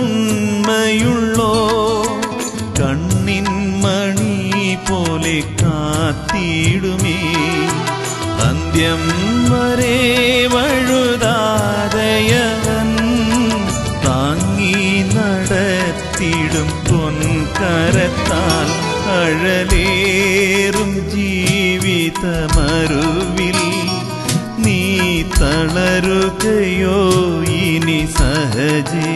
ഉണ്മയുള്ളോ കണ്ണിൻ മണി പോലെ കാത്തിടുമേ അന്ത്യം വരെ വഴുതാതയവൻ താങ്ങി നടത്തിടും പൊൻകരത്താൽ അഴലേറും ജീവിതമരുവിൽ നീ തളരുകയോ ഇനി സഹജേ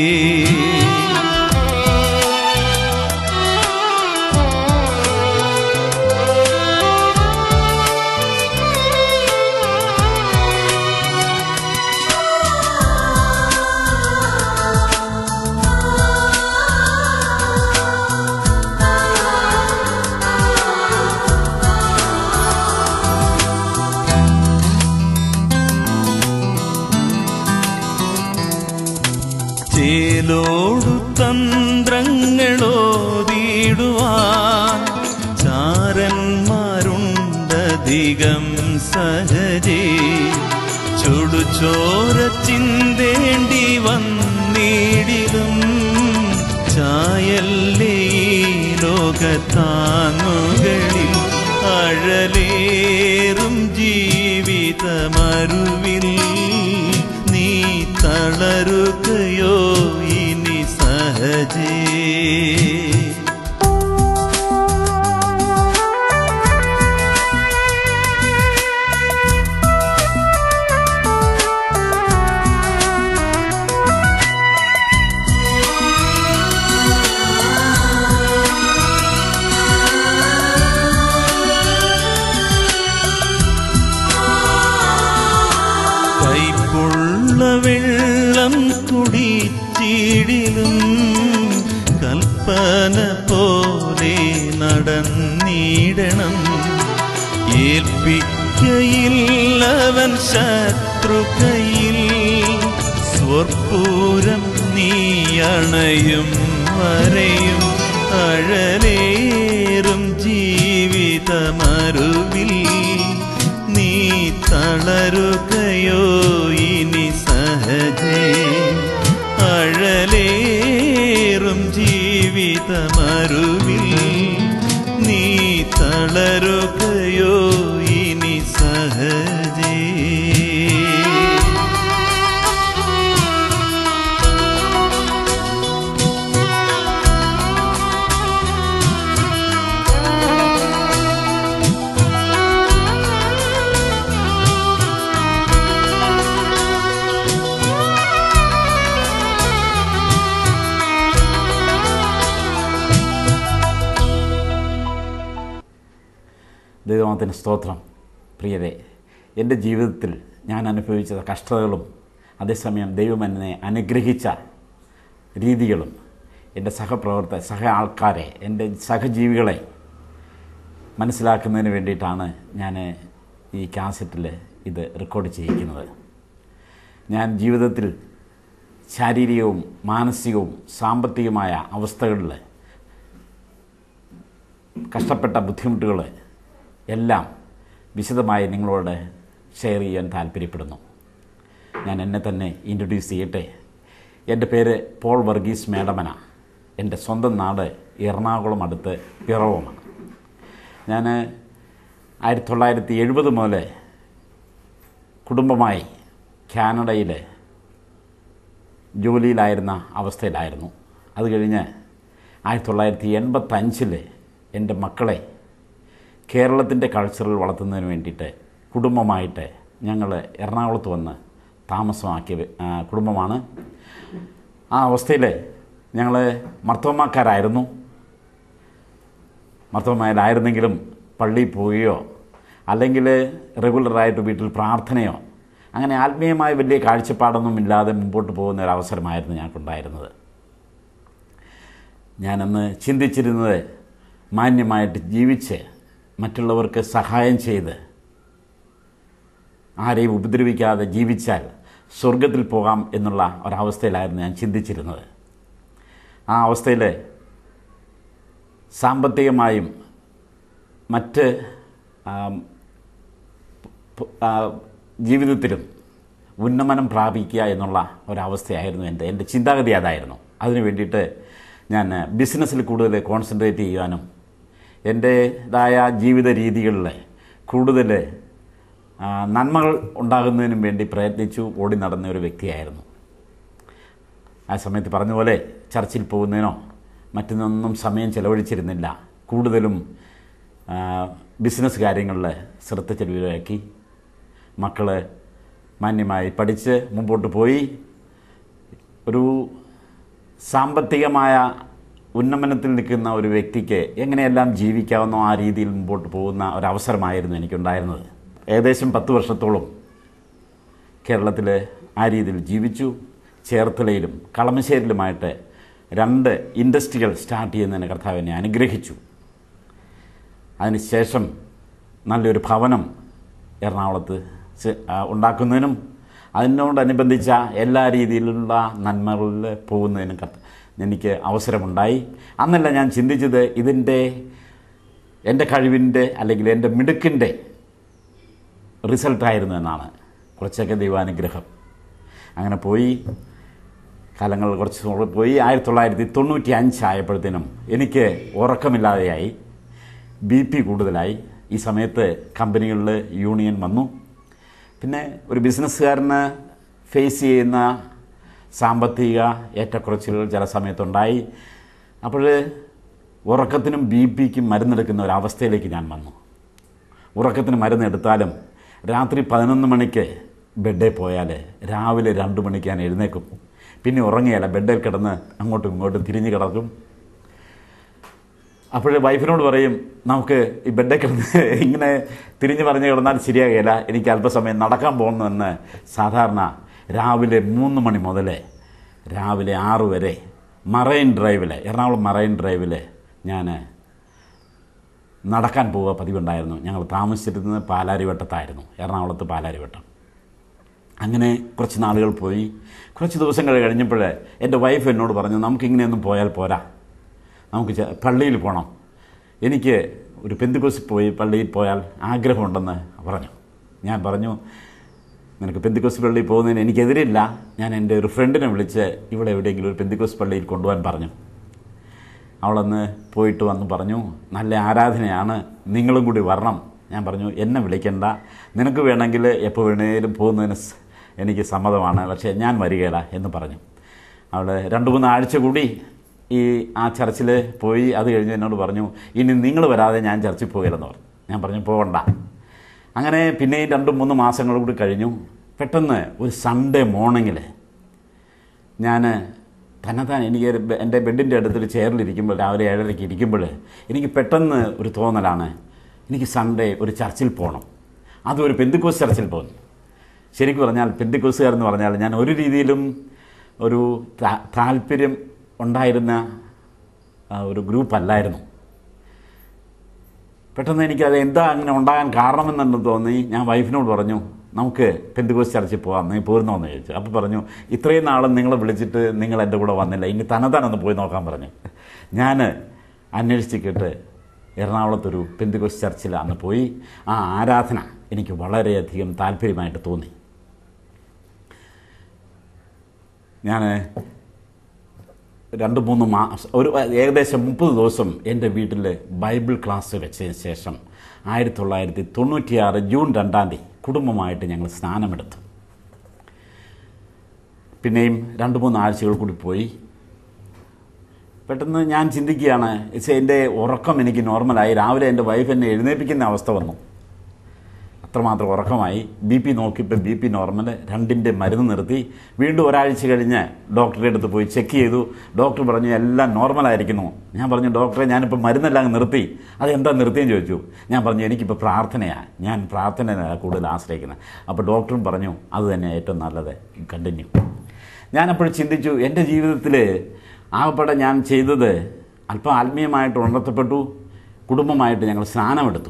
ചേലോടു തന്ത്രങ്ങളോതിടുവാൻ ചാരന്മാരുണ്ടധികം സഹജേ ചുടുചോര ചിന്തേണ്ടി വന്നിടിലും ചായല്ലേ ഈ ലോകത്താങ്ങുകളിൽ അഴലേറും ജീവിതമരുവിൽ നീ തളരുകയോ ഇനി സഹജേ കൈപ്പുള്ള വെള്ളം കുടിച്ചിടിലും കൽപ്പന പോലെ നടന്നിടണം ഏൽപ്പിക്കയില്ലവൻ ശത്രുക്കയിൽ സ്വർപ്പൂരം നീയണയും വരെയും അഴലേറും ജീവിതമരുവിൽ നീ തളരുകയോ ഇനി സഹജേ അഴലേറും ജീവിതമരുവിൽ നീ തളരുകയോ ഇനി സഹജേ ദൈവത്തിന് സ്തോത്രം പ്രിയരെ എൻ്റെ ജീവിതത്തിൽ ഞാൻ അനുഭവിച്ച കഷ്ടതകളും അതേസമയം ദൈവം എന്നെ അനുഗ്രഹിച്ച രീതികളും എൻ്റെ സഹപ്രവർത്തക സഹ ആൾക്കാരെ എൻ്റെ സഹജീവികളെ മനസ്സിലാക്കുന്നതിന് വേണ്ടിയിട്ടാണ് ഞാൻ ഈ കാസറ്റിൽ ഇത് റെക്കോർഡ് ചെയ്യിക്കുന്നത് ഞാൻ ജീവിതത്തിൽ ശാരീരികവും മാനസികവും സാമ്പത്തികമായ അവസ്ഥകളിൽ കഷ്ടപ്പെട്ട ബുദ്ധിമുട്ടുകൾ എല്ലാം വിശദമായി നിങ്ങളോട് ഷെയർ ചെയ്യാൻ താല്പര്യപ്പെടുന്നു ഞാൻ എന്നെ തന്നെ ഇൻട്രൊഡ്യൂസ് ചെയ്യട്ടെ എൻ്റെ പേര് പോൾ വർഗീസ് മേടമന എൻ്റെ സ്വന്തം നാട് എറണാകുളം അടുത്ത് പിറവമാണ് ഞാൻ ആയിരത്തി തൊള്ളായിരത്തി എഴുപത് മുതൽ കുടുംബമായി കാനഡയിൽ ജോലിയിലായിരുന്ന അവസ്ഥയിലായിരുന്നു അത് കഴിഞ്ഞ് ആയിരത്തി തൊള്ളായിരത്തി എൺപത്തഞ്ചിൽ എൻ്റെ മക്കളെ കേരളത്തിൻ്റെ കൾച്ചറിൽ വളർത്തുന്നതിന് വേണ്ടിയിട്ട് കുടുംബമായിട്ട് ഞങ്ങൾ എറണാകുളത്ത് വന്ന് താമസമാക്കിയ ആ, കുടുംബമാണ് ആ അവസ്ഥയിൽ ഞങ്ങൾ മർത്തോമാക്കാരായിരുന്നു മർത്തോമാരായിരുന്നെങ്കിലും പള്ളിയിൽ പോവുകയോ അല്ലെങ്കിൽ റെഗുലറായിട്ട് വീട്ടിൽ പ്രാർത്ഥനയോ അങ്ങനെ ആത്മീയമായ വലിയ കാഴ്ചപ്പാടൊന്നും ഇല്ലാതെ മുമ്പോട്ട് പോകുന്ന ഒരു അവസരമായിരുന്നു ഞങ്ങൾക്കുണ്ടായിരുന്നത് ഞാനന്ന് ചിന്തിച്ചിരുന്നത് മാന്യമായിട്ട് ജീവിച്ച് മറ്റുള്ളവർക്ക് സഹായം ചെയ്ത് ആരെയും ഉപദ്രവിക്കാതെ ജീവിച്ചാൽ സ്വർഗത്തിൽ പോകാം എന്നുള്ള ഒരവസ്ഥയിലായിരുന്നു ഞാൻ ചിന്തിച്ചിരുന്നത് ആ അവസ്ഥയിൽ സാമ്പത്തികമായും മറ്റ് ആം, പ്- ആ, ജീവിതത്തിലും ഉന്നമനം പ്രാപിക്കുക എന്നുള്ള ഒരവസ്ഥയായിരുന്നു എൻ്റെ എൻ്റെ ചിന്താഗതി അതായിരുന്നു അതിനു വേണ്ടിയിട്ട് ഞാൻ ബിസിനസ്സിൽ കൂടുതൽ കോൺസെൻട്രേറ്റ് ചെയ്യാനും എൻ്റേതായ ജീവിത രീതികളിൽ കൂടുതൽ ആ, നന്മകൾ ഉണ്ടാകുന്നതിനും വേണ്ടി പ്രയത്നിച്ചു ഓടി നടന്ന ഒരു വ്യക്തിയായിരുന്നു ആ സമയത്ത് പറഞ്ഞ പോലെ ചർച്ചിൽ പോകുന്നതിനോ മറ്റൊന്നും സമയം ചെലവഴിച്ചിരുന്നില്ല കൂടുതലും ആ, ബിസിനസ് കാര്യങ്ങളിൽ ശ്രദ്ധ ചെലവിലാക്കി മക്കൾ മാന്യമായി പഠിച്ച് മുമ്പോട്ട് പോയി ഒരു സാമ്പത്തികമായ ഉന്നമനത്തിൽ നിൽക്കുന്ന ഒരു വ്യക്തിക്ക് എങ്ങനെയെല്ലാം ജീവിക്കാവുന്നോ ആ രീതിയിൽ മുമ്പോട്ട് പോകുന്ന ഒരവസരമായിരുന്നു എനിക്കുണ്ടായിരുന്നത് ഏകദേശം പത്ത് വർഷത്തോളം കേരളത്തിൽ ആ രീതിയിൽ ജീവിച്ചു ചേർത്തലയിലും കളമശ്ശേരിയിലുമായിട്ട് രണ്ട് ഇൻഡസ്ട്രികൾ സ്റ്റാർട്ട് ചെയ്യുന്നതിന് കർത്താവ് എന്നെ അനുഗ്രഹിച്ചു അതിനുശേഷം നല്ലൊരു ഭവനം എറണാകുളത്ത് ചെ- ആ, ഉണ്ടാക്കുന്നതിനും അതിനോടനുബന്ധിച്ച എല്ലാ രീതിയിലുള്ള നന്മകളിൽ പോകുന്നതിനും കർത്ത എനിക്ക് അവസരമുണ്ടായി അന്നല്ല ഞാൻ ചിന്തിച്ചത് ഇതിൻ്റെ എൻ്റെ കഴിവിൻ്റെ അല്ലെങ്കിൽ എൻ്റെ മിടുക്കിൻ്റെ റിസൾട്ടായിരുന്നു എന്നാണ് കുറച്ചൊക്കെ ദൈവാനുഗ്രഹം അങ്ങനെ പോയി കാലങ്ങൾ കുറച്ച് കൂടെ പോയി ആയിരത്തി തൊള്ളായിരത്തി തൊണ്ണൂറ്റി അഞ്ചായപ്പോഴത്തേനും എനിക്ക് ഉറക്കമില്ലാതെയായി ബി പി കൂടുതലായി ഈ സമയത്ത് കമ്പനികളിൽ യൂണിയൻ വന്നു പിന്നെ ഒരു ബിസിനസ്സുകാരന് ഫേസ് ചെയ്യുന്ന സാമ്പത്തിക ഏറ്റക്കുറച്ചിലുകൾ ചില സമയത്തുണ്ടായി അപ്പോൾ ഉറക്കത്തിനും ബി പിക്കും മരുന്നെടുക്കുന്ന ഒരവസ്ഥയിലേക്ക് ഞാൻ വന്നു ഉറക്കത്തിന് മരുന്നെടുത്താലും രാത്രി പതിനൊന്ന് മണിക്ക് ബെഡിൽ പോയാൽ രാവിലെ രണ്ട് മണിക്ക് ഞാൻ എഴുന്നേക്കും പിന്നെ ഉറങ്ങിയാല ബെഡിൽ കിടന്ന് അങ്ങോട്ടും ഇങ്ങോട്ടും തിരിഞ്ഞ് കിടക്കും അപ്പോൾ വൈഫിനോട് പറയും നമുക്ക് ഈ ബെഡിൽ കിടന്ന് ഇങ്ങനെ തിരിഞ്ഞ് പറഞ്ഞ് കിടന്നാൽ ശരിയാകില്ല എനിക്ക് അല്പസമയം നടക്കാൻ പോകുന്നുവെന്ന് സാധാരണ രാവിലെ മൂന്ന് മണി മുതൽ രാവിലെ ആറ് വരെ മറൈൻ ഡ്രൈവിൽ എറണാകുളം മറൈൻ ഡ്രൈവിൽ ഞാൻ നടക്കാൻ പോവുക പതിവുണ്ടായിരുന്നു ഞങ്ങൾ താമസിച്ചിരുന്നത് പാലാരിവട്ടത്തായിരുന്നു എറണാകുളത്ത് പാലാരിവട്ടം അങ്ങനെ കുറച്ച് നാളുകൾ പോയി കുറച്ച് ദിവസങ്ങൾ കഴിഞ്ഞപ്പോൾ എൻ്റെ വൈഫ് എന്നോട് പറഞ്ഞു നമുക്കിങ്ങനെയൊന്നും പോയാൽ പോരാ നമുക്ക് ചെ- പള്ളിയിൽ പോകണം എനിക്ക് ഒരു പെന്തിക്കോസിൽ പോയി പള്ളിയിൽ പോയാൽ ആഗ്രഹമുണ്ടെന്ന് പറഞ്ഞു ഞാൻ പറഞ്ഞു നിനക്ക് പെന്തിക്കോസ് പള്ളിയിൽ പോകുന്നതിന് എനിക്കെതിരില്ല ഞാൻ എൻ്റെ ഒരു ഫ്രണ്ടിനെ വിളിച്ച് ഇവിടെ എവിടെയെങ്കിലും ഒരു പെന്തിക്കോസ് പള്ളിയിൽ കൊണ്ടുപോകാൻ പറഞ്ഞു അവളന്ന് പോയിട്ട് വന്ന് പറഞ്ഞു നല്ല ആരാധനയാണ് നിങ്ങളും കൂടി വരണം ഞാൻ പറഞ്ഞു എന്നെ വിളിക്കണ്ട നിനക്ക് വേണമെങ്കിൽ എപ്പോൾ വേണേലും പോകുന്നതിന് സ് എനിക്ക് സമ്മതമാണ് പക്ഷേ ഞാൻ വരികയില്ല എന്ന് പറഞ്ഞു അവൾ രണ്ട് മൂന്ന് ആഴ്ച കൂടി ഈ ആ ചർച്ചിൽ പോയി അത് കഴിഞ്ഞ് എന്നോട് പറഞ്ഞു ഇനി നിങ്ങൾ വരാതെ ഞാൻ ചർച്ചിൽ പോകില്ലെന്ന് പറഞ്ഞു ഞാൻ പറഞ്ഞു പോകണ്ട അങ്ങനെ പിന്നെയും രണ്ട് മൂന്ന് മാസങ്ങൾ കൂടി കഴിഞ്ഞു പെട്ടെന്ന് ഒരു സൺഡേ മോർണിംഗിൽ ഞാൻ തന്നെത്താൻ എനിക്ക് ഒരു ബെ- എൻ്റെ ബെഡിൻ്റെ അടുത്തൊരു ചെയറിലിരിക്കുമ്പോൾ രാവിലെ ഏഴരയ്ക്ക് ഇരിക്കുമ്പോൾ എനിക്ക് പെട്ടെന്ന് ഒരു തോന്നലാണ് എനിക്ക് സൺഡേ ഒരു ചർച്ചിൽ പോകണം അതും ഒരു പെന്തിക്കോസ് ചർച്ചിൽ പോകുന്നു ശരിക്കും പറഞ്ഞാൽ പെന്തിക്കോസുകാരെന്ന് പറഞ്ഞാൽ ഞാൻ ഒരു രീതിയിലും ഒരു താ- താല്പര്യം ഉണ്ടായിരുന്ന ആ, ഒരു ഗ്രൂപ്പല്ലായിരുന്നു പെട്ടെന്ന് എനിക്കത് എന്താ അങ്ങനെ ഉണ്ടാകാൻ കാരണമെന്നു തോന്നി ഞാൻ വൈഫിനോട് പറഞ്ഞു നമുക്ക് പെന്തുകോസ് ചർച്ചിൽ പോകാം നീ പോരുന്നോന്ന് ചോദിച്ചു അപ്പോൾ പറഞ്ഞു ഇത്രയും നാളും നിങ്ങളെ വിളിച്ചിട്ട് നിങ്ങൾ എൻ്റെ കൂടെ വന്നില്ല ഇനി തന്നെത്താനൊന്ന് പോയി നോക്കാൻ പറഞ്ഞു ഞാൻ അന്വേഷിച്ച് കേട്ട് എറണാകുളത്തൊരു പെന്തുകോസ് ചർച്ചിൽ അന്ന് പോയി ആ ആരാധന എനിക്ക് വളരെയധികം താല്പര്യമായിട്ട് തോന്നി ഞാൻ രണ്ട് മൂന്ന് മാസം ഒരു ഏകദേശം മുപ്പത് ദിവസം എൻ്റെ വീട്ടിൽ ബൈബിൾ ക്ലാസ് വെച്ചതിന് ശേഷം ആയിരത്തി തൊള്ളായിരത്തി തൊണ്ണൂറ്റിയാറ് ജൂൺ രണ്ടാം തീയതി കുടുംബമായിട്ട് ഞങ്ങൾ സ്നാനമെടുത്തു പിന്നെയും രണ്ട് മൂന്ന് ആഴ്ചകൾ കൂടി പോയി പെട്ടെന്ന് ഞാൻ ചിന്തിക്കുകയാണ് പക്ഷേ എൻ്റെ ഉറക്കം എനിക്ക് നോർമലായി രാവിലെ എൻ്റെ വൈഫ് എന്നെ എഴുന്നേൽപ്പിക്കുന്ന അവസ്ഥ വന്നു അത്രമാത്രം ഉറക്കമായി ബി പി നോക്കിയപ്പോൾ ബി പി നോർമൽ രണ്ടിൻ്റെ മരുന്ന് നിർത്തി വീണ്ടും ഒരാഴ്ച കഴിഞ്ഞ് ഡോക്ടറുടെ അടുത്ത് പോയി ചെക്ക് ചെയ്തു ഡോക്ടർ പറഞ്ഞു എല്ലാം നോർമലായിരിക്കുന്നു ഞാൻ പറഞ്ഞു ഡോക്ടറെ ഞാനിപ്പോൾ മരുന്നെല്ലാം അങ്ങ് നിർത്തി അത് എന്താ നിർത്തിയെന്ന് ചോദിച്ചു ഞാൻ പറഞ്ഞു എനിക്കിപ്പോൾ പ്രാർത്ഥനയാണ് ഞാൻ പ്രാർത്ഥനയാണ് കൂടുതൽ ആശ്രയിക്കുന്നത് അപ്പോൾ ഡോക്ടറും പറഞ്ഞു അത് തന്നെ ഏറ്റവും നല്ലത് കണ്ടിന്യൂ ഞാനപ്പോൾ ചിന്തിച്ചു എൻ്റെ ജീവിതത്തിൽ ആകപ്പെടെ ഞാൻ ചെയ്തത് അല്പം ആത്മീയമായിട്ട് ഉണർത്തപ്പെട്ടു കുടുംബമായിട്ട് ഞങ്ങൾ സ്നാനമെടുത്തു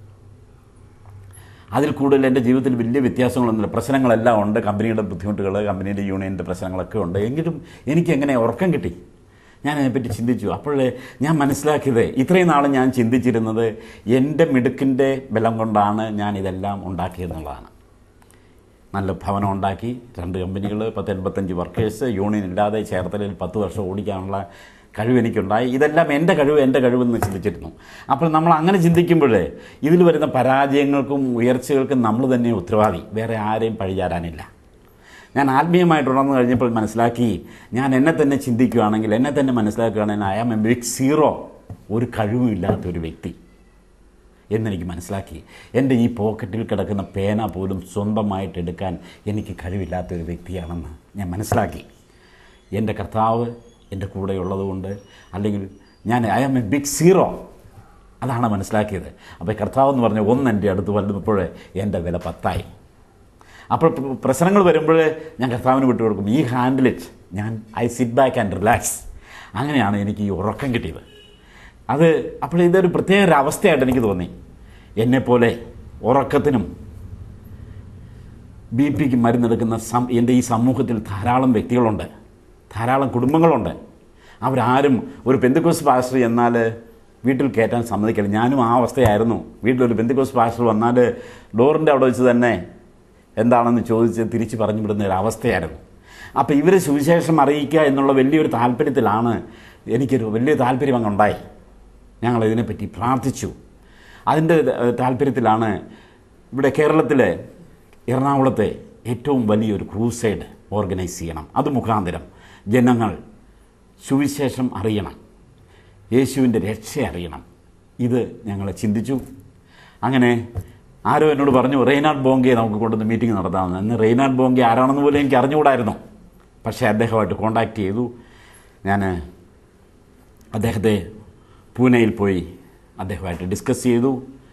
അതിൽ കൂടുതൽ എൻ്റെ ജീവിതത്തിൽ വലിയ വ്യത്യാസങ്ങളൊന്നുമില്ല പ്രശ്നങ്ങളെല്ലാം ഉണ്ട് കമ്പനിയുടെ ബുദ്ധിമുട്ടുകൾ കമ്പനിയുടെ യൂണിയൻ്റെ പ്രശ്നങ്ങളൊക്കെ ഉണ്ട് എങ്കിലും എനിക്ക് എങ്ങനെ ഉറക്കം കിട്ടി ഞാൻ അതിനെപ്പറ്റി ചിന്തിച്ചു അപ്പോഴേ ഞാൻ മനസ്സിലാക്കിയത് ഇത്രയും നാൾ ഞാൻ ചിന്തിച്ചിരുന്നത് എൻ്റെ മിടുക്കിൻ്റെ ബലം കൊണ്ടാണ് ഞാൻ ഇതെല്ലാം ഉണ്ടാക്കിയെന്നുള്ളതാണ് നല്ല ഭവനം ഉണ്ടാക്കി രണ്ട് കമ്പനികൾ പത്ത് എൺപത്തഞ്ച് വർക്കേഴ്സ് യൂണിയൻ ഇല്ലാതെ ചേർത്തലയിൽ പത്ത് വർഷം ഓടിക്കാനുള്ള കഴിവ് എനിക്കുണ്ടായി ഇതെല്ലാം എൻ്റെ കഴിവ് എൻ്റെ കഴിവെന്ന് ചിന്തിച്ചിരുന്നു അപ്പോൾ നമ്മൾ അങ്ങനെ ചിന്തിക്കുമ്പോൾ ഇതിൽ വരുന്ന പരാജയങ്ങൾക്കും ഉയർച്ചകൾക്കും നമ്മൾ തന്നെ ഉത്തരവാദി വേറെ ആരെയും പഴിചാരാനില്ല ഞാൻ ആത്മീയമായിട്ട് ഉണർന്നു കഴിഞ്ഞപ്പോൾ മനസ്സിലാക്കി ഞാൻ എന്നെ തന്നെ ചിന്തിക്കുകയാണെങ്കിൽ എന്നെ തന്നെ മനസ്സിലാക്കുകയാണെങ്കിൽ I am a big zero ഒരു കഴിവുമില്ലാത്ത ഒരു വ്യക്തി എന്നെനിക്ക് മനസ്സിലാക്കി എൻ്റെ ഈ പോക്കറ്റിൽ കിടക്കുന്ന പേന പോലും സ്വന്തമായിട്ട് എടുക്കാൻ എനിക്ക് കഴിവില്ലാത്ത ഒരു വ്യക്തിയാണെന്ന് ഞാൻ മനസ്സിലാക്കി എൻ്റെ കർത്താവ് എൻ്റെ കൂടെ ഉള്ളതുകൊണ്ട് അല്ലെങ്കിൽ ഞാൻ I am a big zero അതാണ് മനസ്സിലാക്കിയത് അപ്പോൾ കർത്താവ് എന്ന് പറഞ്ഞ ഒന്ന് എൻ്റെ അടുത്ത് വന്നപ്പോൾ എൻ്റെ വില പത്തായി അപ്പോൾ പ്ര- പ്രശ്നങ്ങൾ വരുമ്പോൾ ഞാൻ കർത്താവിന് വിട്ടുകൊടുക്കും ഈ ഹാൻഡിൽ ഇറ്റ് ഞാൻ I sit back and relax അങ്ങനെയാണ് എനിക്ക് ഈ ഉറക്കം കിട്ടിയത് അത് അപ്പോൾ ഇതൊരു പ്രത്യേക ഒരു അവസ്ഥയായിട്ട് എനിക്ക് തോന്നി എന്നെപ്പോലെ ഉറക്കത്തിനും ബി പിക്ക് മരുന്നെടുക്കുന്ന സം എൻ്റെ ഈ സമൂഹത്തിൽ ധാരാളം വ്യക്തികളുണ്ട് ധാരാളം കുടുംബങ്ങളുണ്ട് അവരാരും ഒരു പെന്തുക്കോസ് പാസ്റ്റർ എന്നാൽ വീട്ടിൽ കയറ്റാൻ സമ്മതിക്കില്ല ഞാനും ആ അവസ്ഥയായിരുന്നു വീട്ടിലൊരു പെന്തുക്കോസ് പാസ്റ്റർ വന്നാൽ ഡോറിൻ്റെ അവിടെ വെച്ച് തന്നെ എന്താണെന്ന് ചോദിച്ച് തിരിച്ച് പറഞ്ഞു വിടുന്ന ഒരു അവസ്ഥയായിരുന്നു അപ്പോൾ ഇവർ സുവിശേഷം അറിയിക്കുക എന്നുള്ള വലിയൊരു താല്പര്യത്തിലാണ് എനിക്കൊരു വലിയ താല്പര്യം അങ്ങുണ്ടായി ഞങ്ങൾ ഇതിനെപ്പറ്റി പ്രാർത്ഥിച്ചു അതിൻ്റെ ഏഹ്, താല്പര്യത്തിലാണ് ഇവിടെ കേരളത്തിലെ എറണാകുളത്തെ ഏറ്റവും വലിയൊരു ക്രൂസൈഡ് ഓർഗനൈസ് ചെയ്യണം അത് മുഖാന്തരം ജനങ്ങൾ സുവിശേഷം അറിയണം യേശുവിൻ്റെ രക്ഷ അറിയണം ഇത് ഞങ്ങൾ ചിന്തിച്ചു അങ്ങനെ ആരോ എന്നോട് പറഞ്ഞു റെയ്നാഡ് ബോങ്കെ നമുക്ക് കൊണ്ടുവന്ന് മീറ്റിംഗ് നടത്താമെന്ന് അന്ന് റെയ്നാഡ് ബോങ്കെ ആരാണെന്ന് പോലും എനിക്ക് അറിഞ്ഞുകൂടായിരുന്നു പക്ഷേ അദ്ദേഹമായിട്ട് കോണ്ടാക്ട് ചെയ്തു ഞാൻ അദ്ദേഹത്തെ പൂനെയിൽ പോയി അദ്ദേഹമായിട്ട് ഡിസ്കസ് ചെയ്തു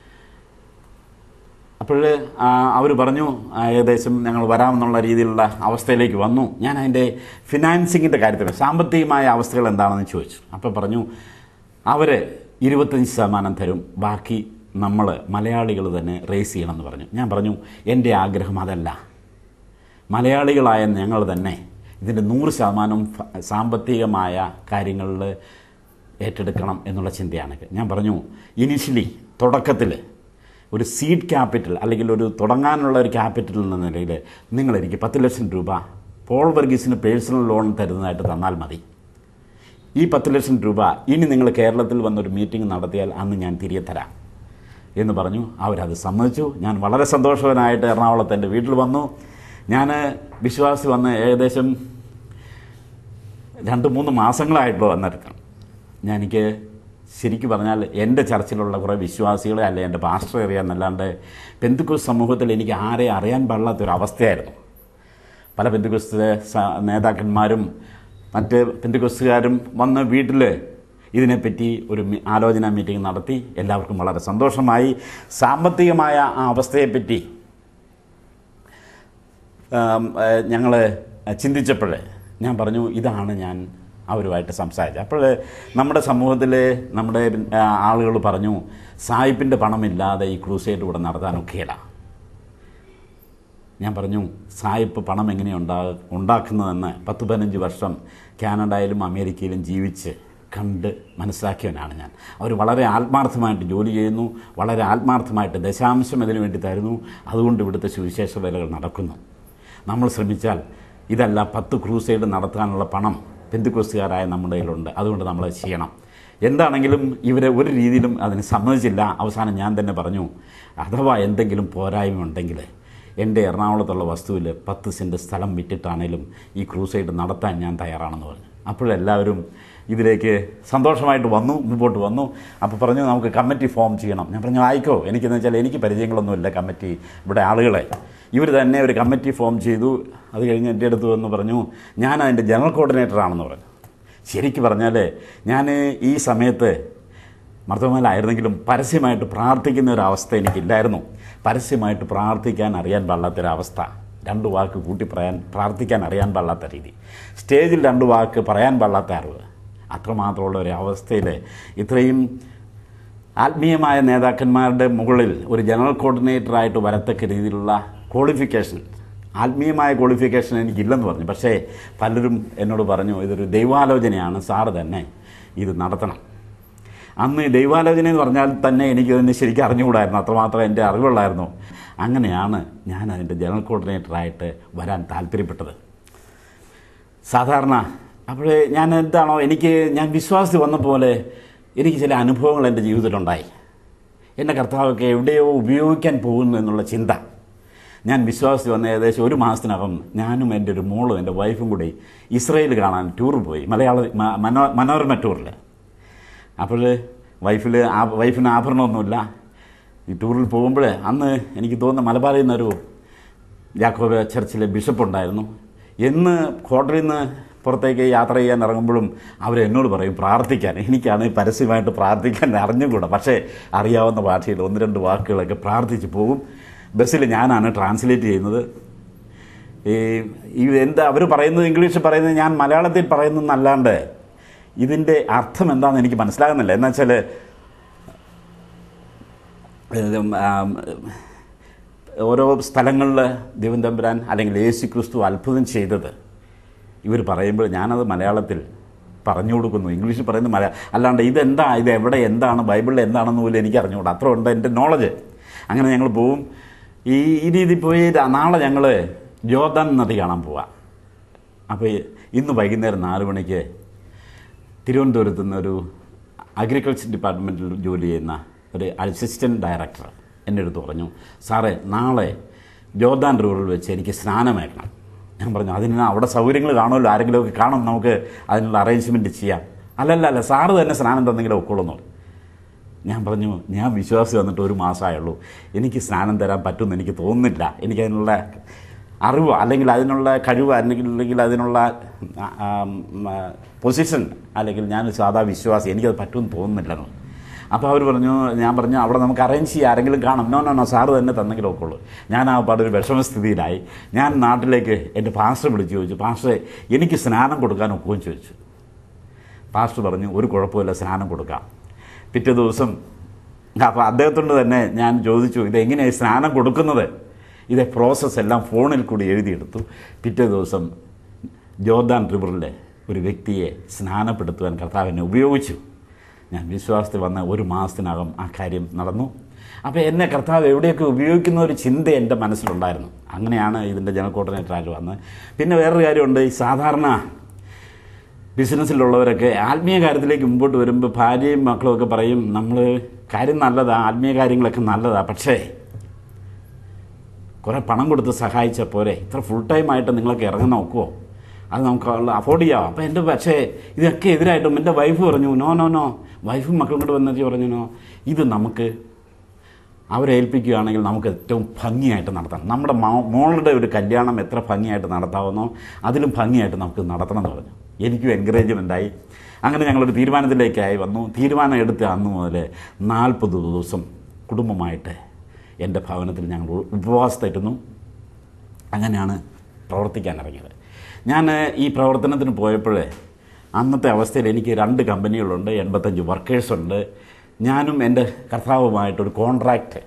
അപ്പോൾ അവർ പറഞ്ഞു ആ, ഏകദേശം ഞങ്ങൾ വരാമെന്നുള്ള രീതിയിലുള്ള അവസ്ഥയിലേക്ക് വന്നു ഞാൻ അതിൻ്റെ ഫിനാൻസിങ്ങിൻ്റെ കാര്യത്തിൽ സാമ്പത്തികമായ അവസ്ഥകൾ എന്താണെന്ന് ചോദിച്ചു അപ്പോൾ പറഞ്ഞു അവർ ഇരുപത്തഞ്ച് ശതമാനം തരും ബാക്കി നമ്മൾ മലയാളികൾ തന്നെ റേസ് ചെയ്യണമെന്ന് പറഞ്ഞു ഞാൻ പറഞ്ഞു എൻ്റെ ആഗ്രഹം അതല്ല മലയാളികളായ ഞങ്ങൾ തന്നെ ഇതിൻ്റെ നൂറ് ശതമാനം ഫ- സാമ്പത്തികമായ കാര്യങ്ങളിൽ ഏറ്റെടുക്കണം എന്നുള്ള ചിന്തയാണ് ഞാൻ പറഞ്ഞു ഇനിഷ്യലി തുടക്കത്തിൽ ഒരു സീഡ് ക്യാപിറ്റൽ അല്ലെങ്കിൽ ഒരു തുടങ്ങാനുള്ള ഒരു ക്യാപിറ്റൽ എന്ന നിലയിൽ നിങ്ങൾ എനിക്ക് പത്ത് ലക്ഷം രൂപ പോൾ വർഗീസിന് പേഴ്സണൽ ലോൺ തരുന്നതായിട്ട് തന്നാൽ മതി ഈ പത്ത് ലക്ഷം രൂപ ഇനി നിങ്ങൾ കേരളത്തിൽ വന്നൊരു മീറ്റിംഗ് നടത്തിയാൽ അന്ന് ഞാൻ തിരികെ തരാം എന്ന് പറഞ്ഞു അവരത് സമ്മതിച്ചു ഞാൻ വളരെ സന്തോഷവനായിട്ട് എറണാകുളത്ത് എൻ്റെ വീട്ടിൽ വന്നു ഞാൻ വിശ്വാസി വന്ന് ഏകദേശം രണ്ട് മൂന്ന് മാസങ്ങളായിട്ടുള്ളൂ വന്നിരിക്കണം ഞാൻ എനിക്ക് ശരിക്കും പറഞ്ഞാൽ എൻ്റെ ചർച്ചിലുള്ള കുറേ വിശ്വാസികളെ അല്ലെ എൻ്റെ പാസ്റ്റർ അറിയാമെന്നല്ലാണ്ട് പെന്തുക്കോസ് സമൂഹത്തിൽ എനിക്ക് ആരെ അറിയാൻ പാടില്ലാത്തൊരു അവസ്ഥയായിരുന്നു പല പെന്തുക്കോസ് സ- നേതാക്കന്മാരും മറ്റ് പെന്തുക്കോസുകാരും വന്ന് വീട്ടിൽ ഇതിനെപ്പറ്റി ഒരു മി- ആലോചന മീറ്റിംഗ് നടത്തി എല്ലാവർക്കും വളരെ സന്തോഷമായി സാമ്പത്തികമായ ആ അവസ്ഥയെപ്പറ്റി ഞങ്ങൾ ചിന്തിച്ചപ്പോൾ ഞാൻ പറഞ്ഞു ഇതാണ് ഞാൻ അവരുമായിട്ട് സംസാരിച്ചത് അപ്പോൾ നമ്മുടെ സമൂഹത്തിൽ നമ്മുടെ ആളുകൾ പറഞ്ഞു സായിപ്പിൻ്റെ പണമില്ലാതെ ഈ ക്രൂസൈഡ് ഇവിടെ നടത്താനൊക്കെയില്ല ഞാൻ പറഞ്ഞു സായിപ്പ് പണം എങ്ങനെ ഉണ്ടാ ഉണ്ടാക്കുന്നതെന്ന് പത്ത് പതിനഞ്ച് വർഷം കാനഡയിലും അമേരിക്കയിലും ജീവിച്ച് കണ്ട് മനസ്സിലാക്കിയവനാണ് ഞാൻ അവർ വളരെ ആത്മാർത്ഥമായിട്ട് ജോലി ചെയ്യുന്നു വളരെ ആത്മാർത്ഥമായിട്ട് ദശാംശം ഇതിനു വേണ്ടി തരുന്നു അതുകൊണ്ട് ഇവിടുത്തെ സുവിശേഷ വേലകൾ നടക്കുന്നു നമ്മൾ ശ്രമിച്ചാൽ ഇതല്ല പത്ത് ക്രൂസൈഡ് നടത്താനുള്ള പണം പെന്തുക്രോസുകാരായ നമ്മുടെ കയ്യിലുണ്ട് അതുകൊണ്ട് നമ്മൾ ചെയ്യണം എന്താണെങ്കിലും ഇവരെ ഒരു രീതിയിലും അതിന് സമ്മതിച്ചില്ല അവസാനം ഞാൻ തന്നെ പറഞ്ഞു അഥവാ എന്തെങ്കിലും പോരായ്മ ഉണ്ടെങ്കിൽ എൻ്റെ എറണാകുളത്തുള്ള വസ്തുവിൽ പത്ത് സെൻറ്റ് സ്ഥലം വിറ്റിട്ടാണേലും ഈ ക്രൂസൈഡ് നടത്താൻ ഞാൻ തയ്യാറാണെന്ന് പറഞ്ഞു അപ്പോഴെല്ലാവരും ഇതിലേക്ക് സന്തോഷമായിട്ട് വന്നു മുമ്പോട്ട് വന്നു അപ്പോൾ പറഞ്ഞു നമുക്ക് കമ്മിറ്റി ഫോം ചെയ്യണം ഞാൻ പറഞ്ഞു ആയിക്കോ എനിക്കെന്ന് വെച്ചാൽ എനിക്ക് പരിചയങ്ങളൊന്നുമില്ല കമ്മിറ്റി ഇവിടെ ആളുകളെ ഇവർ തന്നെ ഒരു കമ്മിറ്റി ഫോം ചെയ്തു അത് കഴിഞ്ഞ് എൻ്റെ അടുത്ത് വന്ന് പറഞ്ഞു ഞാൻ അതിൻ്റെ ജനറൽ കോർഡിനേറ്റർ ആണെന്ന് പറഞ്ഞു ശരിക്കും പറഞ്ഞാൽ ഞാൻ ഈ സമയത്ത് മർദ്ദമാലായിരുന്നെങ്കിലും പരസ്യമായിട്ട് പ്രാർത്ഥിക്കുന്ന ഒരു അവസ്ഥ എനിക്കില്ലായിരുന്നു പരസ്യമായിട്ട് പ്രാർത്ഥിക്കാൻ അറിയാൻ പാടില്ലാത്തൊരവസ്ഥ രണ്ട് വാക്ക് കൂട്ടി പറയാൻ പ്രാർത്ഥിക്കാൻ അറിയാൻ പാടില്ലാത്ത രീതി സ്റ്റേജിൽ രണ്ട് വാക്ക് പറയാൻ പാടില്ലാത്ത അറിവ് അത്രമാത്രമുള്ള ഒരു അവസ്ഥയിൽ ഇത്രയും ആത്മീയമായ നേതാക്കന്മാരുടെ മുകളിൽ ഒരു ജനറൽ കോർഡിനേറ്ററായിട്ട് വരത്തക്ക രീതിയിലുള്ള ക്വാളിഫിക്കേഷൻ ആത്മീയമായ ക്വാളിഫിക്കേഷൻ എനിക്കില്ലെന്ന് പറഞ്ഞു പക്ഷേ പലരും എന്നോട് പറഞ്ഞു ഇതൊരു ദൈവാലോചനയാണ് സാറ് തന്നെ ഇത് നടത്തണം അന്ന് ഈ ദൈവാലോചന എന്ന് പറഞ്ഞാൽ തന്നെ എനിക്ക് തന്നെ ശരിക്കും അറിഞ്ഞുകൂടായിരുന്നു അത്രമാത്രം എൻ്റെ അറിവുള്ളായിരുന്നു അങ്ങനെയാണ് ഞാൻ അതിൻ്റെ ജനറൽ കോർഡിനേറ്ററായിട്ട് വരാൻ താല്പര്യപ്പെട്ടത് സാധാരണ അപ്പോൾ ഞാൻ എന്താണോ എനിക്ക് ഞാൻ വിശ്വാസത്തിൽ വന്ന പോലെ എനിക്ക് ചില അനുഭവങ്ങൾ എൻ്റെ ജീവിതത്തിലുണ്ടായി എൻ്റെ കർത്താവൊക്കെ എവിടെയോ ഉപയോഗിക്കാൻ പോകുന്നു എന്നുള്ള ചിന്ത ഞാൻ വിശ്വാസത്തിൽ വന്ന ഏകദേശം ഒരു മാസത്തിനകം ഞാനും എൻ്റെ ഒരു മോളും എൻ്റെ വൈഫും കൂടി ഇസ്രയേൽ കാണാൻ ടൂർ പോയി മലയാള മ- മനോ മനോരമ ടൂറിൽ അപ്പോൾ വൈഫിൽ ആ വൈഫിന് ആഭരണമൊന്നുമില്ല ഈ ടൂറിൽ പോകുമ്പോൾ അന്ന് എനിക്ക് തോന്നുന്ന മലബാറിൽ നിന്നൊരു യാക്കോബ ചർച്ചിലെ ബിഷപ്പ് ഉണ്ടായിരുന്നു എന്ന് ഹോട്ടലിൽ നിന്ന് പുറത്തേക്ക് യാത്ര ചെയ്യാൻ ഇറങ്ങുമ്പോഴും അവർ എന്നോട് പറയും പ്രാർത്ഥിക്കാൻ എനിക്കാണ് പരസ്യമായിട്ട് പ്രാർത്ഥിക്കാൻ അറിഞ്ഞുകൂടാ പക്ഷേ അറിയാവുന്ന ഭാഷയിൽ ഒന്ന് രണ്ട് വാക്കുകളൊക്കെ പ്രാർത്ഥിച്ച് പോകും ബസ്സിൽ ഞാനാണ് ട്രാൻസ്ലേറ്റ് ചെയ്യുന്നത് ഈ ഈ എന്താ അവർ പറയുന്നത് ഇംഗ്ലീഷ് പറയുന്നത് ഞാൻ മലയാളത്തിൽ പറയുന്നതല്ലാണ്ട് ഇതിൻ്റെ അർത്ഥം എന്താണെന്ന് എനിക്ക് മനസ്സിലാകുന്നില്ല എന്ന് വെച്ചാൽ ഓരോ സ്ഥലങ്ങളിൽ ദൈവം തമ്പുരാൻ അല്ലെങ്കിൽ യേശു ക്രിസ്തു അത്ഭുതം ചെയ്തത് ഇവർ പറയുമ്പോൾ ഞാനത് മലയാളത്തിൽ പറഞ്ഞു കൊടുക്കുന്നു ഇംഗ്ലീഷിൽ പറയുന്നത് മലയാളം അല്ലാണ്ട് ഇതെന്താ ഇത് എവിടെ എന്താണ് ബൈബിളിൽ എന്താണെന്ന് പോലും എനിക്ക് അറിഞ്ഞുകൂടാ അത്ര ഉണ്ട് എൻ്റെ നോളജ് അങ്ങനെ ഞങ്ങൾ പോവും ഈ ഈ രീതിയിൽ പോയി ര- നാളെ ഞങ്ങൾ ജോർദാൻ നദി കാണാൻ പോവാം അപ്പോൾ ഇന്ന് വൈകുന്നേരം നാല് മണിക്ക് തിരുവനന്തപുരത്ത് നിന്ന് ഒരു അഗ്രികൾച്ചർ ഡിപ്പാർട്ട്മെൻറ്റിൽ ജോലി ചെയ്യുന്ന ഒരു അസിസ്റ്റൻറ്റ് ഡയറക്ടർ എൻ്റെ അടുത്ത് പറഞ്ഞു സാറേ നാളെ ജോർദാൻ റിവറിൽ വെച്ച് എനിക്ക് സ്നാനമേക്കണം ഞാൻ പറഞ്ഞു അതിന് അവിടെ സൗകര്യങ്ങൾ കാണുമല്ലോ ആരെങ്കിലുമൊക്കെ കാണും നമുക്ക് അതിനുള്ള അറേഞ്ച്മെൻറ്റ് ചെയ്യാം അല്ലല്ല അല്ല സാറ് തന്നെ സ്നാനം തന്നെങ്കിലും ഒക്കുള്ളൂ എന്ന് ഞാൻ പറഞ്ഞു ഞാൻ വിശ്വാസി വന്നിട്ട് ഒരു മാസമായുള്ളൂ എനിക്ക് സ്നാനം തരാൻ പറ്റുമെന്ന് എനിക്ക് തോന്നുന്നില്ല എനിക്കതിനുള്ള അറിവ് അല്ലെങ്കിൽ അതിനുള്ള കഴിവ് അല്ലെങ്കിൽ അല്ലെങ്കിൽ അതിനുള്ള പൊസിഷൻ അല്ലെങ്കിൽ ഞാൻ സാധാ വിശ്വാസി എനിക്കത് പറ്റുമെന്ന് തോന്നുന്നില്ലെന്ന് അപ്പോൾ അവർ പറഞ്ഞു ഞാൻ പറഞ്ഞു അവിടെ നമുക്ക് അറേഞ്ച് ചെയ്യാം ആരെങ്കിലും കാണും നോ നോ നോ സാറ് തന്നെ തന്നെങ്കിലും ഒക്കെ ഉള്ളൂ ഞാൻ ആ പാടൊരു വിഷമസ്ഥിതിയിലായി ഞാൻ നാട്ടിലേക്ക് എൻ്റെ പാസ്റ്റർ വിളിച്ച് ചോദിച്ചു പാസ്റ്ററെ എനിക്ക് സ്നാനം കൊടുക്കാൻ ഒക്കുമെന്ന് ചോദിച്ചു പാസ്റ്റർ പറഞ്ഞു ഒരു കുഴപ്പമില്ല സ്നാനം കൊടുക്കാം പിറ്റേ ദിവസം അപ്പോൾ അദ്ദേഹത്തോട് തന്നെ ഞാൻ ചോദിച്ചു ഇതെങ്ങനെയാണ് സ്നാനം കൊടുക്കുന്നത് ഇതേ പ്രോസസ്സ് എല്ലാം ഫോണിൽ കൂടി എഴുതിയെടുത്തു പിറ്റേ ദിവസം ജോർദാൻ റിവറിലെ ഒരു വ്യക്തിയെ സ്നാനപ്പെടുത്തുവാൻ കർത്താവിനെ ഉപയോഗിച്ചു ഞാൻ വിശ്വാസത്തിൽ വന്ന ഒരു മാസത്തിനകം ആ കാര്യം നടന്നു അപ്പോൾ എന്നെ കർത്താവ് എവിടെയൊക്കെ ഉപയോഗിക്കുന്ന ഒരു ചിന്ത എൻ്റെ മനസ്സിലുണ്ടായിരുന്നു അങ്ങനെയാണ് ഇതിൻ്റെ ജനറൽ കോർഡിനേറ്ററായിട്ട് വന്നത് പിന്നെ വേറൊരു കാര്യമുണ്ട് ഈ സാധാരണ ബിസിനസ്സിലുള്ളവരൊക്കെ ആത്മീയ കാര്യത്തിലേക്ക് മുമ്പോട്ട് വരുമ്പോൾ ഭാര്യയും മക്കളും ഒക്കെ പറയും നമ്മൾ കാര്യം നല്ലതാണ് ആത്മീയ കാര്യങ്ങളൊക്കെ നല്ലതാണ് പക്ഷേ കുറേ പണം കൊടുത്ത് സഹായിച്ചാൽ പോരെ ഇത്ര ഫുൾ ടൈം ആയിട്ട് നിങ്ങൾക്ക് ഇറങ്ങാൻ നോക്കുമോ അത് നമുക്ക് അഫോർഡ് ചെയ്യാം അപ്പോൾ എൻ്റെ പക്ഷേ ഇതൊക്കെ എതിരായിട്ടും എൻ്റെ വൈഫ് പറഞ്ഞു നോ നോ നോ വൈഫും മക്കളും കൂടെ വന്നിട്ട് പറഞ്ഞു നോ ഇത് നമുക്ക് അവരെ ഏൽപ്പിക്കുകയാണെങ്കിൽ നമുക്ക് ഏറ്റവും ഭംഗിയായിട്ട് നടത്താം നമ്മുടെ മോ- മോളുടെ ഒരു കല്യാണം എത്ര ഭംഗിയായിട്ട് നടത്താവുന്നോ അതിലും ഭംഗിയായിട്ട് നമുക്ക് നടത്തണം എന്ന് പറഞ്ഞു എനിക്കും എൻകറേജ്മെൻ്റായി അങ്ങനെ ഞങ്ങളൊരു തീരുമാനത്തിലേക്കായി വന്നു തീരുമാനം എടുത്ത അന്ന് മുതൽ നാൽപ്പത് ദിവസം കുടുംബമായിട്ട് എൻ്റെ ഭവനത്തിൽ ഞങ്ങൾ ഉപവാസത്തിരുന്നു അങ്ങനെയാണ് പ്രവർത്തിക്കാൻ ഇറങ്ങിയത് ഞാൻ ഈ പ്രവർത്തനത്തിന് പോയപ്പോൾ അന്നത്തെ അവസ്ഥയിൽ എനിക്ക് രണ്ട് കമ്പനികളുണ്ട് എൺപത്തഞ്ച് വർക്കേഴ്സുണ്ട് ഞാനും എൻ്റെ കർത്താവുമായിട്ടൊരു കോൺട്രാക്റ്റ്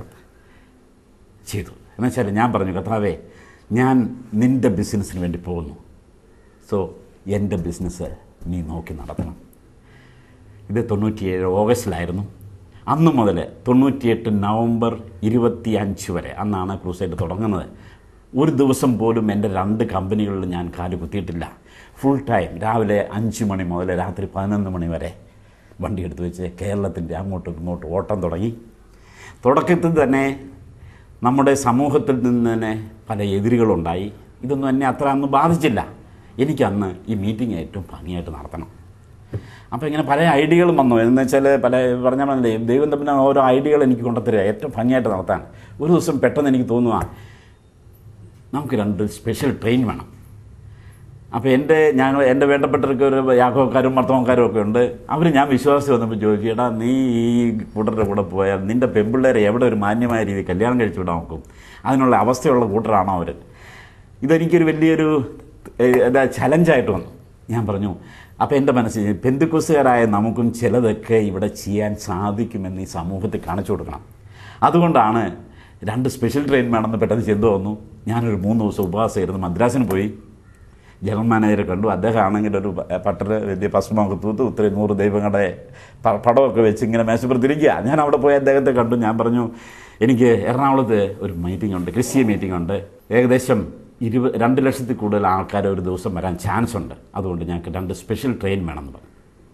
ചെയ്തു എന്നുവെച്ചാൽ ഞാൻ പറഞ്ഞു കർത്താവേ ഞാൻ നിൻ്റെ ബിസിനസ്സിന് വേണ്ടി പോകുന്നു സോ എൻ്റെ ബിസിനസ് നീ നോക്കി നടത്തണം ഇത് തൊണ്ണൂറ്റിയേഴ് ഓഗസ്റ്റിലായിരുന്നു അന്ന് മുതൽ തൊണ്ണൂറ്റിയെട്ട് നവംബർ ഇരുപത്തി അഞ്ച് വരെ അന്നാണ് ക്രൂസൈഡ് തുടങ്ങുന്നത് ഒരു ദിവസം പോലും എൻ്റെ രണ്ട് കമ്പനികളിൽ ഞാൻ കാല് കുത്തിയിട്ടില്ല ഫുൾ ടൈം രാവിലെ അഞ്ച് മണി മുതൽ രാത്രി പതിനൊന്ന് മണി വരെ വണ്ടി എടുത്ത് വെച്ച് കേരളത്തിൻ്റെ അങ്ങോട്ടും ഇങ്ങോട്ടും ഓട്ടം തുടങ്ങി തുടക്കത്തിൽ തന്നെ നമ്മുടെ സമൂഹത്തിൽ നിന്ന് തന്നെ പല എതിരുകളുണ്ടായി ഇതൊന്നും എന്നെ അത്ര അന്ന് ബാധിച്ചില്ല എനിക്കന്ന് ഈ മീറ്റിംഗ് ഏറ്റവും ഭംഗിയായിട്ട് നടത്തണം അപ്പോൾ ഇങ്ങനെ പല ഐഡിയകളും വന്നു എന്ന് വെച്ചാൽ പല പറഞ്ഞാൽ മതി ദൈവം തമ്മിൽ ഓരോ ഐഡിയകൾ എനിക്ക് കൊണ്ടുത്തരിക ഏറ്റവും ഭംഗിയായിട്ട് നടത്താൻ ഒരു ദിവസം പെട്ടെന്ന് എനിക്ക് തോന്നുക നമുക്ക് രണ്ട് സ്പെഷ്യൽ ട്രെയിൻ വേണം അപ്പോൾ എൻ്റെ ഞങ്ങൾ എൻ്റെ വേണ്ടപ്പെട്ടവർക്ക് ഒരു യാക്കോക്കാരും മർത്തവക്കാരും ഒക്കെ ഉണ്ട് അവർ ഞാൻ വിശ്വാസി വന്നപ്പോൾ ചോദിച്ചു എടാ നീ ഈ കൂട്ടരുടെ കൂടെ പോയാൽ നിൻ്റെ പെമ്പിള്ളേരെ എവിടെ ഒരു മാന്യമായ രീതിയിൽ കല്യാണം കഴിച്ചു വിടാൻ നോക്കും അതിനുള്ള അവസ്ഥയുള്ള കൂട്ടരാണോ അവർ ഇതെനിക്കൊരു വലിയൊരു ഏഹ്, എന്താ ചലഞ്ചായിട്ട് വന്നു ഞാൻ പറഞ്ഞു അപ്പോൾ എൻ്റെ മനസ്സിൽ പെന്തുക്കുസുകാരായ നമുക്കും ചിലതൊക്കെ ഇവിടെ ചെയ്യാൻ സാധിക്കുമെന്ന് ഈ സമൂഹത്തിൽ കാണിച്ചു കൊടുക്കണം അതുകൊണ്ടാണ് രണ്ട് സ്പെഷ്യൽ ട്രെയിൻ വേണമെന്ന് പെട്ടെന്ന് ചിന്ത വന്നു ഞാനൊരു മൂന്ന് ദിവസം ഉപവാസമായിരുന്നു മദ്രാസിന് പോയി ജനറൽ മാനേജറെ കണ്ടു അദ്ദേഹം ആണെങ്കിൽ ഒരു പ- പട്ടര വലിയ ഭസ്മൊക്കെ തൂത്ത് ഒത്തിരി നൂറ് ദൈവങ്ങളുടെ പ- പടമൊക്കെ വെച്ച് ഇങ്ങനെ മേശപ്പുറത്തിരിക്കുക ഞാൻ അവിടെ പോയി അദ്ദേഹത്തെ കണ്ടു ഞാൻ പറഞ്ഞു എനിക്ക് എറണാകുളത്ത് ഒരു മീറ്റിംഗ് ഉണ്ട് ക്രിസ്തീയ മീറ്റിംഗ് ഉണ്ട് ഏകദേശം ഇരുപത് രണ്ട് ലക്ഷത്തിൽ കൂടുതൽ ആൾക്കാർ ഒരു ദിവസം വരാൻ ചാൻസ് ഉണ്ട് അതുകൊണ്ട് ഞങ്ങൾക്ക് രണ്ട് സ്പെഷ്യൽ ട്രെയിൻ വേണമെന്ന് പറഞ്ഞു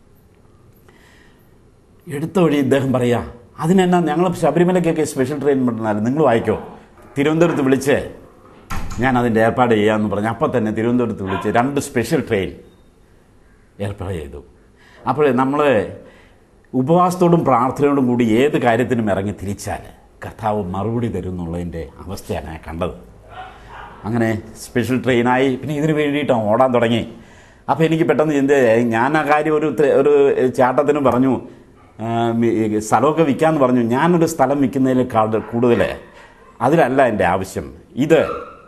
എടുത്ത വഴി ഇദ്ദേഹം പറയാ അതിനെന്നാ ഞങ്ങൾ ശബരിമലയ്ക്കൊക്കെ സ്പെഷ്യൽ ട്രെയിൻ പറഞ്ഞാൽ നിങ്ങൾ വായിക്കോ തിരുവനന്തപുരത്ത് വിളിച്ച് ഞാൻ അതിൻ്റെ ഏർപ്പാട് ചെയ്യാമെന്ന് പറഞ്ഞു അപ്പം തന്നെ തിരുവനന്തപുരത്ത് വിളിച്ച് രണ്ട് സ്പെഷ്യൽ ട്രെയിൻ ഏർപ്പാട് ചെയ്തു അപ്പോൾ നമ്മൾ ഉപവാസത്തോടും പ്രാർത്ഥനയോടും കൂടി ഏത് കാര്യത്തിനും ഇറങ്ങി തിരിച്ചാൽ കർത്താവ് മറുപടി തരും എന്നുള്ളതിൻ്റെ അവസ്ഥയാണ് ഞാൻ കണ്ടത് അങ്ങനെ സ്പെഷ്യൽ ട്രെയിനായി പിന്നെ ഇതിന് വേണ്ടിയിട്ട് ഓടാൻ തുടങ്ങി അപ്പോൾ എനിക്ക് പെട്ടെന്ന് ചിന്തയായി ഞാൻ ആ കാര്യം ഒരു ത്ര- ഒരു ചാട്ടത്തിന് പറഞ്ഞു ആ, മി- ഈ സ്ഥലമൊക്കെ വിൽക്കാമെന്ന് പറഞ്ഞു ഞാനൊരു സ്ഥലം വിൽക്കുന്നതിൽ കൂടുതൽ അതിലല്ല എൻ്റെ ആവശ്യം ഇത്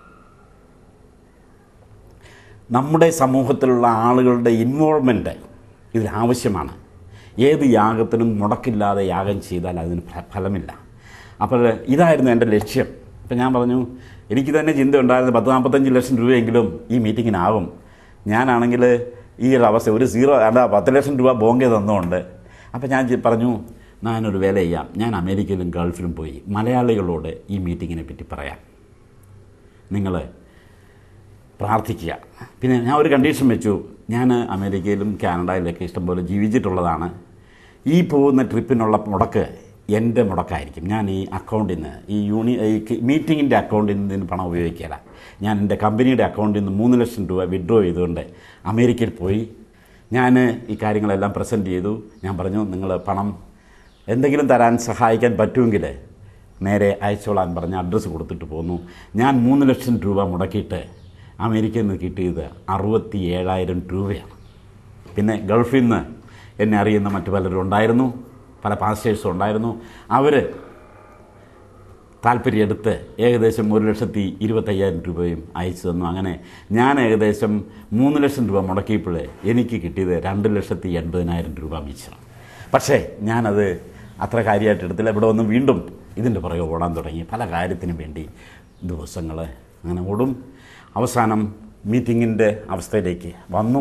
നമ്മുടെ സമൂഹത്തിലുള്ള ആളുകളുടെ ഇൻവോൾവ്മെൻറ്റ് ഇതിലാവശ്യമാണ് ഏത് യാഗത്തിനും മുടക്കില്ലാതെ യാഗം ചെയ്താൽ അതിന് ഫ- ഫലമില്ല അപ്പോൾ ഇതായിരുന്നു എൻ്റെ ലക്ഷ്യം അപ്പം ഞാൻ പറഞ്ഞു എനിക്ക് തന്നെ ചിന്ത ഉണ്ടായിരുന്നു പത്ത് നാൽപ്പത്തഞ്ച് ലക്ഷം രൂപയെങ്കിലും ഈ മീറ്റിങ്ങിനാകും ഞാനാണെങ്കിൽ ഈ ഒരു അവസ്ഥ ഒരു സീറോ അല്ല പത്ത് ലക്ഷം രൂപ ബോങ്കെ തന്നുകൊണ്ട് അപ്പം ഞാൻ ചി- പറഞ്ഞു ഞാനൊരു വേല ചെയ്യാം ഞാൻ അമേരിക്കയിലും ഗൾഫിലും പോയി മലയാളികളോട് ഈ മീറ്റിങ്ങിനെ പറ്റി പറയാം നിങ്ങൾ പ്രാർത്ഥിക്കുക പിന്നെ ഞാൻ ഒരു കണ്ടീഷൻ വെച്ചു ഞാൻ അമേരിക്കയിലും കാനഡയിലൊക്കെ ഇഷ്ടംപോലെ ജീവിച്ചിട്ടുള്ളതാണ് ഈ പോകുന്ന ട്രിപ്പിനുള്ള മുടക്ക് എൻ്റെ മുടക്കായിരിക്കും ഞാൻ ഈ അക്കൗണ്ടിൽ നിന്ന് ഈ യൂണി ഈ മീറ്റിങ്ങിൻ്റെ അക്കൗണ്ടിൽ നിന്ന് ഇതിന് പണം ഉപയോഗിക്കില്ല ഞാൻ എൻ്റെ കമ്പനിയുടെ അക്കൗണ്ടിൽ നിന്ന് മൂന്ന് ലക്ഷം രൂപ വിഡ്രോ ചെയ്തുകൊണ്ട് അമേരിക്കയിൽ പോയി ഞാൻ ഈ കാര്യങ്ങളെല്ലാം പ്രസൻറ്റ് ചെയ്തു ഞാൻ പറഞ്ഞു നിങ്ങൾ പണം എന്തെങ്കിലും തരാൻ സഹായിക്കാൻ പറ്റുമെങ്കിൽ നേരെ അയച്ചോളാൻ പറഞ്ഞ് അഡ്രസ്സ് കൊടുത്തിട്ട് പോന്നു ഞാൻ മൂന്ന് ലക്ഷം രൂപ മുടക്കിയിട്ട് അമേരിക്കയിൽ നിന്ന് കിട്ടിയത് അറുപത്തി ഏഴായിരം രൂപയാണ് പിന്നെ ഗൾഫിൽ നിന്ന് എന്നെ അറിയുന്ന മറ്റു പലരും ഉണ്ടായിരുന്നു പല പാസ്റ്റേഴ്സും ഉണ്ടായിരുന്നു അവർ താല്പര്യമെടുത്ത് ഏകദേശം ഒരു ലക്ഷത്തി ഇരുപത്തയ്യായിരം രൂപയും അയച്ചു തന്നു അങ്ങനെ ഞാൻ ഏകദേശം മൂന്ന് ലക്ഷം രൂപ മുടക്കിയപ്പോൾ എനിക്ക് കിട്ടിയത് രണ്ട് ലക്ഷത്തി എൺപതിനായിരം രൂപ മിച്ചം പക്ഷേ ഞാനത് അത്ര കാര്യമായിട്ട് എടുത്തില്ല ഇവിടെ വന്ന് വീണ്ടും ഇതിൻ്റെ പുറകെ ഓടാൻ തുടങ്ങി പല കാര്യത്തിനും വേണ്ടി ദിവസങ്ങൾ അങ്ങനെ ഓടും അവസാനം മീറ്റിങ്ങിൻ്റെ അവസ്ഥയിലേക്ക് വന്നു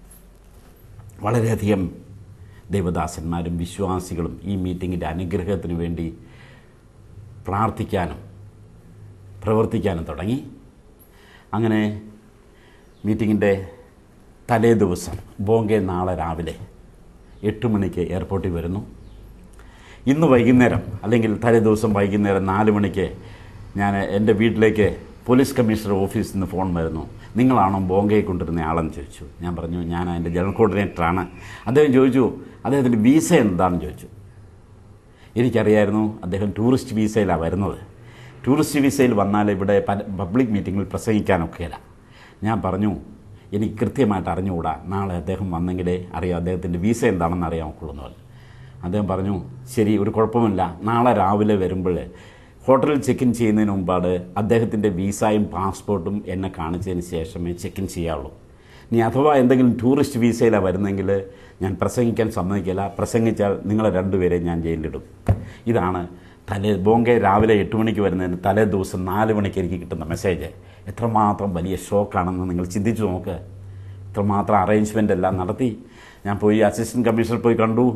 വളരെയധികം ദൈവദാസന്മാരും വിശ്വാസികളും ഈ മീറ്റിങ്ങിൻ്റെ അനുഗ്രഹത്തിന് വേണ്ടി പ്രാർത്ഥിക്കാനും പ്രവർത്തിക്കാനും തുടങ്ങി അങ്ങനെ മീറ്റിങ്ങിൻ്റെ തലേ ദിവസം ബോംബെ നാളെ രാവിലെ എട്ട് മണിക്ക് എയർപോർട്ടിൽ വരുന്നു ഇന്ന് വൈകുന്നേരം അല്ലെങ്കിൽ തലേ ദിവസം വൈകുന്നേരം നാല് മണിക്ക് ഞാൻ എൻ്റെ വീട്ടിലേക്ക് പോലീസ് കമ്മീഷണർ ഓഫീസിൽ നിന്ന് ഫോൺ വരുന്നു നിങ്ങളാണോ ബോംബെയെ കൊണ്ടുവരുന്ന ആളെന്ന് ചോദിച്ചു ഞാൻ പറഞ്ഞു ഞാൻ അതിൻ്റെ ജനറൽ കോർഡിനേറ്ററാണ് അദ്ദേഹം ചോദിച്ചു അദ്ദേഹത്തിൻ്റെ വീസ എന്താണെന്ന് ചോദിച്ചു എനിക്കറിയായിരുന്നു അദ്ദേഹം ടൂറിസ്റ്റ് വീസയിലാണ് വരുന്നത് ടൂറിസ്റ്റ് വീസയിൽ വന്നാൽ ഇവിടെ പല- പബ്ലിക് മീറ്റിങ്ങിൽ പ്രസംഗിക്കാനൊക്കെയില്ല ഞാൻ പറഞ്ഞു എനിക്ക് കൃത്യമായിട്ട് അറിഞ്ഞുകൂടാ നാളെ അദ്ദേഹം വന്നെങ്കിലേ അറിയാം അദ്ദേഹത്തിൻ്റെ വീസ എന്താണെന്ന് അറിയാൻ ഒക്കുള്ളൂ എന്ന് പറഞ്ഞു അദ്ദേഹം പറഞ്ഞു ശരി ഒരു കുഴപ്പമില്ല നാളെ രാവിലെ വരുമ്പോൾ ഹോട്ടലിൽ ചെക്ക് ഇൻ ചെയ്യുന്നതിന് മുമ്പാട് അദ്ദേഹത്തിൻ്റെ വീസയും പാസ്പോർട്ടും എന്നെ കാണിച്ചതിന് ശേഷമേ ചെക്ക് ഇൻ ചെയ്യാവുള്ളൂ ഇനി അഥവാ എന്തെങ്കിലും ടൂറിസ്റ്റ് വീസയിലാണ് വരുന്നെങ്കിൽ ഞാൻ പ്രസംഗിക്കാൻ സമ്മതിക്കില്ല പ്രസംഗിച്ചാൽ നിങ്ങളെ രണ്ടുപേരെ ഞാൻ ജയിലിലിടും ഇതാണ് തലേ ബോംബെ രാവിലെ എട്ട് മണിക്ക് വരുന്നതിന് തലേ ദിവസം നാല് മണിക്ക് എനിക്ക് കിട്ടുന്ന മെസ്സേജ് എത്രമാത്രം വലിയ ഷോക്കാണെന്ന് നിങ്ങൾ ചിന്തിച്ചു നോക്ക് എത്രമാത്രം അറേഞ്ച്മെൻ്റ് എല്ലാം നടത്തി ഞാൻ പോയി അസിസ്റ്റൻറ്റ് കമ്മീഷണർ പോയി കണ്ടു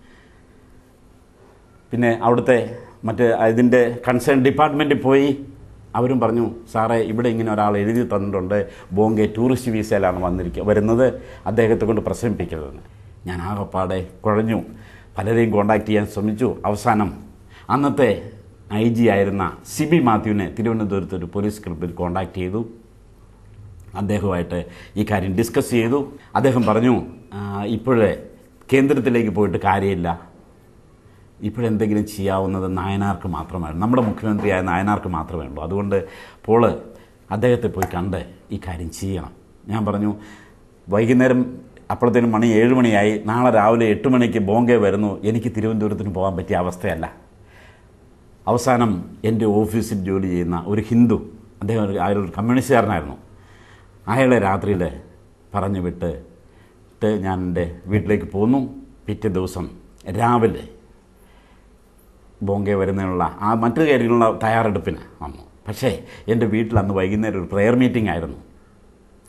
പിന്നെ അവിടുത്തെ മറ്റ് ഇതിൻ്റെ കൺസേൺ ഡിപ്പാർട്ട്മെൻറ്റിൽ പോയി അവരും പറഞ്ഞു സാറേ ഇവിടെ ഇങ്ങനെ ഒരാൾ എഴുതി തന്നിട്ടുണ്ട് ബോംബെ ടൂറിസ്റ്റ് വീസയിലാണ് വന്നിരിക്കുക വരുന്നത് അദ്ദേഹത്തെ കൊണ്ട് പ്രസംഗിപ്പിക്കരുതെന്ന് ഞാൻ ആകെപ്പാടെ കുഴഞ്ഞു പലരെയും കോണ്ടാക്ട് ചെയ്യാൻ ശ്രമിച്ചു അവസാനം അന്നത്തെ ഐ ജി ആയിരുന്ന സിബി മാത്യുവിനെ തിരുവനന്തപുരത്ത് ഒരു പോലീസ് ക്ലബിൽ കോണ്ടാക്ട് ചെയ്തു അദ്ദേഹവുമായിട്ട് ഈ കാര്യം ഡിസ്കസ് ചെയ്തു അദ്ദേഹം പറഞ്ഞു ഇപ്പോഴേ കേന്ദ്രത്തിലേക്ക് പോയിട്ട് കാര്യമില്ല ഇപ്പോഴെന്തെങ്കിലും ചെയ്യാവുന്നത് നായനാർക്ക് മാത്രമാണ് നമ്മുടെ മുഖ്യമന്ത്രിയായ നായനാർക്ക് മാത്രമേ ഉള്ളൂ അതുകൊണ്ട് പോള് അദ്ദേഹത്തെ പോയി കണ്ട് ഈ കാര്യം ചെയ്യണം ഞാൻ പറഞ്ഞു വൈകുന്നേരം അപ്പോഴത്തേനും മണി ഏഴ് മണിയായി നാളെ രാവിലെ എട്ട് മണിക്ക് ബോംബെ വരുന്നു എനിക്ക് തിരുവനന്തപുരത്തിന് പോകാൻ പറ്റിയ അവസ്ഥയല്ല അവസാനം എൻ്റെ ഓഫീസിൽ ജോലി ചെയ്യുന്ന ഒരു ഹിന്ദു അദ്ദേഹം ഒരു അയാൾ ഒരു കമ്മ്യൂണിസ്റ്റുകാരനായിരുന്നു അയാളെ രാത്രിയിൽ പറഞ്ഞു വിട്ട് ട്ട് ഞാൻ എൻ്റെ വീട്ടിലേക്ക് പോന്നു പിറ്റേ ദിവസം രാവിലെ ബോംബെ വരുന്നതിനുള്ള ആ മറ്റു കാര്യങ്ങളുള്ള തയ്യാറെടുപ്പിന് വന്നു പക്ഷേ എൻ്റെ വീട്ടിൽ അന്ന് വൈകുന്നേരം ഒരു പ്രെയർ മീറ്റിംഗ് ആയിരുന്നു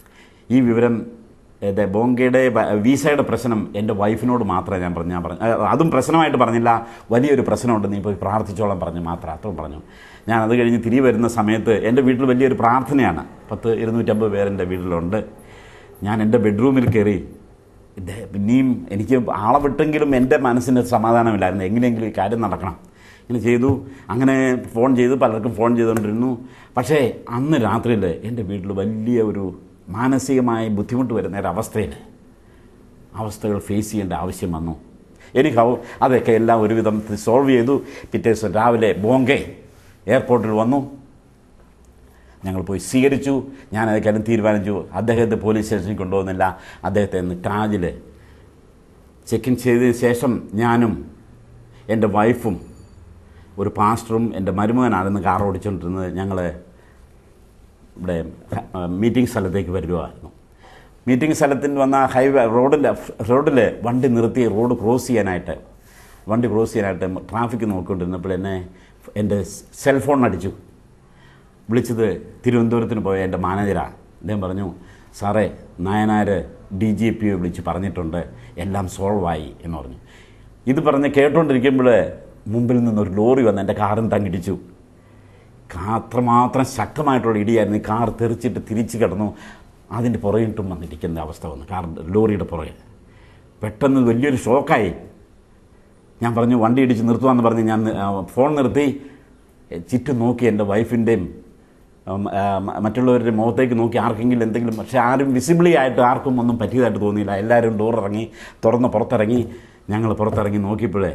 ഈ വിവരം എൻ്റെ ബോങ്കയുടെ വ- വീസയുടെ പ്രശ്നം എൻ്റെ വൈഫിനോട് മാത്രമേ ഞാൻ പറഞ്ഞു ഞാൻ പറഞ്ഞു അഹ് അതും പ്രശ്നമായിട്ട് പറഞ്ഞില്ല വലിയൊരു പ്രശ്നമുണ്ട് നീ പോയി പ്രാർത്ഥിച്ചോളം പറഞ്ഞു മാത്രം അത്രയും പറഞ്ഞു ഞാൻ അത് കഴിഞ്ഞ് തിരികെ വരുന്ന സമയത്ത് എൻ്റെ വീട്ടിൽ വലിയൊരു പ്രാർത്ഥനയാണ് പത്ത് ഇരുന്നൂറ്റമ്പത് പേരെൻ്റെ വീട്ടിലുണ്ട് ഞാൻ എൻ്റെ ബെഡ്റൂമിൽ കയറി ഇത് പിന്നെയും എനിക്ക് ആളെ വിട്ടെങ്കിലും എൻ്റെ മനസ്സിന് സമാധാനമില്ലായിരുന്നു എങ്ങനെയെങ്കിലും ഈ കാര്യം നടക്കണം ഇങ്ങനെ ചെയ്തു അങ്ങനെ ഫോൺ ചെയ്തു പലർക്കും ഫോൺ ചെയ്തുകൊണ്ടിരുന്നു പക്ഷേ അന്ന് രാത്രിയിൽ എൻ്റെ വീട്ടിൽ വലിയ ഒരു മാനസികമായി ബുദ്ധിമുട്ട് വരുന്ന ഒരു അവസ്ഥയിൽ അവസ്ഥകൾ ഫേസ് ചെയ്യേണ്ട ആവശ്യം വന്നു എനിക്ക് അതൊക്കെ എല്ലാം ഒരുവിധം സോൾവ് ചെയ്തു പിറ്റേ ദിവസം രാവിലെ ബോംബെ എയർപോർട്ടിൽ വന്നു ഞങ്ങൾ പോയി സ്വീകരിച്ചു ഞാൻ അതൊക്കെ തീരുമാനിച്ചു അദ്ദേഹത്തെ പോലീസ് സ്റ്റേഷനിൽ കൊണ്ടുപോകുന്നില്ല അദ്ദേഹത്തെ ഇന്ന് താജിൽ ചെക്ക് ഇൻ ചെയ്തതിന് ശേഷം ഞാനും എൻ്റെ വൈഫും ഒരു പാസ്റ്ററും എൻ്റെ മരുമകനാണെന്ന് കാർ ഓടിച്ചുകൊണ്ടിരുന്നത് ഞങ്ങൾ ഇവിടെ മീറ്റിംഗ് സ്ഥലത്തേക്ക് വരുവായിരുന്നു മീറ്റിംഗ് സ്ഥലത്തിന് വന്ന ഹൈവേ റോഡിൽ റോഡിൽ വണ്ടി നിർത്തി റോഡ് ക്രോസ് ചെയ്യാനായിട്ട് വണ്ടി ക്രോസ് ചെയ്യാനായിട്ട് ട്രാഫിക് നോക്കിക്കൊണ്ടിരുന്നപ്പോൾ എന്നെ എൻ്റെ സെൽഫോൺ അടിച്ചു വിളിച്ചത് തിരുവനന്തപുരത്തിന് പോയ എൻ്റെ മാനേജരാണ് അദ്ദേഹം പറഞ്ഞു സാറേ നായനാർ ഡി ജി പിയെ വിളിച്ച് പറഞ്ഞിട്ടുണ്ട് എല്ലാം സോൾവായി എന്ന് പറഞ്ഞു ഇത് പറഞ്ഞ് കേട്ടുകൊണ്ടിരിക്കുമ്പോൾ മുമ്പിൽ നിന്നൊരു ലോറി വന്ന് എൻ്റെ കാറും തങ്ങിടിച്ചു കാ- അത്രമാത്രം ശക്തമായിട്ടുള്ള ഇടിയായിരുന്നു ഈ കാർ തെറിച്ചിട്ട് തിരിച്ച് കിടന്നു അതിൻ്റെ പുറകിട്ടും വന്നിരിക്കുന്ന അവസ്ഥ വന്നു കാർ ലോറിയുടെ പുറകെ പെട്ടെന്ന് വലിയൊരു ഷോക്കായി ഞാൻ പറഞ്ഞു വണ്ടി ഇടിച്ച് നിർത്തുവാന്ന് പറഞ്ഞ് ഞാൻ ആ, ഫോൺ നിർത്തി എ, ചുറ്റും നോക്കി എൻ്റെ വൈഫിൻ്റെയും ഉം, ആ, മ- മറ്റുള്ളവരുടെ മുഖത്തേക്ക് നോക്കി ആർക്കെങ്കിലും എന്തെങ്കിലും പക്ഷേ ആരും വിസിബിളി ആയിട്ട് ആർക്കും ഒന്നും പറ്റിയതായിട്ട് തോന്നിയില്ല എല്ലാവരും ഡോർ ഇറങ്ങി തുറന്ന് പുറത്തിറങ്ങി ഞങ്ങൾ പുറത്തിറങ്ങി നോക്കിയപ്പോഴേ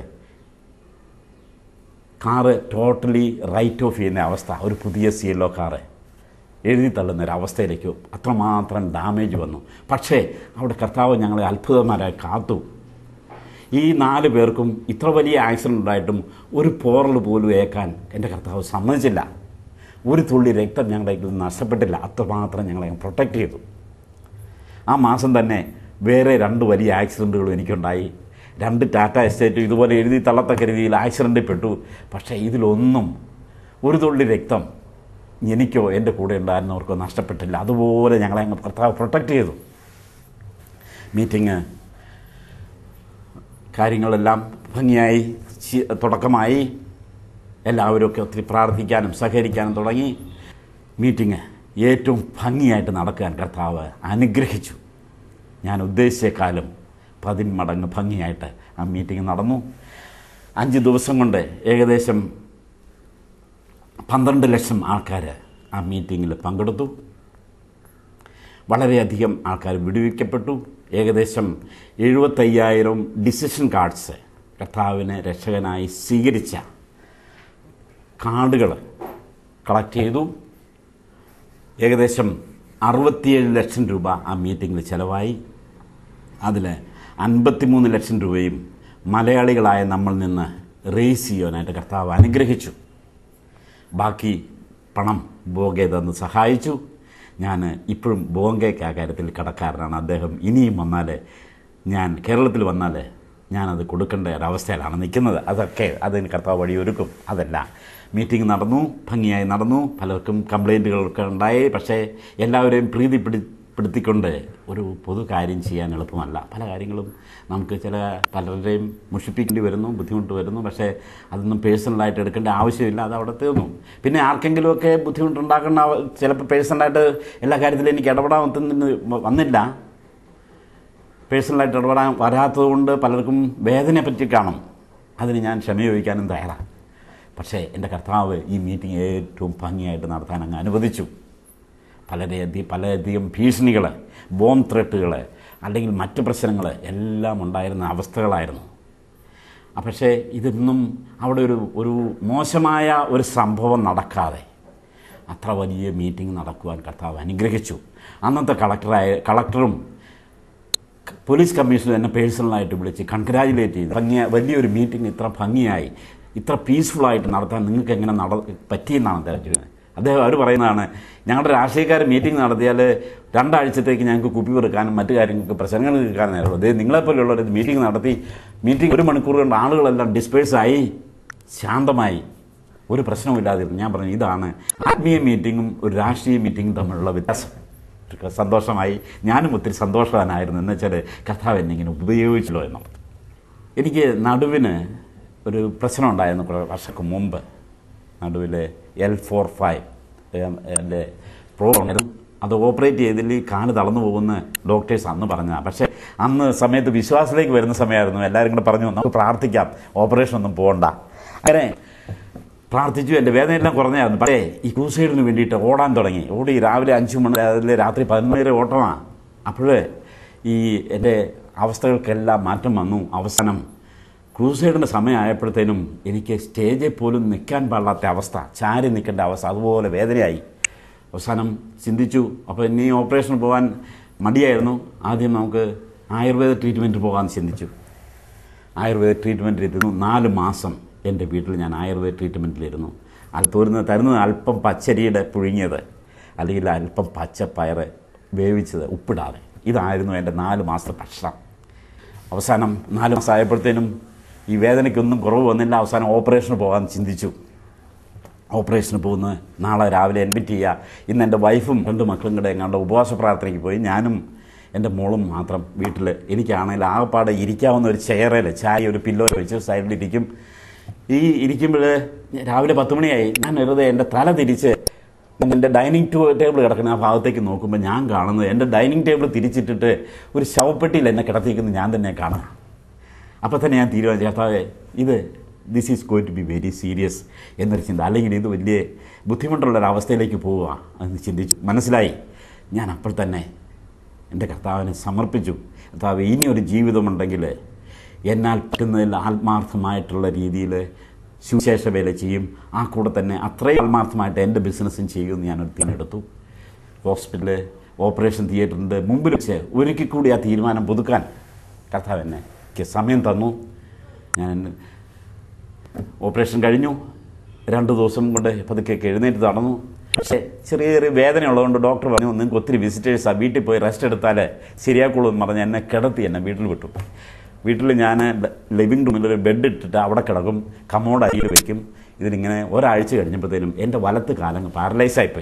കാറ് ടോട്ടലി റൈറ്റ് ഓഫ് ചെയ്യുന്ന അവസ്ഥ ഒരു പുതിയ സി എല്ലോ കാറ് എഴുതി തള്ളുന്ന ഒരു അവസ്ഥയിലേക്ക് അത്രമാത്രം ഡാമേജ് വന്നു പക്ഷേ അവിടെ കർത്താവ് ഞങ്ങളെ അത്ഭുതന്മാരായി കാത്തു ഈ നാല് പേർക്കും ഇത്ര വലിയ ആക്സിഡൻ്റ് ഉണ്ടായിട്ടും ഒരു പോറൽ പോലും ഏക്കാൻ എൻ്റെ കർത്താവ് സമ്മതിച്ചില്ല ഒരു തുള്ളി രക്തം ഞങ്ങളുടെ കയ്യിൽ നിന്ന് നഷ്ടപ്പെട്ടില്ല അത്രമാത്രം ഞങ്ങളെ പ്രൊട്ടക്റ്റ് ചെയ്തു ആ മാസം തന്നെ വേറെ രണ്ട് വലിയ ആക്സിഡൻറ്റുകളും എനിക്കുണ്ടായി രണ്ട് ടാറ്റ എസ്റ്റേറ്റും ഇതുപോലെ എഴുതി തള്ളത്തക്ക രീതിയിൽ ആക്സിഡൻറ്റിൽ പെട്ടു പക്ഷേ ഇതിലൊന്നും ഒരു തുള്ളി രക്തം എനിക്കോ എൻ്റെ കൂടെ ഉണ്ടായിരുന്നവർക്കോ നഷ്ടപ്പെട്ടില്ല അതുപോലെ ഞങ്ങളെ അങ്ങ് കർത്താവ് പ്രൊട്ടക്റ്റ് ചെയ്തു മീറ്റിംഗ് കാര്യങ്ങളെല്ലാം ഭംഗിയായി ചി- തുടക്കമായി എല്ലാവരുമൊക്കെ ഒത്തിരി പ്രാർത്ഥിക്കാനും സഹകരിക്കാനും തുടങ്ങി മീറ്റിംഗ് ഏറ്റവും ഭംഗിയായിട്ട് നടക്കാൻ കർത്താവ് അനുഗ്രഹിച്ചു ഞാൻ ഉദ്ദേശിച്ചേക്കാളും പതിന്മടങ്ങ് ഭംഗിയായിട്ട് ആ മീറ്റിംഗ് നടന്നു അഞ്ച് ദിവസം കൊണ്ട് ഏകദേശം പന്ത്രണ്ട് ലക്ഷം ആൾക്കാർ ആ മീറ്റിങ്ങിൽ പങ്കെടുത്തു വളരെയധികം ആൾക്കാർ വിടുവിക്കപ്പെട്ടു ഏകദേശം എഴുപത്തയ്യായിരം ഡിസിഷൻ കാർഡ്സ് കർത്താവിനെ രക്ഷകനായി സ്വീകരിച്ച കാർഡുകൾ കളക്ട് ചെയ്തു ഏകദേശം അറുപത്തിയേഴ് ലക്ഷം രൂപ ആ മീറ്റിങ്ങിൽ ചിലവായി അതിൽ അൻപത്തിമൂന്ന് ലക്ഷം രൂപയും മലയാളികളായ നമ്മൾ നിന്ന് റേസ് ചെയ്യാനായിട്ട് കർത്താവ് അനുഗ്രഹിച്ചു ബാക്കി പണം ബോംഗെ തന്ന് സഹായിച്ചു ഞാൻ ഇപ്പോഴും ബോംഗയ്ക്ക് ആ കാര്യത്തിൽ കടക്കാരനാണ് അദ്ദേഹം ഇനിയും വന്നാൽ ഞാൻ കേരളത്തിൽ വന്നാൽ ഞാനത് കൊടുക്കേണ്ട ഒരവസ്ഥയിലാണ് നിൽക്കുന്നത് അതൊക്കെ അതിന് കർത്താവ് വഴിയൊരുക്കും അതല്ല മീറ്റിംഗ് നടന്നു ഭംഗിയായി നടന്നു പലർക്കും കംപ്ലൈൻറ്റുകളൊക്കെ ഉണ്ടായി പക്ഷേ എല്ലാവരെയും പ്രീതിപ്പെടു പെടുത്തിക്കൊണ്ട് ഒരു പൊതു കാര്യം ചെയ്യാൻ എളുപ്പമല്ല പല കാര്യങ്ങളും നമുക്ക് ചില പലരുടെയും മുഷിപ്പിക്കേണ്ടി വരുന്നു ബുദ്ധിമുട്ട് വരുന്നു പക്ഷേ അതൊന്നും പേഴ്സണലായിട്ട് എടുക്കേണ്ട ആവശ്യമില്ല അത് അവിടെ തീർന്നു പിന്നെ ആർക്കെങ്കിലുമൊക്കെ ബുദ്ധിമുട്ടുണ്ടാക്കുന്ന ആവ- ചിലപ്പോൾ പേഴ്സണലായിട്ട് എല്ലാ കാര്യത്തിലും എനിക്ക് ഇടപെടാൻ ഒത്തുന്ന വന്നില്ല പേഴ്സണലായിട്ട് ഇടപെടാൻ വരാത്തതുകൊണ്ട് പലർക്കും വേദനയെ പറ്റി കാണും അതിന് ഞാൻ ക്ഷമ ചോദിക്കാനും തയ്യാറാണ് പക്ഷേ എൻ്റെ കർത്താവ് ഈ മീറ്റിംഗ് ഏറ്റവും ഭംഗിയായിട്ട് നടത്താൻ അങ്ങ് അനുവദിച്ചു പലരധികം പലധികം ഭീഷണികൾ ബോംബ് ത്രെട്ടുകൾ അല്ലെങ്കിൽ മറ്റ് പ്രശ്നങ്ങൾ എല്ലാം ഉണ്ടായിരുന്ന അവസ്ഥകളായിരുന്നു ആ, പക്ഷേ ഇതൊന്നും അവിടെ ഒരു ഒരു മോശമായ ഒരു സംഭവം നടക്കാതെ അത്ര വലിയ മീറ്റിംഗ് നടക്കുവാൻ കർത്താവ് അനുഗ്രഹിച്ചു അന്നത്തെ കളക്ടറായ കളക്ടറും പോലീസ് കമ്മീഷണർ എന്നെ പേഴ്സണലായിട്ട് വിളിച്ച് കൺഗ്രാജുലേറ്റ് ചെയ്തു ഭംഗിയ വലിയൊരു മീറ്റിംഗ് ഇത്ര ഭംഗിയായി ഇത്ര പീസ്ഫുള്ളായിട്ട് നടത്താൻ നിങ്ങൾക്ക് എങ്ങനെ നട പറ്റിയെന്നാണ് തിരഞ്ഞെടുക്കുന്നത് അദ്ദേഹം അവർ പറയുന്നതാണ് ഞങ്ങളുടെ രാഷ്ട്രീയക്കാർ മീറ്റിംഗ് നടത്തിയാൽ രണ്ടാഴ്ചത്തേക്ക് ഞങ്ങൾക്ക് കുപ്പി വെറുക്കാനും മറ്റു കാര്യങ്ങൾക്ക് പ്രശ്നങ്ങൾ കേൾക്കാനും നേരമുള്ളൂ അതേ നിങ്ങളെപ്പോലെയുള്ളവർ ഇത് മീറ്റിംഗ് നടത്തി മീറ്റിംഗ് ഒരു മണിക്കൂർ കൊണ്ട് ആളുകളെല്ലാം ഡിസ്പേഴ്സായി ശാന്തമായി ഒരു പ്രശ്നവുമില്ലാതിരുന്നു ഞാൻ പറഞ്ഞു ഇതാണ് ആത്മീയ മീറ്റിങ്ങും ഒരു രാഷ്ട്രീയ മീറ്റിങ്ങും തമ്മിലുള്ള വ്യത്യാസം സന്തോഷമായി ഞാനും ഒത്തിരി സന്തോഷവാനായിരുന്നു എന്ന് വെച്ചാൽ കർത്താവ് എന്നെ ഇങ്ങനെ ഉപയോഗിച്ചല്ലോ എന്നും എനിക്ക് നടുവിന് ഒരു പ്രശ്നം ഉണ്ടായിരുന്നു കുറേ വർഷങ്ങൾക്ക് മുമ്പ് നടുവിൽ എൽ ഫോർ ഫൈവ് എൻ്റെ പ്രോബ്ലം അത് ഓപ്പറേറ്റ് ചെയ്തിൽ കാല് തളർന്നു പോകുന്ന ഡോക്ടേഴ്സ് അന്ന് പറഞ്ഞതാണ് പക്ഷേ അന്ന് സമയത്ത് വിശ്വാസത്തിലേക്ക് വരുന്ന സമയമായിരുന്നു എല്ലാവരും കൂടെ പറഞ്ഞു നമുക്ക് പ്രാർത്ഥിക്കാം ഓപ്പറേഷൻ ഒന്നും പോകണ്ട അങ്ങനെ പ്രാർത്ഥിച്ചു എൻ്റെ വേദനയെല്ലാം കുറഞ്ഞായിരുന്നു പക്ഷേ ഈ ക്രൂസൈഡിന് വേണ്ടിയിട്ട് ഓടാൻ തുടങ്ങി ഓടി രാവിലെ അഞ്ച് മണി അതിൽ രാത്രി പതിനൊന്ന് വരെ ഓട്ടമാണ് അപ്പോൾ ഈ എൻ്റെ അവസ്ഥകൾക്കെല്ലാം മാറ്റം വന്നു അവസാനം ക്രൂസൈഡിൻ്റെ സമയമായപ്പോഴത്തേനും എനിക്ക് സ്റ്റേജിൽ പോലും നിൽക്കാൻ പാടില്ലാത്ത അവസ്ഥ ചാരി നിൽക്കേണ്ട അവസ്ഥ അതുപോലെ വേദനയായി അവസാനം ചിന്തിച്ചു അപ്പോൾ ഇനി ഓപ്പറേഷൻ പോകാൻ മടിയായിരുന്നു ആദ്യം നമുക്ക് ആയുർവേദ ട്രീറ്റ്മെൻറ്റ് പോകാൻ ചിന്തിച്ചു ആയുർവേദ ട്രീറ്റ്മെൻറ്റിൽ ഇരുന്നു നാല് മാസം എൻ്റെ വീട്ടിൽ ഞാൻ ആയുർവേദ ട്രീറ്റ്മെൻറ്റിലിരുന്നു അത് തോരുന്നത് തരുന്നത് അല്പം പച്ചരിയുടെ പുഴുങ്ങിയത് അല്ലെങ്കിൽ അല്പം പച്ചപ്പയർ വേവിച്ചത് ഉപ്പിടാതെ ഇതായിരുന്നു എൻ്റെ നാല് മാസത്തെ ഭക്ഷണം അവസാനം നാല് മാസം ആയപ്പോഴത്തേനും ഈ വേദനയ്ക്കൊന്നും കുറവ് വന്നില്ല അവസാനം ഓപ്പറേഷന് പോകാൻ ചിന്തിച്ചു ഓപ്പറേഷന് പോകുന്ന നാളെ രാവിലെ അഡ്മിറ്റ് ചെയ്യുക ഇന്ന് എൻ്റെ വൈഫും രണ്ട് മക്കളും കൂടെ എങ്ങാണ്ട് ഉപവാസ പ്രാർത്ഥനയ്ക്ക് പോയി ഞാനും എൻ്റെ മോളും മാത്രം വീട്ടിൽ എനിക്കാണെങ്കിൽ ആകപ്പാടെ ഇരിക്കാവുന്ന ഒരു ചെയറിൽ ചായ ഒരു പില്ലോ വെച്ച് സൈഡിലിരിക്കും ഈ ഇരിക്കുമ്പോൾ രാവിലെ പത്ത് മണിയായി ഞാൻ വെറുതെ എൻ്റെ തല തിരിച്ച് എൻ്റെ ഡൈനിങ് ടേബിൾ കിടക്കുന്ന ആ ഭാഗത്തേക്ക് നോക്കുമ്പോൾ ഞാൻ കാണുന്നത് എൻ്റെ ഡൈനിങ് ടേബിൾ തിരിച്ചിട്ടിട്ട് ഒരു ശവപ്പെട്ടിയിൽ എന്നെ കിടത്തിക്കുന്നത് ഞാൻ തന്നെ കാണാം അപ്പോൾ തന്നെ ഞാൻ തീരുമാനിച്ചു കർത്താവേ ഇത് this is going to be very serious എന്നൊരു ചിന്ത അല്ലെങ്കിൽ ഇത് വലിയ ബുദ്ധിമുട്ടുള്ളൊരവസ്ഥയിലേക്ക് പോവുക എന്ന് ചിന്തിച്ചു മനസ്സിലായി ഞാൻ അപ്പോൾ തന്നെ എൻ്റെ കർത്താവിനെ സമർപ്പിച്ചു കർത്താവ് ഇനിയൊരു ജീവിതമുണ്ടെങ്കിൽ എന്നാൽ പറ്റുന്നതിൽ ആത്മാർത്ഥമായിട്ടുള്ള രീതിയിൽ സുവിശേഷ വേല ചെയ്യും ആ കൂടെ തന്നെ അത്രയും ആത്മാർത്ഥമായിട്ട് എൻ്റെ ബിസിനസ്സും ചെയ്യുമെന്ന് ഞാനൊരു തീരുമാനമെടുത്തു ഹോസ്പിറ്റല് ഓപ്പറേഷൻ തിയേറ്ററിൻ്റെ മുമ്പിൽ വെച്ച് ഒരിക്കൽ കൂടി ആ തീരുമാനം പുതുക്കാൻ കർത്താവ് എന്നെ എനിക്ക് സമയം തന്നു ഞാൻ ഓപ്പറേഷൻ കഴിഞ്ഞു രണ്ട് ദിവസം കൊണ്ട് പതുക്കെ എഴുന്നേറ്റ് നടന്നു പക്ഷേ ചെറിയ ചെറിയ വേദന ഉള്ളതുകൊണ്ട് ഡോക്ടർ പറഞ്ഞു നിങ്ങൾക്ക് ഒത്തിരി വിസിറ്റേഴ്സാണ് വീട്ടിൽ പോയി റെസ്റ്റ് എടുത്താൽ ശരിയാക്കുള്ളൂ എന്ന് പറഞ്ഞ് എന്നെ കിടത്തി എന്നെ വീട്ടിൽ വിട്ടു വീട്ടിൽ ഞാൻ ലിവിങ് റൂമിൽ ഒരു ബെഡ് ഇട്ടിട്ട് അവിടെ കിടക്കും കമോഡ് അരിയിൽ വയ്ക്കും ഇതിനിങ്ങനെ ഒരാഴ്ച കഴിഞ്ഞപ്പോഴത്തേനും എൻ്റെ വലത്ത് കാലങ്ങ് പാരലൈസായിപ്പോയി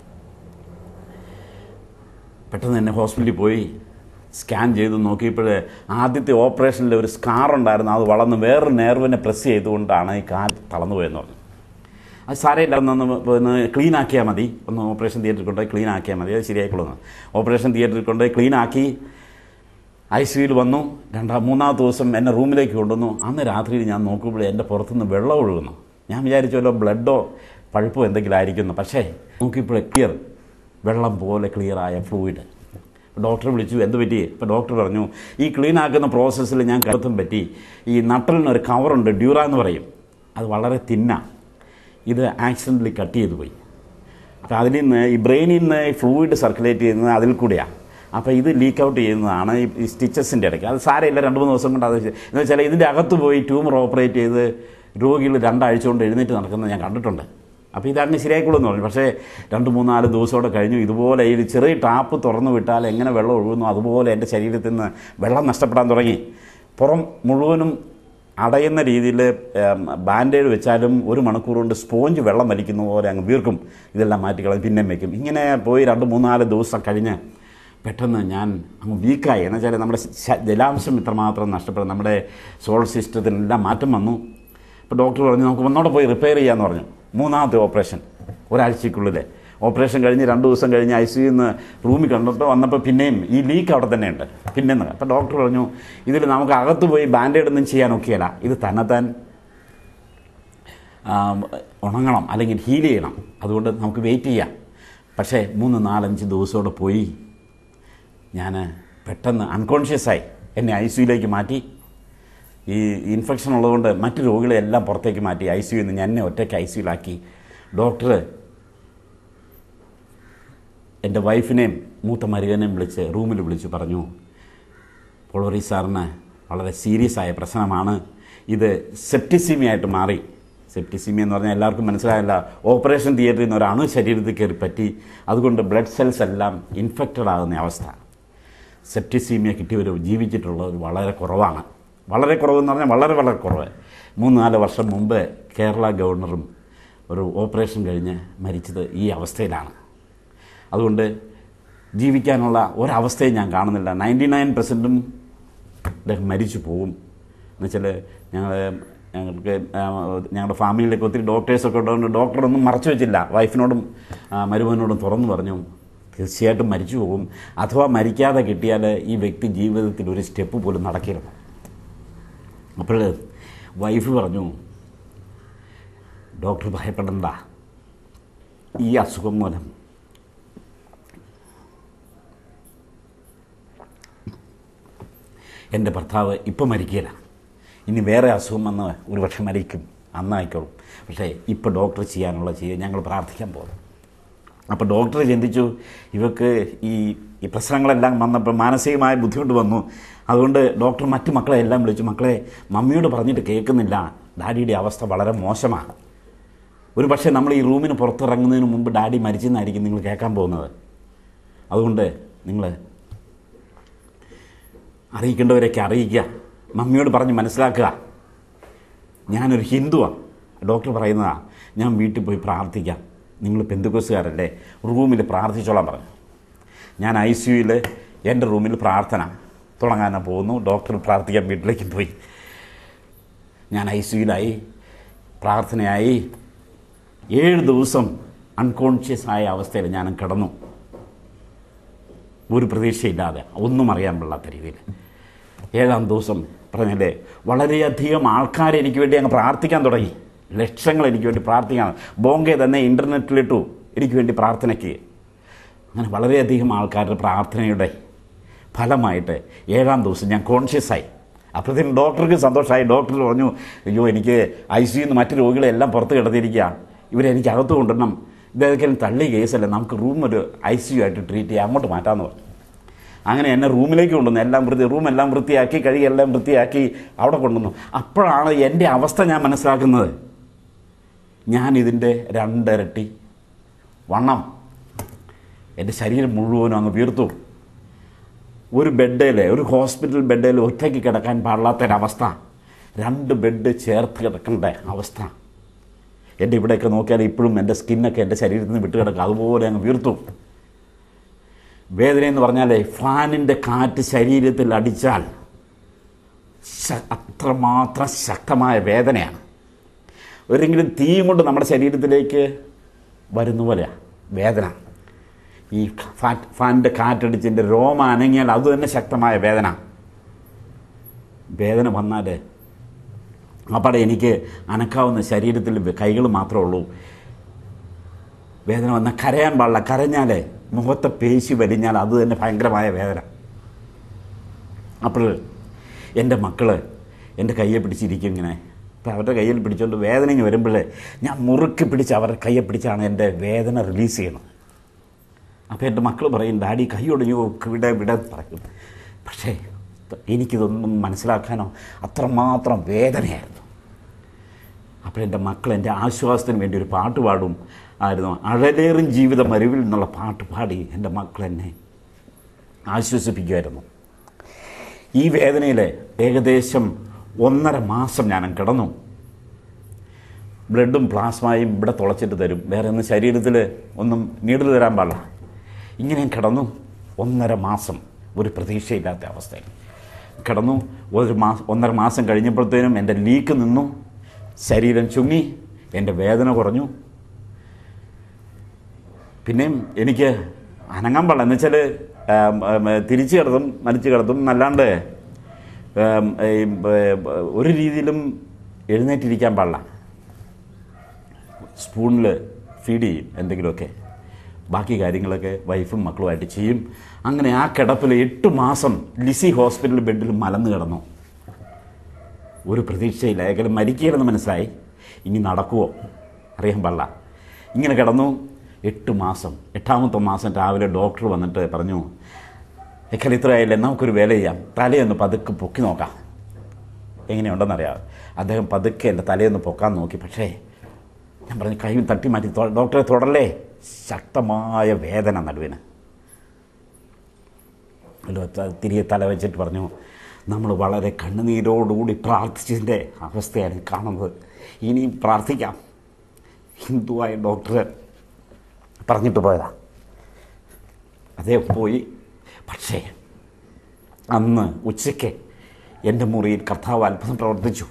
പെട്ടെന്ന് തന്നെ ഹോസ്പിറ്റലിൽ പോയി സ്കാൻ ചെയ്ത് നോക്കിയപ്പോൾ ആദ്യത്തെ ഓപ്പറേഷനിൽ ഒരു സ്കാർ ഉണ്ടായിരുന്നു അത് വളർന്ന് വേറൊരു നേർവിനെ പ്രസ് ചെയ്തുകൊണ്ടാണ് ഈ കാൽ തളർന്നു പോയെന്ന് പറഞ്ഞു അത് സാരമില്ല ഒന്ന് ഒന്ന് ക്ലീൻ ആക്കിയാൽ മതി ഒന്ന് ഓപ്പറേഷൻ തിയേറ്ററിൽ കൊണ്ടുപോയി ക്ലീൻ ആക്കിയാൽ മതി അത് ശരിയായിക്കൊള്ളുന്നു ഓപ്പറേഷൻ തിയേറ്ററിൽ കൊണ്ടുപോയി ക്ലീൻ ആക്കി ഐ സിയിൽ വന്നു രണ്ടാം മൂന്നാമത്തെ ദിവസം എന്നെ റൂമിലേക്ക് കൊണ്ടുവന്നു അന്ന് രാത്രിയിൽ ഞാൻ നോക്കുമ്പോൾ എൻ്റെ പുറത്തുനിന്ന് വെള്ളം ഒഴുകുന്നു ഞാൻ വിചാരിച്ചു വല്ലോ ബ്ലഡോ പഴുപ്പോ എന്തെങ്കിലും ആയിരിക്കുന്നു പക്ഷേ നോക്കിയപ്പോഴേ ക്ലിയർ വെള്ളം പോലെ ക്ലിയറായ ഫ്ലൂയിഡ് ഡോക്ടറെ വിളിച്ചു എന്ത് പറ്റി അപ്പോൾ ഡോക്ടർ പറഞ്ഞു ഈ ക്ലീൻ ആക്കുന്ന പ്രോസസ്സിൽ ഞാൻ കരുത്തും പറ്റി ഈ നട്ടലിനൊരു കവറുണ്ട് ഡ്യൂറ എന്ന് പറയും അത് വളരെ തിന്ന ഇത് ആക്സിഡൻ്റലി കട്ട് ചെയ്തു പോയി അപ്പോൾ അതിൽ നിന്ന് ഈ ബ്രെയിനിൽ നിന്ന് ഈ ഫ്ലൂയിഡ് സർക്കുലേറ്റ് ചെയ്യുന്നത് അതിൽ കൂടെയാണ് അപ്പോൾ ഇത് ലീക്ക് ഔട്ട് ചെയ്യുന്നതാണ് ഈ- ഈ സ്റ്റിച്ചസിൻ്റെ ഇടയ്ക്ക് അത് സാരമില്ല രണ്ട് മൂന്ന് ദിവസം കൊണ്ട് അത് ശ- എന്ന് വെച്ചാൽ ഇതിൻ്റെ അകത്ത് പോയി ട്യൂമർ ഓപ്പറേറ്റ് ചെയ്ത് രോഗികൾ രണ്ടാഴ്ച കൊണ്ട് എഴുന്നേറ്റ് നടക്കുന്നത് ഞാൻ കണ്ടിട്ടുണ്ട് അപ്പോൾ ഇതങ്ങ് ശരിയായിക്കൊള്ളുമെന്ന് പറഞ്ഞു പക്ഷേ രണ്ട് മൂന്നാല് ദിവസമോടെ കഴിഞ്ഞു ഇതുപോലെ ഈ ചെറിയ ടാപ്പ് തുറന്നു വിട്ടാൽ എങ്ങനെ വെള്ളം ഒഴുകുന്നു അതുപോലെ എൻ്റെ ശരീരത്തിൽ നിന്ന് വെള്ളം നഷ്ടപ്പെടാൻ തുടങ്ങി പുറം മുഴുവനും അടയുന്ന രീതിയിൽ ബാൻഡേഡ് വെച്ചാലും ഒരു മണിക്കൂർ കൊണ്ട് സ്പോഞ്ച് വെള്ളം വലിക്കുന്ന പോലെ അങ്ങ് വീർക്കും ഇതെല്ലാം മാറ്റിക്കളയും പിന്നെയും വയ്ക്കും ഇങ്ങനെ പോയി രണ്ട് മൂന്നാല് ദിവസം കഴിഞ്ഞ് പെട്ടെന്ന് ഞാൻ അങ്ങ് വീക്കായി എന്ന് വെച്ചാൽ നമ്മുടെ ശ- ജലാംശം ഇത്രമാത്രം നഷ്ടപ്പെടും നമ്മുടെ സോൾ സിസ്റ്റത്തിനെല്ലാം മാറ്റം വന്നു അപ്പോൾ ഡോക്ടർ പറഞ്ഞു നമുക്ക് ഒന്നോടെ പോയി റിപ്പയർ ചെയ്യാമെന്ന് പറഞ്ഞു മൂന്നാമത്തെ ഓപ്പറേഷൻ ഒരാഴ്ചക്കുള്ളിൽ ഓപ്പറേഷൻ കഴിഞ്ഞ് രണ്ട് ദിവസം കഴിഞ്ഞ് ഐ സിയിൽ നിന്ന് റൂമിൽ കണ്ടിട്ട് വന്നപ്പോൾ പിന്നെയും ഈ ലീക്ക് അവിടെ തന്നെയുണ്ട് പിന്നെ അപ്പോൾ ഡോക്ടർ പറഞ്ഞു ഇതിൽ നമുക്ക് അകത്ത് പോയി ബാൻഡേഡ് ഒന്നും ചെയ്യാൻ ഒക്കെയല്ല ഇത് തന്നെത്താൻ ആ, ഉണങ്ങണം അല്ലെങ്കിൽ ഹീൽ ചെയ്യണം അതുകൊണ്ട് നമുക്ക് വെയിറ്റ് ചെയ്യാം പക്ഷേ മൂന്ന് നാലഞ്ച് ദിവസത്തോടെ പോയി ഞാൻ പെട്ടെന്ന് അൺകോൺഷ്യസ് ആയി എന്നെ ഐ സിയിലേക്ക് മാറ്റി ഈ ഇൻഫെക്ഷൻ ഉള്ളതുകൊണ്ട് മറ്റു രോഗികളെ എല്ലാം പുറത്തേക്ക് മാറ്റി ഐ സിയിൽ നിന്ന് എന്നെ ഒറ്റയ്ക്ക് ഐ സിയിലാക്കി ഡോക്ടർ എൻ്റെ വൈഫിനെയും മൂത്ത മരുകനെയും വിളിച്ച് റൂമിൽ വിളിച്ച് പറഞ്ഞു പൊളോറി സാറിന് വളരെ സീരിയസ് ആയ പ്രശ്നമാണ് ഇത് സെപ്റ്റിസിമിയായിട്ട് മാറി സെപ്റ്റിസിമി എന്ന് പറഞ്ഞാൽ എല്ലാവർക്കും മനസ്സിലായല്ല ഓപ്പറേഷൻ തിയേറ്ററിൽ നിന്ന് ഒരു അണു ശരീരത്തിൽ കയറി പറ്റി അതുകൊണ്ട് ബ്ലഡ് സെൽസ് എല്ലാം ഇൻഫെക്റ്റഡ് ആകുന്ന അവസ്ഥ സെപ്റ്റിസീമിയ കിട്ടിയവർ ജീവിച്ചിട്ടുള്ളത് വളരെ കുറവാണ് വളരെ കുറവെന്ന് പറഞ്ഞാൽ വളരെ വളരെ കുറവ് മൂന്ന് നാല് വർഷം മുമ്പ് കേരള ഗവർണറും ഒരു ഓപ്പറേഷൻ കഴിഞ്ഞ് മരിച്ചത് ഈ അവസ്ഥയിലാണ് അതുകൊണ്ട് ജീവിക്കാനുള്ള ഒരവസ്ഥയും ഞാൻ കാണുന്നില്ല നയൻറ്റി നയൻ പെർസെൻറ്റും അദ്ദേഹം മരിച്ചു പോകും എന്നുവെച്ചാൽ ഞങ്ങൾ ഞങ്ങൾക്ക് ആ, ഞങ്ങളുടെ ഫാമിലിയിലൊക്കെ ഒത്തിരി ഡോക്ടേഴ്സൊക്കെ ഉള്ളതുകൊണ്ട് ഡോക്ടറൊന്നും മറച്ചു വെച്ചില്ല വൈഫിനോടും ആ, മരുമകനോടും തുറന്നു പറഞ്ഞു തീർച്ചയായിട്ടും മരിച്ചു പോകും അഥവാ മരിക്കാതെ കിട്ടിയാൽ ഈ വ്യക്തി ജീവിതത്തിൽ ഒരു സ്റ്റെപ്പ് പോലും നടക്കരുത് അപ്പോൾ വൈഫ് പറഞ്ഞു ഡോക്ടർ ഭയപ്പെടണ്ട ഈ അസുഖം മൂലം എൻ്റെ ഭർത്താവ് ഇപ്പം മരിക്കില്ല ഇനി വേറെ അസുഖം വന്ന് ഒരു പക്ഷെ മരിക്കും അന്നായിക്കോളും പക്ഷേ ഇപ്പോൾ ഡോക്ടർ ചെയ്യാനുള്ള ചെയ്ത് ഞങ്ങൾ പ്രാർത്ഥിക്കാൻ പോകുന്നു അപ്പോൾ ഡോക്ടർ ചിന്തിച്ചു ഇവക്ക് ഈ ഈ പ്രശ്നങ്ങളെല്ലാം വന്നപ്പോൾ മാനസികമായ ബുദ്ധിമുട്ട് വന്നു അതുകൊണ്ട് ഡോക്ടർ മറ്റു മക്കളെ എല്ലാം വിളിച്ചു മക്കളെ മമ്മിയോട് പറഞ്ഞിട്ട് കേൾക്കുന്നില്ല ഡാഡിയുടെ അവസ്ഥ വളരെ മോശമാണ് ഒരു പക്ഷേ നമ്മൾ ഈ റൂമിന് പുറത്തിറങ്ങുന്നതിന് മുമ്പ് ഡാഡി മരിച്ചെന്നായിരിക്കും നിങ്ങൾ കേൾക്കാൻ പോകുന്നത് അതുകൊണ്ട് നിങ്ങൾ അറിയിക്കേണ്ടവരൊക്കെ അറിയിക്കുക മമ്മിയോട് പറഞ്ഞ് മനസ്സിലാക്കുക ഞാനൊരു ഹിന്ദുവാണ് ഡോക്ടർ പറയുന്നതാ ഞാൻ വീട്ടിൽ പോയി പ്രാർത്ഥിക്കാം നിങ്ങൾ പെന്തുക്കോസുകാരല്ലേ റൂമിൽ പ്രാർത്ഥിച്ചോളാൻ പറഞ്ഞു ഞാൻ ഐ സി യുയിൽ എൻ്റെ റൂമിൽ പ്രാർത്ഥന തുടങ്ങാനാണ് പോകുന്നു ഡോക്ടർ പ്രാർത്ഥിക്കാൻ വീട്ടിലേക്ക് പോയി ഞാൻ ഐ സി യുയിലായി പ്രാർത്ഥനയായി ഏഴ് ദിവസം അൺകോൺഷ്യസ് ആയ അവസ്ഥയിൽ ഞാൻ കിടന്നു ഒരു പ്രതീക്ഷയില്ലാതെ ഒന്നും അറിയാൻ പാടില്ലാത്ത രീതിയിൽ ഏഴാം ദിവസം പറഞ്ഞല്ലേ വളരെയധികം ആൾക്കാർ എനിക്ക് വേണ്ടി അങ്ങ് പ്രാർത്ഥിക്കാൻ തുടങ്ങി ലക്ഷങ്ങൾ എനിക്ക് വേണ്ടി പ്രാർത്ഥിക്കാൻ ബോംബെ തന്നെ ഇൻ്റർനെറ്റിലിട്ടു എനിക്ക് വേണ്ടി പ്രാർത്ഥനയ്ക്ക് അങ്ങനെ വളരെയധികം ആൾക്കാരുടെ പ്രാർത്ഥനയുടെ ഫലമായിട്ട് ഏഴാം ദിവസം ഞാൻ കോൺഷ്യസ് ആയി അപ്പോഴത്തേക്കും ഡോക്ടർക്ക് സന്തോഷമായി ഡോക്ടർ പറഞ്ഞു അയ്യോ എനിക്ക് ഐ സിന്ന് മറ്റു രോഗികളെ എല്ലാം പുറത്ത് കിടത്തിയിരിക്കുക ഇവരെ എനിക്ക് അകത്ത് കൊണ്ടുവരണം ഇതേതെങ്കിലും തള്ളി കേസല്ല നമുക്ക് റൂം ഒരു ഐ സി യു ആയിട്ട് ട്രീറ്റ് ചെയ്യാം അങ്ങോട്ട് മാറ്റാമെന്ന് പറഞ്ഞു അങ്ങനെ എന്നെ റൂമിലേക്ക് കൊണ്ടുവന്നു എല്ലാം വൃത്തി റൂം എല്ലാം വൃത്തിയാക്കി കഴുകി എല്ലാം വൃത്തിയാക്കി അവിടെ കൊണ്ടുവന്നു അപ്പോഴാണ് എൻ്റെ അവസ്ഥ ഞാൻ മനസ്സിലാക്കുന്നത് ഞാൻ ഇതിൻ്റെ രണ്ടിരട്ടി വണ്ണം എൻ്റെ ശരീരം മുഴുവനും അങ്ങ് വീർത്തു ഒരു ബെഡിൽ ഒരു ഹോസ്പിറ്റൽ ബെഡിൽ ഒറ്റയ്ക്ക് കിടക്കാൻ പാടില്ലാത്തൊരവസ്ഥ രണ്ട് ബെഡ് ചേർത്ത് കിടക്കേണ്ട അവസ്ഥ എൻ്റെ ഇവിടെയൊക്കെ നോക്കിയാൽ ഇപ്പോഴും എൻ്റെ സ്കിന്നൊക്കെ എൻ്റെ ശരീരത്തിൽ നിന്ന് വിട്ട് കിടക്കുക അതുപോലെ അങ്ങ് വീർത്തു വേദന എന്ന് പറഞ്ഞാൽ ഫാനിൻ്റെ കാറ്റ് ശരീരത്തിൽ അടിച്ചാൽ ശ- അത്രമാത്രം ശക്തമായ വേദനയാണ് ഒരെങ്കിലും തീയും കൊണ്ട് നമ്മുടെ ശരീരത്തിലേക്ക് വരുന്ന പോലെയാണ് വേദന ഈ ഫാറ്റ് ഫാനിൻ്റെ കാറ്റടിച്ചിൻ്റെ രോമ അനങ്ങിയാൽ അത് തന്നെ ശക്തമായ വേദന വേദന വന്നാൽ അപ്പാടെ എനിക്ക് അനക്കാവുന്ന ശരീരത്തിൽ കൈകൾ മാത്രമേ ഉള്ളൂ വേദന വന്നാൽ കരയാൻ പാടില്ല കരഞ്ഞാൽ മുഖത്തെ പേശി വലിഞ്ഞാൽ അത് തന്നെ ഭയങ്കരമായ വേദന അപ്പോൾ എൻ്റെ മക്കൾ എൻ്റെ കയ്യെ പിടിച്ചിരിക്കും ഇങ്ങനെ അപ്പോൾ അവരുടെ കയ്യിൽ പിടിച്ചുകൊണ്ട് വേദന ഇങ്ങ് വരുമ്പോൾ ഞാൻ മുറുക്കി പിടിച്ച് അവരുടെ കയ്യെ പിടിച്ചാണ് എൻ്റെ വേദന റിലീസ് ചെയ്യണത് അപ്പോൾ എൻ്റെ മക്കൾ പറയും ഡാഡി കൈ ഒടിഞ്ഞു വിട വിട എന്ന് പറയും പക്ഷേ എനിക്കിതൊന്നും മനസ്സിലാക്കാനോ അത്രമാത്രം വേദനയായിരുന്നു അപ്പോൾ എൻ്റെ മക്കൾ എൻ്റെ ആശ്വാസത്തിന് വേണ്ടി ഒരു പാട്ട് പാടും ആയിരുന്നു അഴലേറും ജീവിത മരുവിൽ എന്നുള്ള പാട്ട് പാടി എൻ്റെ മക്കൾ എന്നെ ആശ്വസിപ്പിക്കുമായിരുന്നു ഈ വേദനയിൽ ഏകദേശം ഒന്നര മാസം ഞാൻ കിടന്നു ബ്ലഡും പ്ലാസ്മയും ഇവിടെ തുളച്ചിട്ട് തരും വേറെ ഒന്നും ശരീരത്തിൽ ഒന്നും നീടൽ തരാൻ പാടില്ല ഇങ്ങനെ ഞാൻ കിടന്നു ഒന്നര മാസം ഒരു പ്രതീക്ഷയില്ലാത്ത അവസ്ഥയിൽ കിടന്നു ഒരു മാസം ഒന്നര മാസം കഴിഞ്ഞപ്പോഴത്തേനും എൻ്റെ ലീക്ക് നിന്നു ശരീരം ചുങ്ങി എൻ്റെ വേദന കുറഞ്ഞു പിന്നെയും എനിക്ക് അനങ്ങാൻ പാടില്ല എന്ന് വെച്ചാൽ തിരിച്ചു കിടത്തും മരിച്ചു കിടത്തും എന്നല്ലാണ്ട് ഉം, ഈ, ഏർ, ഒരു രീതിയിലും എഴുന്നേറ്റിരിക്കാൻ പാടില്ല സ്പൂണിൽ ഫീഡ് ചെയ്യും എന്തെങ്കിലുമൊക്കെ ബാക്കി കാര്യങ്ങളൊക്കെ വൈഫും മക്കളുമായിട്ട് ചെയ്യും അങ്ങനെ ആ കിടപ്പിൽ എട്ട് മാസം ലിസി ഹോസ്പിറ്റൽ ബെഡിൽ മലന്ന് കിടന്നു ഒരു പ്രതീക്ഷയില്ല ഏകദേശം മരിക്കുകയെന്ന് മനസ്സിലായി ഇനി നടക്കുമോ അറിയാൻ പാടില്ല ഇങ്ങനെ കിടന്നു എട്ട് മാസം എട്ടാമത്തെ മാസം രാവിലെ ഡോക്ടർ വന്നിട്ട് പറഞ്ഞു എക്കൽ ഇത്രയായില്ലേ നമുക്കൊരു വേല ചെയ്യാം തലയൊന്ന് പതുക്കെ പൊക്കി നോക്കാം എങ്ങനെയുണ്ടെന്നറിയാം അദ്ദേഹം പതുക്കെ എൻ്റെ തലയൊന്ന് പൊക്കാൻ നോക്കി പക്ഷേ ഞാൻ പറഞ്ഞു കൈ തട്ടി മാറ്റി "തൊ- ഡോക്ടറെ തുടരല്ലേ ശക്തമായ വേദന നടുവിന് അല്ലോ ത- തിരികെ തല വെച്ചിട്ട് പറഞ്ഞു നമ്മൾ വളരെ കണ്ണുനീരോടുകൂടി പ്രാർത്ഥിച്ചതിൻ്റെ അവസ്ഥയാണ് ഈ കാണുന്നത് ഇനിയും പ്രാർത്ഥിക്കാം ഹിന്ദുവായ ഡോക്ടർ പറഞ്ഞിട്ട് പോയതാ അദ്ദേഹം പോയി പക്ഷേ അന്ന് ഉച്ചയ്ക്ക് എൻ്റെ മുറിയിൽ കർത്താവ് അത്ഭുതം പ്രവർത്തിച്ചു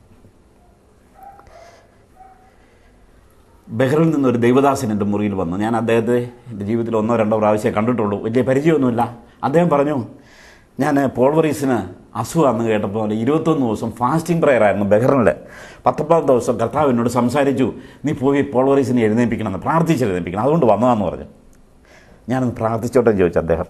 ബഹ്റിൽ നിന്നൊരു ദൈവദാസൻ എൻ്റെ മുറിയിൽ വന്നു ഞാൻ അദ്ദേഹത്തെ എൻ്റെ ജീവിതത്തിൽ ഒന്നോ രണ്ടോ പ്രാവശ്യം കണ്ടിട്ടുള്ളൂ വലിയ പരിചയമൊന്നുമില്ല അദ്ദേഹം പറഞ്ഞു ഞാൻ പോൾവറീസിന് അസുഖമാണെന്ന് കേട്ടപ്പോൾ ഇരുപത്തൊന്ന് ദിവസം ഫാസ്റ്റിംഗ് പ്രെയർ ആയിരുന്നു ബഹ്റിനിൽ പത്തൊമ്പത് ദിവസം കർത്താവ് എന്നോട് സംസാരിച്ചു നീ പോയി പോൾവറീസിനെ എഴുന്നേൽപ്പിക്കണമെന്ന് പ്രാർത്ഥിച്ച് എഴുന്നേൽപ്പിക്കണം അതുകൊണ്ട് വന്നതാന്ന് പറഞ്ഞു ഞാനൊന്ന് പ്രാർത്ഥിച്ചോട്ടെ എന്ന് ചോദിച്ചു അദ്ദേഹം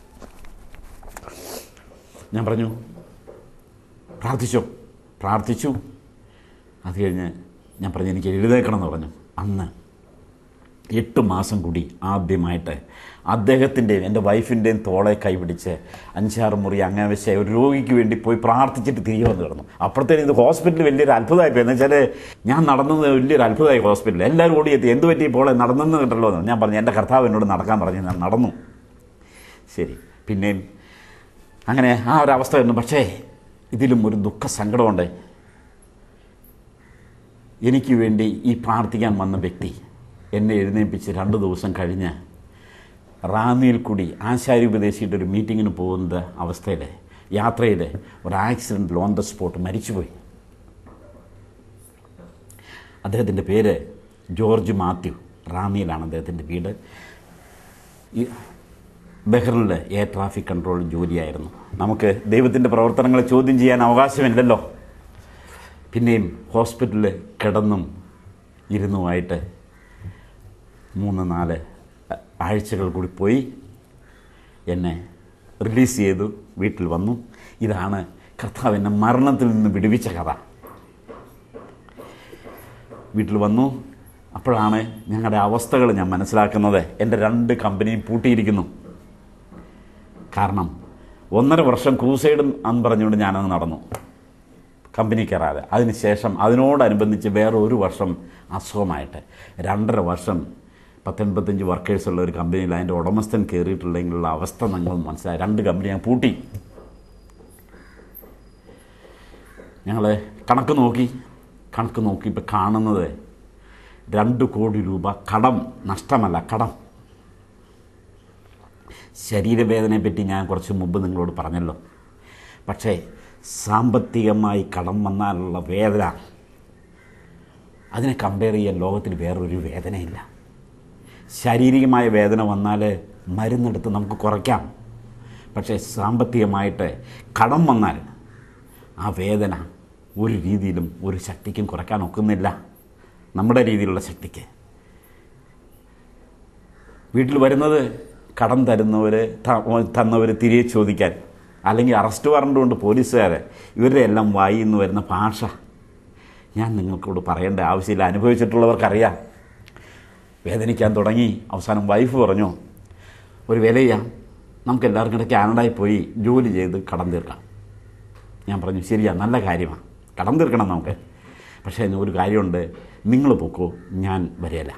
ഞാൻ പറഞ്ഞു പ്രാർത്ഥിച്ചോ പ്രാർത്ഥിച്ചു അത് കഴിഞ്ഞ് ഞാൻ പറഞ്ഞു എനിക്ക് എഴുതേക്കണം എന്ന് പറഞ്ഞു അന്ന് എട്ട് മാസം കൂടി ആദ്യമായിട്ട് അദ്ദേഹത്തിൻ്റെയും എൻ്റെ വൈഫിൻ്റെയും തോളെ കൈപിടിച്ച് അഞ്ചാറ് മുറി അങ്ങാവശ്യ ഒരു രോഗിക്ക് വേണ്ടി പോയി പ്രാർത്ഥിച്ചിട്ട് തിരികെ വന്ന് കിടന്നു അപ്പോഴത്തേനും ഇത് ഹോസ്പിറ്റലിൽ വലിയൊരു അത്ഭുതമായി പോയി എന്ന് വെച്ചാൽ ഞാൻ നടന്നത് വലിയൊരു അത്ഭുതമായി ഹോസ്പിറ്റലിൽ എല്ലാവരും ഓടിയെത്തി എന്ത് പറ്റി ഇപ്പോൾ നടന്നെന്ന് കിട്ടല്ലോ എന്ന് ഞാൻ പറഞ്ഞു എൻ്റെ കർത്താവ് എന്നോട് നടക്കാൻ പറഞ്ഞു ഞാൻ നടന്നു ശരി പിന്നെയും അങ്ങനെ ആ ഒരു അവസ്ഥ വരുന്നു പക്ഷേ ഇതിലും ഒരു ദുഃഖ സങ്കടമുണ്ട് എനിക്ക് വേണ്ടി ഈ പ്രാർത്ഥിക്കാൻ വന്ന വ്യക്തി എന്നെ എഴുന്നേൽപ്പിച്ച് രണ്ട് ദിവസം കഴിഞ്ഞ് റാന്നിയിൽ കൂടി ആശാരി ഉപദേശിയിട്ട് ഒരു മീറ്റിങ്ങിന് പോകുന്ന അവസ്ഥയിൽ യാത്രയിൽ ഒരു ആക്സിഡൻറ്റിൽ ഓൺ ദ സ്പോട്ട് മരിച്ചുപോയി അദ്ദേഹത്തിൻ്റെ പേര് ജോർജ് മാത്യു റാന്നിയിലാണ് അദ്ദേഹത്തിൻ്റെ വീട് ഈ ബഹ്റിനിൽ എയർ ട്രാഫിക് കൺട്രോൾ ജോലിയായിരുന്നു നമുക്ക് ദൈവത്തിൻ്റെ പ്രവർത്തനങ്ങളെ ചോദ്യം ചെയ്യാൻ അവകാശമില്ലല്ലോ പിന്നെയും ഹോസ്പിറ്റലിൽ കിടന്നും ഇരുന്നുമായിട്ട് മൂന്ന് നാല് ആഴ്ചകൾ കൂടി പോയി എന്നെ റിലീസ് ചെയ്തു വീട്ടിൽ വന്നു ഇതാണ് കർത്താവ് എന്നെ മരണത്തിൽ നിന്ന് വിടുവിച്ച കഥ വീട്ടിൽ വന്നു അപ്പോഴാണ് ഞങ്ങളുടെ അവസ്ഥകൾ ഞാൻ മനസ്സിലാക്കുന്നത് എൻ്റെ രണ്ട് കമ്പനിയും പൂട്ടിയിരിക്കുന്നു കാരണം ഒന്നര വർഷം ക്രൂസൈഡ് എന്ന് പറഞ്ഞുകൊണ്ട് ഞാനങ്ങ് നടന്നു കമ്പനി കയറാതെ അതിനുശേഷം അതിനോടനുബന്ധിച്ച് വേറെ ഒരു വർഷം അസുഖമായിട്ട് രണ്ടര വർഷം പത്തൊൻപത്തഞ്ച് വർക്കേഴ്സുള്ള ഒരു കമ്പനിയിൽ അതിൻ്റെ ഉടമസ്ഥൻ കയറിയിട്ടുള്ളെങ്കിലുള്ള അവസ്ഥ നിങ്ങൾ മനസ്സിലായി രണ്ട് കമ്പനി ഞാൻ പൂട്ടി ഞങ്ങൾ കണക്ക് നോക്കി കണക്ക് നോക്കി ഇപ്പോൾ കാണുന്നത് രണ്ട് കോടി രൂപ കടം നഷ്ടമല്ല കടം ശരീരവേദനയെ പറ്റി ഞാൻ കുറച്ച് മുമ്പ് നിങ്ങളോട് പറഞ്ഞല്ലോ പക്ഷേ സാമ്പത്തികമായി കടം വന്നാലുള്ള വേദന അതിനെ കമ്പയർ ചെയ്യാൻ ലോകത്തിൽ വേറൊരു വേദനയില്ല ശാരീരികമായ വേദന വന്നാൽ മരുന്നെടുത്ത് നമുക്ക് കുറയ്ക്കാം പക്ഷേ സാമ്പത്തികമായിട്ട് കടം വന്നാൽ ആ വേദന ഒരു രീതിയിലും ഒരു ശക്തിക്കും കുറയ്ക്കാൻ ഒക്കുന്നില്ല നമ്മുടെ രീതിയിലുള്ള ശക്തിക്ക് വീട്ടിൽ വരുന്നത് കടം തരുന്നവർ തന്നവർ തിരികെ ചോദിക്കാൻ അല്ലെങ്കിൽ അറസ്റ്റ് വാറണ്ട് കൊണ്ട് പോലീസുകാർ ഇവരുടെ എല്ലാം വായിൽ നിന്ന് വരുന്ന ഭാഷ ഞാൻ നിങ്ങൾക്കോട് പറയേണ്ട ആവശ്യമില്ല അനുഭവിച്ചിട്ടുള്ളവർക്കറിയാം വേദനിക്കാൻ തുടങ്ങി അവസാനം വൈഫ് പറഞ്ഞു ഒരു വില ചെയ്യാം നമുക്ക് എല്ലാവർക്കും കൂടെ കാനഡയിൽ പോയി ജോലി ചെയ്ത് കടം തീർക്കാം ഞാൻ പറഞ്ഞു ശരിയാ നല്ല കാര്യമാണ് കടം തീർക്കണം നമുക്ക് പക്ഷേ ഒരു കാര്യമുണ്ട് നിങ്ങൾ പൊക്കോ ഞാൻ വരികയില്ല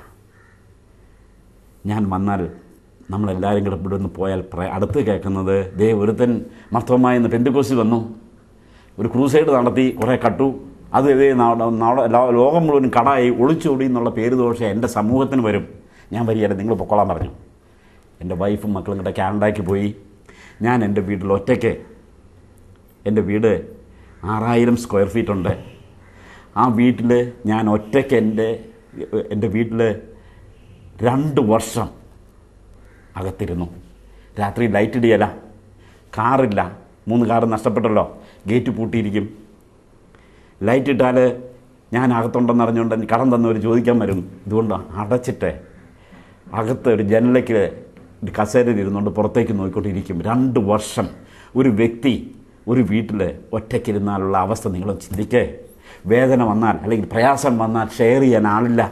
ഞാൻ വന്നാൽ നമ്മളെല്ലാവരും കൂടെ ഇവിടെ നിന്ന് പോയാൽ പ്ര- അടുത്ത് കേൾക്കുന്നത് ദേ ഒരുത്തൻ മർത്തവമായി എന്ന് പെന്തുകോസിൽ വന്നു ഒരു ക്രൂസൈഡ് നടത്തി കുറേ കട്ടു അത് ഇതേ നാളെ നാളെ ലോ- ലോകം മുഴുവൻ കടായി ഒളിച്ചോടി എന്നുള്ള പേര് ദോഷം എൻ്റെ സമൂഹത്തിന് വരും ഞാൻ വരികയില്ല നിങ്ങൾ പൊക്കോളാൻ പറഞ്ഞു എൻ്റെ വൈഫും മക്കളും കൂടെ കാനഡയ്ക്ക് പോയി ഞാൻ എൻ്റെ വീട്ടിൽ ഒറ്റയ്ക്ക് എൻ്റെ വീട് ആറായിരം സ്ക്വയർ ഫീറ്റ് ഉണ്ട് ആ വീട്ടിൽ ഞാൻ ഒറ്റയ്ക്ക് എൻ്റെ എൻ്റെ വീട്ടിൽ രണ്ട് വർഷം അകത്തിരുന്നു രാത്രി ലൈറ്റ് ഇടിയല കാറില്ല മൂന്ന് കാറ് നഷ്ടപ്പെട്ടല്ലോ ഗേറ്റ് പൂട്ടിയിരിക്കും ലൈറ്റ് ഇട്ടാൽ ഞാൻ അകത്തുണ്ടെന്ന് അറിഞ്ഞുകൊണ്ട് എനിക്ക് കടം തന്നവർ ചോദിക്കാൻ വരും ഇതുകൊണ്ട് അടച്ചിട്ട് അകത്ത് ഒരു ജനലയ്ക്ക് ഒരു കസേരയിൽ ഇരുന്നുകൊണ്ട് പുറത്തേക്ക് നോക്കിക്കൊണ്ടിരിക്കും രണ്ട് വർഷം ഒരു വ്യക്തി ഒരു വീട്ടിൽ ഒറ്റയ്ക്കിരുന്നാലുള്ള അവസ്ഥ നിങ്ങൾ ചിന്തിക്കേ വേദന വന്നാൽ അല്ലെങ്കിൽ പ്രയാസം വന്നാൽ ഷെയർ ചെയ്യാൻ ആളില്ല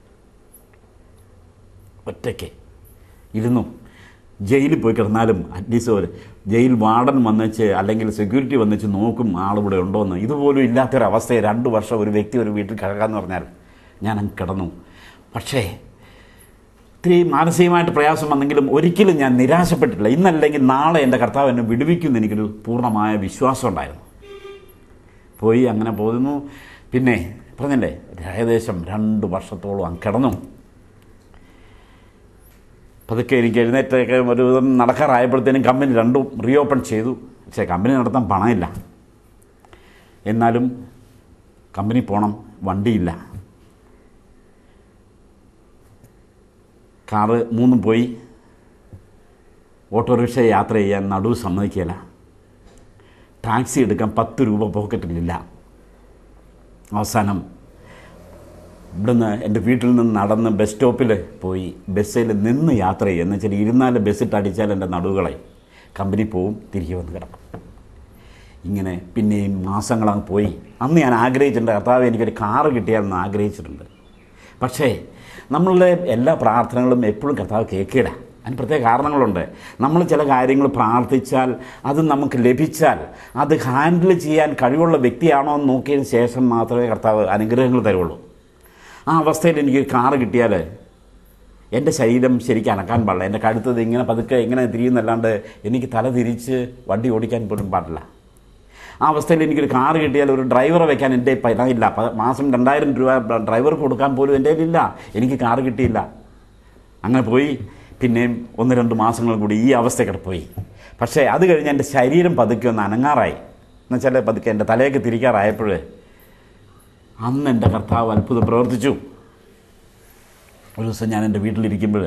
ഒറ്റയ്ക്ക് ഇരുന്നു ജയിലിൽ പോയി കിടന്നാലും അറ്റ്ലീസ്റ്റ് ഒരു ജയിൽ വാർഡൻ വന്നിച്ച് അല്ലെങ്കിൽ സെക്യൂരിറ്റി വന്നിച്ച് നോക്കും ആളിവിടെ ഉണ്ടോ എന്ന് ഇതുപോലും ഇല്ലാത്തൊരവസ്ഥയെ രണ്ട് വർഷം ഒരു വ്യക്തി ഒരു വീട്ടിൽ കിടക്കാമെന്ന് പറഞ്ഞാൽ ഞാൻ അങ്ങ് കിടന്നു പക്ഷേ ഇത്തിരി മാനസികമായിട്ട് പ്രയാസം വന്നെങ്കിലും ഒരിക്കലും ഞാൻ നിരാശപ്പെട്ടിട്ടില്ല ഇന്നല്ലെങ്കിൽ നാളെ എൻ്റെ കർത്താവ് എന്നെ വിടുവിക്കുമെന്ന് എനിക്കൊരു പൂർണ്ണമായ വിശ്വാസം ഉണ്ടായിരുന്നു പോയി അങ്ങനെ പോകുന്നു പിന്നെ പറഞ്ഞല്ലേ ഏകദേശം രണ്ട് വർഷത്തോളം അങ്ങ് കിടന്നു പതുക്കെ എനിക്ക് എഴുന്നേറ്റൊക്കെ ഒരു വിധം നടക്കാറായപ്പോഴത്തേനും കമ്പനി രണ്ടും റീഓപ്പൺ ചെയ്തു പക്ഷേ കമ്പനി നടത്താൻ പണമില്ല എന്നാലും കമ്പനി പോകണം വണ്ടിയില്ല കാറ് മൂന്നും പോയി ഓട്ടോറിക്ഷ യാത്ര ചെയ്യാൻ നടുവ് സമ്മതിക്കില്ല ടാക്സി എടുക്കാൻ പത്ത് രൂപ പോക്കറ്റിലില്ല അവസാനം ഇവിടുന്ന് എൻ്റെ വീട്ടിൽ നിന്ന് നടന്ന് ബസ് സ്റ്റോപ്പിൽ പോയി ബസ്സിൽ നിന്ന് യാത്ര ചെയ്യുക എന്ന് വെച്ചാൽ ഇരുന്നാല് ബസ്സിട്ട് അടിച്ചാൽ എൻ്റെ നടുവുകളെ കമ്പനി പോവും തിരികെ വന്ന് കിടക്കും ഇങ്ങനെ പിന്നെയും മാസങ്ങളങ്ങ് പോയി അന്ന് ഞാൻ ആഗ്രഹിച്ചിട്ടുണ്ട് കർത്താവ് എനിക്കൊരു കാറ് കിട്ടിയാലെന്ന് ആഗ്രഹിച്ചിട്ടുണ്ട് പക്ഷേ നമ്മളുടെ എല്ലാ പ്രാർത്ഥനകളും എപ്പോഴും കർത്താവ് കേൾക്കില്ല അതിന് പ്രത്യേക കാരണങ്ങളുണ്ട് നമ്മൾ ചില കാര്യങ്ങൾ പ്രാർത്ഥിച്ചാൽ അത് നമുക്ക് ലഭിച്ചാൽ അത് ഹാൻഡിൽ ചെയ്യാൻ കഴിവുള്ള വ്യക്തിയാണോ എന്ന് നോക്കിയതിന് ശേഷം മാത്രമേ കർത്താവ് അനുഗ്രഹങ്ങൾ തരുള്ളൂ ആ അവസ്ഥയിൽ എനിക്ക് കാറ് കിട്ടിയാൽ എൻ്റെ ശരീരം ശരിക്കും അനക്കാൻ പാടില്ല എൻ്റെ കഴുത്തത് ഇങ്ങനെ പതുക്കെ ഇങ്ങനെ തിരിയുന്നല്ലാണ്ട് എനിക്ക് തല തിരിച്ച് വണ്ടി ഓടിക്കാൻ പോലും പാടില്ല ആ അവസ്ഥയിൽ എനിക്കൊരു കാറ് കിട്ടിയാൽ ഒരു ഡ്രൈവറെ വെക്കാൻ എൻ്റെ പണമില്ല പ- മാസം രണ്ടായിരം രൂപ ഡ്രൈവർക്ക് കൊടുക്കാൻ പോലും എൻ്റെ കയ്യിലില്ല എനിക്ക് കാറ് കിട്ടിയില്ല അങ്ങനെ പോയി പിന്നെയും ഒന്ന് രണ്ട് മാസങ്ങൾ കൂടി ഈ അവസ്ഥയൊക്കെ പോയി പക്ഷേ അത് കഴിഞ്ഞ് എൻ്റെ ശരീരം പതുക്കെ ഒന്ന് അനങ്ങാറായി എന്നുവെച്ചാൽ പതുക്കെ എൻ്റെ തലയൊക്കെ തിരിക്കാറായപ്പോൾ അന്ന് എൻ്റെ കർത്താവ് അത്ഭുതം പ്രവർത്തിച്ചു ഒരു ദിവസം ഞാൻ എൻ്റെ വീട്ടിലിരിക്കുമ്പോൾ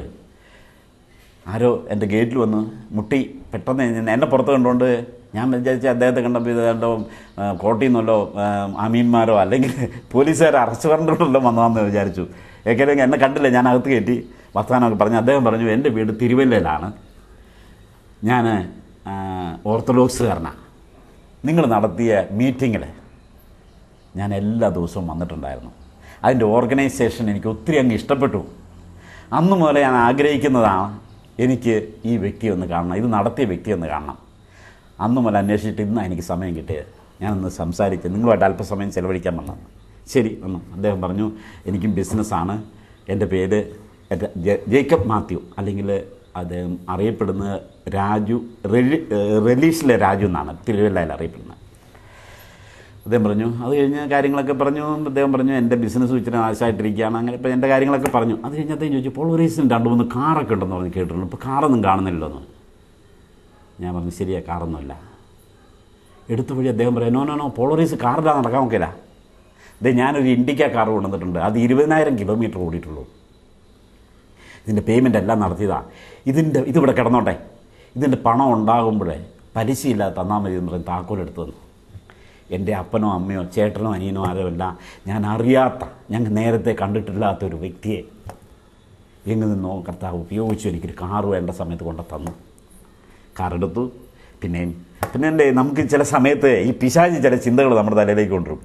ആരോ എൻ്റെ ഗേറ്റിൽ വന്ന് മുട്ടി പെട്ടെന്ന് ഞാൻ- എന്നെ പുറത്ത് കണ്ടുകൊണ്ട് ഞാൻ വിചാരിച്ച അദ്ദേഹത്തെ കണ്ടപ്പോൾ ഇത് കണ്ടോ ആ, കോട്ടയിൽ നിന്നല്ലോ ആ, അമീന്മാരോ അല്ലെങ്കിൽ പോലീസുകാർ അറസ്റ്റ് പറഞ്ഞിട്ടുണ്ടല്ലോ വന്നതാണെന്ന് വിചാരിച്ചു ഏകദേശം എന്നെ കണ്ടില്ല ഞാൻ അകത്ത് കയറ്റി വർത്തമാനമൊക്കെ പറഞ്ഞു അദ്ദേഹം പറഞ്ഞു എൻ്റെ വീട് തിരുവല്ലയിലാണ് ഞാൻ ആ, ഓർത്തഡോക്സുകാരനാണ് നിങ്ങൾ നടത്തിയ മീറ്റിങ്ങിൽ ഞാൻ എല്ലാ ദിവസവും വന്നിട്ടുണ്ടായിരുന്നു അതിൻ്റെ ഓർഗനൈസേഷൻ എനിക്ക് ഒത്തിരി അങ്ങ് ഇഷ്ടപ്പെട്ടു അന്ന് മുതലേ ഞാൻ ആഗ്രഹിക്കുന്നതാണ് എനിക്ക് ഈ വ്യക്തി ഒന്ന് കാണണം ഇത് നടത്തിയ വ്യക്തി ഒന്ന് കാണണം അന്ന് മുതൽ അന്വേഷിച്ചിട്ട് ഇന്നാണ് എനിക്ക് സമയം കിട്ടിയത് ഞാനൊന്ന് സംസാരിച്ച് നിങ്ങളുമായിട്ട് അല്പസമയം ചെലവഴിക്കാൻ വന്നത് ശരി വന്നു അദ്ദേഹം പറഞ്ഞു എനിക്കും ബിസിനസ്സാണ് എൻ്റെ പേര് ജ- ജെ- ജേക്കബ് മാത്യു അല്ലെങ്കിൽ അദ്ദേഹം അറിയപ്പെടുന്നത് രാജു റെലി റെലീഷിലെ രാജു എന്നാണ് തിരുവല്ലയിൽ അറിയപ്പെടുന്നത് അദ്ദേഹം പറഞ്ഞു അത് കഴിഞ്ഞ് കാര്യങ്ങളൊക്കെ പറഞ്ഞു അദ്ദേഹം പറഞ്ഞു എൻ്റെ ബിസിനസ് വെച്ചിട്ട് നാശമായിട്ടിരിക്കുകയാണ് അങ്ങനെ ഇപ്പോൾ എൻ്റെ കാര്യങ്ങളൊക്കെ പറഞ്ഞു അത് കഴിഞ്ഞ് അദ്ദേഹം ചോദിച്ചു പോളറീസിന് രണ്ട് മൂന്ന് കാറൊക്കെ ഉണ്ടെന്ന് പറഞ്ഞ് കേട്ടിട്ടുണ്ട് ഇപ്പോൾ കാറൊന്നും കാണുന്നില്ലെന്ന് ഞാൻ പറഞ്ഞു ശരിയാ കാറൊന്നുമില്ല എടുത്ത വഴി അദ്ദേഹം പറയാം നോ നോ നോ പോളറീസ് കാറിലാണ് നടക്കാൻ നോക്കില്ല ഇത് ഞാനൊരു ഇൻഡിക്ക കാർ കൊണ്ടുവന്നിട്ടുണ്ട് അത് ഇരുപതിനായിരം കിലോമീറ്റർ ഓടിയിട്ടുള്ളൂ ഇതിൻ്റെ പേയ്മെൻ്റ് എല്ലാം നടത്തിയതാണ് ഇതിൻ്റെ ഇതിവിടെ കിടന്നോട്ടെ ഇതിൻ്റെ പണം ഉണ്ടാകുമ്പോഴേ പലിശയില്ലാതെ തന്നാൽ മതി എന്ന് പറഞ്ഞ് താക്കോലെടുത്ത് തന്നു എൻ്റെ അപ്പനോ അമ്മയോ ചേട്ടനോ അനിയനോ ആരോ അല്ല ഞാൻ അറിയാത്ത ഞങ്ങൾ നേരത്തെ കണ്ടിട്ടില്ലാത്ത ഒരു വ്യക്തിയെ എങ്ങു നിന്നോ കർത്താവ് ഉപയോഗിച്ചു എനിക്കൊരു കാറ് വേണ്ട സമയത്ത് കൊണ്ട് തന്നു കാറെടുത്തു പിന്നെയും പിന്നെ എൻ്റെ നമുക്ക് ചില സമയത്ത് ഈ പിശാചി ചില ചിന്തകൾ നമ്മുടെ തലയിലേക്ക് കൊണ്ടുവരും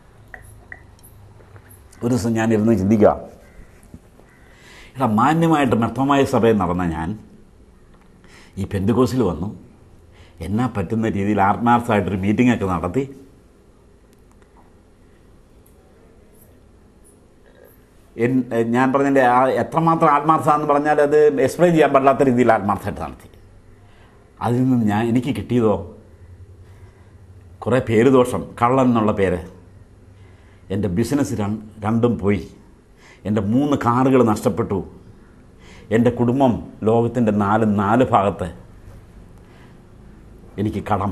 ഒരു ദിവസം ഞാൻ ഇരുന്ന് ചിന്തിക്കുക എടാ മാന്യമായിട്ട് മർത്തമായ സഭയിൽ നടന്ന ഞാൻ ഈ പെന്തുകോസിൽ വന്നു എന്നാ പറ്റുന്ന രീതിയിൽ ആത്മാർത്ഥമായിട്ടൊരു മീറ്റിംഗ് ഒക്കെ നടത്തി എൻ- ഞാൻ പറഞ്ഞതിൻ്റെ ആ എത്രമാത്രം ആത്മാർത്ഥത എന്ന് പറഞ്ഞാൽ അത് എക്സ്പ്ലെയിൻ ചെയ്യാൻ പാടില്ലാത്ത രീതിയിൽ ആത്മാർത്ഥമായിട്ട് നടത്തി അതിൽ നിന്ന് ഞാൻ എനിക്ക് കിട്ടിയതോ കുറേ പേര് ദോഷം കള്ളൻ എന്നുള്ള പേര് എൻ്റെ ബിസിനസ് ര- രണ്ടും പോയി എൻ്റെ മൂന്ന് കാറുകൾ നഷ്ടപ്പെട്ടു എൻ്റെ കുടുംബം ലോകത്തിൻ്റെ നാല് നാല് ഭാഗത്ത് എനിക്ക് കടം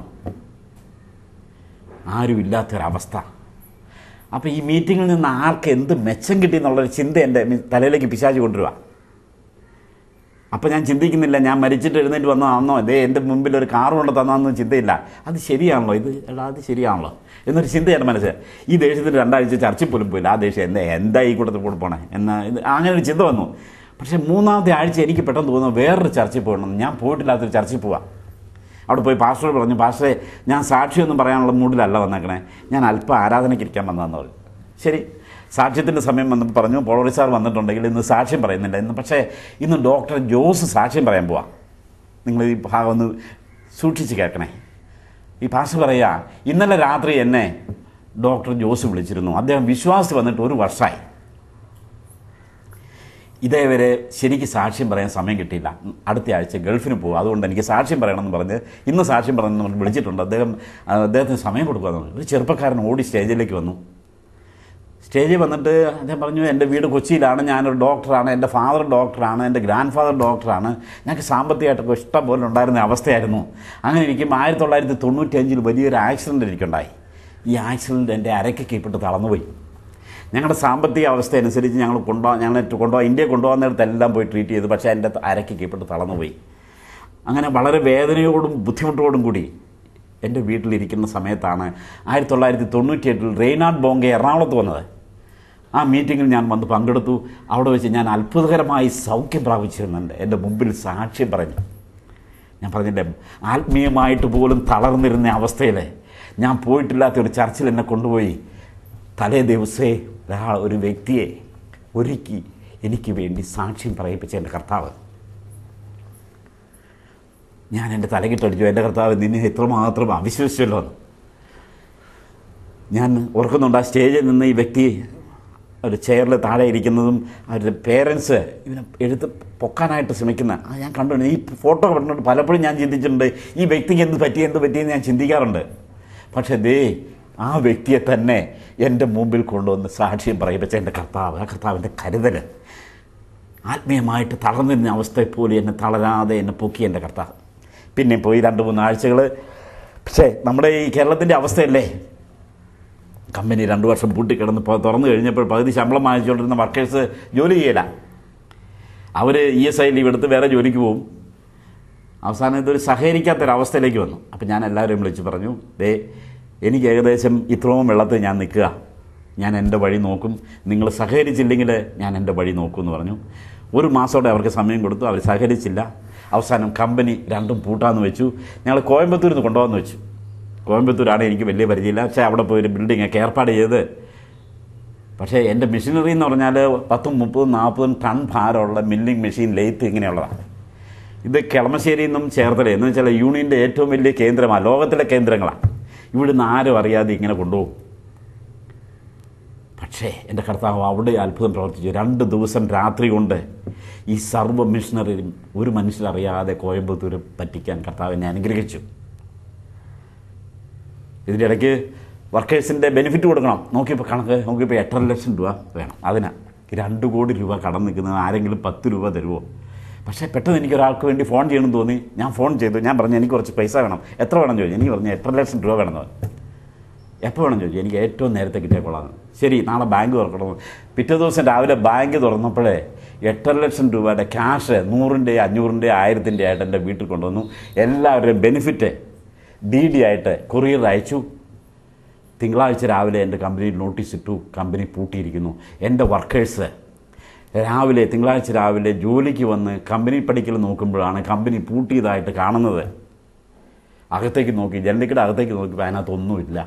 ആരുമില്ലാത്തൊരവസ്ഥ അപ്പോൾ ഈ മീറ്റിങ്ങിൽ നിന്ന് ആർക്ക് എന്ത് മെച്ചം കിട്ടി എന്നുള്ളൊരു ചിന്ത എൻ്റെ മി- തലയിലേക്ക് പിശാച് കൊണ്ടുവരിക അപ്പോൾ ഞാൻ ചിന്തിക്കുന്നില്ല ഞാൻ മരിച്ചിട്ട് എഴുന്നേറ്റ് വന്നതാണെന്നോ ഇതേ എൻ്റെ മുമ്പിൽ ഒരു കാർ കൊണ്ട് തന്നതെന്നോ ചിന്തയില്ല അത് ശരിയാണല്ലോ ഇത് എടാ അത് ശരിയാണല്ലോ എന്നൊരു ചിന്ത എൻ്റെ മനസ്സിൽ ഈ ദേഷ്യത്തിന് രണ്ടാഴ്ച ചർച്ചിൽ പോലും പോയില്ല ആ ദേഷ്യം എന്താ എന്താ ഈ കൂട്ടത്തിൽ കൂടെ പോണേ എന്ന ഇത് അങ്ങനെ ഒരു ചിന്ത വന്നു പക്ഷേ മൂന്നാമത്തെ ആഴ്ച എനിക്ക് പെട്ടെന്ന് തോന്നുന്നു വേറൊരു ചർച്ചിൽ പോകണം ഞാൻ പോയിട്ടില്ലാത്തൊരു ചർച്ചിൽ പോവാം അവിടെ പോയി പാസ്റ്റർ പറഞ്ഞു പാസ്റ്ററെ ഞാൻ സാക്ഷിയൊന്നും പറയാനുള്ള മൂഡിലല്ല വന്നേക്കണേ ഞാൻ അല്പം ആരാധനയ്ക്ക് ഇരിക്കാൻ വന്നതെന്ന് പറഞ്ഞു ശരി സാക്ഷ്യത്തിൻ്റെ സമയം വന്നപ്പോൾ പറഞ്ഞു പോളറി സാർ വന്നിട്ടുണ്ടെങ്കിൽ ഇന്ന് സാക്ഷ്യം പറയുന്നില്ല ഇന്ന് പക്ഷേ ഇന്ന് ഡോക്ടർ ജോസ് സാക്ഷ്യം പറയാൻ പോവാം നിങ്ങൾ ഈ ഭാഗം ഒന്ന് സൂക്ഷിച്ച് കേൾക്കണേ ഈ പാസ്റ്റർ പറയുക ഇന്നലെ രാത്രി എന്നെ ഡോക്ടർ ജോസ് വിളിച്ചിരുന്നു അദ്ദേഹം വിശ്വാസി വന്നിട്ട് ഒരു വർഷമായി ഇതേവരെ ശരിക്ക് സാക്ഷ്യം പറയാൻ സമയം കിട്ടിയില്ല അടുത്ത ആഴ്ച ഗൾഫിന് പോകും അതുകൊണ്ട് എനിക്ക് സാക്ഷ്യം പറയണമെന്ന് പറഞ്ഞ് ഇന്ന് സാക്ഷ്യം പറയണമെന്ന് പറഞ്ഞ് വിളിച്ചിട്ടുണ്ട് അദ്ദേഹം ആ, അദ്ദേഹത്തിന് സമയം കൊടുക്കുക ഒരു ചെറുപ്പക്കാരൻ ഓടി സ്റ്റേജിലേക്ക് വന്നു സ്റ്റേജിൽ വന്നിട്ട് അദ്ദേഹം പറഞ്ഞു എൻ്റെ വീട് കൊച്ചിയിലാണ് ഞാനൊരു ഡോക്ടറാണ് എൻ്റെ ഫാദർ ഡോക്ടറാണ് എൻ്റെ ഗ്രാൻഡ് ഫാദർ ഡോക്ടറാണ് ഞങ്ങൾക്ക് സാമ്പത്തികമായിട്ടൊക്കെ ഇഷ്ടം പോലെ ഉണ്ടായിരുന്ന അവസ്ഥയായിരുന്നു അങ്ങനെ ഇരിക്കുമ്പോൾ ആയിരത്തി തൊള്ളായിരത്തി തൊണ്ണൂറ്റി അഞ്ചിൽ വലിയൊരു ആക്സിഡൻറ്റ് എനിക്കുണ്ടായി ഈ ആക്സിഡൻറ്റ് എൻ്റെ അരയ്ക്ക് കീപ്പിട്ട് തളർന്നുപോയി ഞങ്ങളുടെ സാമ്പത്തിക അവസ്ഥ അനുസരിച്ച് ഞങ്ങൾ കൊണ്ടുപോകാൻ ഞങ്ങൾ കൊണ്ടുപോകാൻ ഇന്ത്യയെ കൊണ്ടുപോകുന്നിടത്ത് എല്ലാം പോയി ട്രീറ്റ് ചെയ്തു പക്ഷേ എൻ്റെ അരയ്ക്ക് കീപ്പിട്ട് തളർന്നുപോയി അങ്ങനെ വളരെ വേദനയോടും ബുദ്ധിമുട്ടോടും കൂടി എൻ്റെ വീട്ടിലിരിക്കുന്ന സമയത്താണ് ആയിരത്തി തൊള്ളായിരത്തി തൊണ്ണൂറ്റി എട്ടിൽ റെയ്നാഡ് ബോംഗെ എറണാകുളത്ത് വന്നത് ആ മീറ്റിങ്ങിൽ ഞാൻ വന്ന് പങ്കെടുത്തു അവിടെ വെച്ച് ഞാൻ അത്ഭുതകരമായി സൗഖ്യം പ്രാപിച്ചിരുന്നുണ്ട് എൻ്റെ മുമ്പിൽ സാക്ഷ്യം പറഞ്ഞു ഞാൻ പറഞ്ഞില്ലേ ആത്മീയമായിട്ട് പോലും തളർന്നിരുന്ന അവസ്ഥയിൽ ഞാൻ പോയിട്ടില്ലാത്ത ഒരു ചർച്ചിൽ എന്നെ കൊണ്ടുപോയി തലേ ദിവസേ ഒരാൾ ഒരു വ്യക്തിയെ ഒരുക്കി എനിക്ക് വേണ്ടി സാക്ഷ്യം പറയിപ്പിച്ച എൻ്റെ കർത്താവ് ഞാൻ എൻ്റെ തലകിട്ടടിച്ചു എൻ്റെ കർത്താവ് നിന്നെ എത്രമാത്രം അവിശ്വസിച്ചല്ലോ എന്ന് ഞാൻ ഓർക്കുന്നുണ്ട് ആ സ്റ്റേജിൽ നിന്ന് ഈ വ്യക്തി ഒരു ചെയറിൽ താഴെ ഇരിക്കുന്നതും അവരുടെ പേരൻസ് ഇവനെ എഴുത്ത് പൊക്കാനായിട്ട് ശ്രമിക്കുന്ന ആ ഞാൻ കണ്ടു ഈ ഫോട്ടോ കണ്ടിട്ടുണ്ട് പലപ്പോഴും ഞാൻ ചിന്തിച്ചിട്ടുണ്ട് ഈ വ്യക്തിക്ക് എന്ത് പറ്റി എന്ത് പറ്റിയെന്ന് ഞാൻ ചിന്തിക്കാറുണ്ട് പക്ഷേ ദേ ആ വ്യക്തിയെ തന്നെ എൻ്റെ മുമ്പിൽ കൊണ്ടുവന്ന് സാക്ഷ്യം പറയിപ്പിച്ച എൻ്റെ കർത്താവ് ആ കർത്താവിൻ്റെ കരുതൽ ആത്മീയമായിട്ട് തളർന്നിരുന്ന അവസ്ഥയിൽ പോലും എന്നെ തളരാതെ എന്നെ പൊക്കി എൻ്റെ കർത്താവ് പിന്നെ പോയി രണ്ട് മൂന്ന് ആഴ്ചകൾ പക്ഷേ നമ്മുടെ ഈ കേരളത്തിൻ്റെ അവസ്ഥയല്ലേ കമ്പനി രണ്ട് വർഷം പൂട്ടിക്കിടന്ന് ഇപ്പോൾ തുറന്നു കഴിഞ്ഞപ്പോൾ പകുതി ശമ്പളം വാങ്ങിച്ചുകൊണ്ടിരുന്ന വർക്കേഴ്സ് ജോലി ചെയ്യില്ല അവർ ഇ എസ് ഐ ലീവ് എടുത്ത് വേറെ ജോലിക്ക് പോകും അവസാനം ഇതൊരു സഹകരിക്കാത്തൊരവസ്ഥയിലേക്ക് വന്നു അപ്പം ഞാൻ എല്ലാവരെയും വിളിച്ച് പറഞ്ഞു ദേ എനിക്ക് ഏകദേശം ഇത്രയും വെള്ളത്തിൽ ഞാൻ നിൽക്കുക ഞാൻ എൻ്റെ വഴി നോക്കും നിങ്ങൾ സഹകരിച്ചില്ലെങ്കിൽ ഞാൻ എൻ്റെ വഴി നോക്കും എന്ന് പറഞ്ഞു ഒരു മാസത്തോടെ അവർക്ക് സമയം കൊടുത്തു അവർ സഹകരിച്ചില്ല അവസാനം കമ്പനി രണ്ടും പൂട്ടാന്ന് വെച്ചു ഞങ്ങൾ കോയമ്പത്തൂരിൽ നിന്ന് കൊണ്ടുപോകാമെന്ന് വെച്ചു കോയമ്പത്തൂരാണ് എനിക്ക് വലിയ പരിചയമില്ല പക്ഷേ അവിടെ പോയി ഒരു ബിൽഡിംഗ് ഒക്കെ ഏർപ്പാട് ചെയ്ത് പക്ഷേ എൻ്റെ മെഷീനറി എന്ന് പറഞ്ഞാൽ പത്തും മുപ്പതും നാൽപ്പതും ടൺ ഭാരമുള്ള മില്ലിംഗ് മെഷീൻ ലെയ്ത്ത് ഇങ്ങനെയുള്ളതാണ് ഇത് കിളമശ്ശേരിയിൽ നിന്നും ചേർത്തല എന്ന് വെച്ചാൽ യൂണിയൻ്റെ ഏറ്റവും വലിയ കേന്ദ്രമാണ് ലോകത്തിലെ കേന്ദ്രങ്ങളാണ് ഇവിടുന്ന് ആരും അറിയാതെ ഇങ്ങനെ കൊണ്ടുപോകും പക്ഷേ എൻ്റെ കർത്താവ് അവിടെ അത്ഭുതം പ്രവർത്തിച്ചു രണ്ട് ദിവസം രാത്രി കൊണ്ട് ഈ സർവ്വ മിഷണറിയും ഒരു മനുഷ്യരറിയാതെ കോയമ്പത്തൂർ പറ്റിക്കാൻ കർത്താവിനെ അനുഗ്രഹിച്ചു ഇതിൻ്റെ ഇടയ്ക്ക് വർക്കേഴ്സിൻ്റെ ബെനിഫിറ്റ് കൊടുക്കണം നോക്കിയപ്പോൾ കണക്ക് നോക്കിയപ്പോൾ എട്ടര ലക്ഷം രൂപ വേണം അതിനാ രണ്ട് കോടി രൂപ കടം നിൽക്കുന്നത് ആരെങ്കിലും പത്ത് രൂപ തരുമോ പക്ഷേ പെട്ടെന്ന് എനിക്ക് ഒരാൾക്ക് വേണ്ടി ഫോൺ ചെയ്യണമെന്ന് തോന്നി ഞാൻ ഫോൺ ചെയ്തു ഞാൻ പറഞ്ഞു എനിക്ക് കുറച്ച് പൈസ വേണം എത്ര വേണം ചോദിച്ചു എനിക്ക് പറഞ്ഞു എട്ടര ലക്ഷം രൂപ വേണമെന്ന് പറഞ്ഞു എപ്പോൾ വേണം ചോദിച്ചു എനിക്ക് ഏറ്റവും നേരത്തെ കിട്ടിയ കൊള്ളാം ശരി നാളെ ബാങ്ക് തുറക്കണം പിറ്റേ ദിവസം രാവിലെ ബാങ്ക് തുറന്നപ്പോഴേ എട്ടര ലക്ഷം രൂപയുടെ ക്യാഷ് നൂറിൻ്റെ അഞ്ഞൂറിൻ്റെ ആയിരത്തിൻ്റെ ആയിട്ട് എൻ്റെ വീട്ടിൽ കൊണ്ടുവന്നു എല്ലാവരുടെയും ബെനിഫിറ്റ് ഡി ഡി ആയിട്ട് കൊറിയർ അയച്ചു തിങ്കളാഴ്ച രാവിലെ എൻ്റെ കമ്പനിയിൽ നോട്ടീസ് ഇട്ടു കമ്പനി പൂട്ടിയിരിക്കുന്നു എൻ്റെ വർക്കേഴ്സ് രാവിലെ തിങ്കളാഴ്ച രാവിലെ ജോലിക്ക് വന്ന് കമ്പനി പഠിക്കൽ നോക്കുമ്പോഴാണ് കമ്പനി പൂട്ടിയതായിട്ട് കാണുന്നത് അകത്തേക്ക് നോക്കി ജനലിക്കയുടെ അകത്തേക്ക് നോക്കിയപ്പോൾ അതിനകത്തൊന്നുമില്ല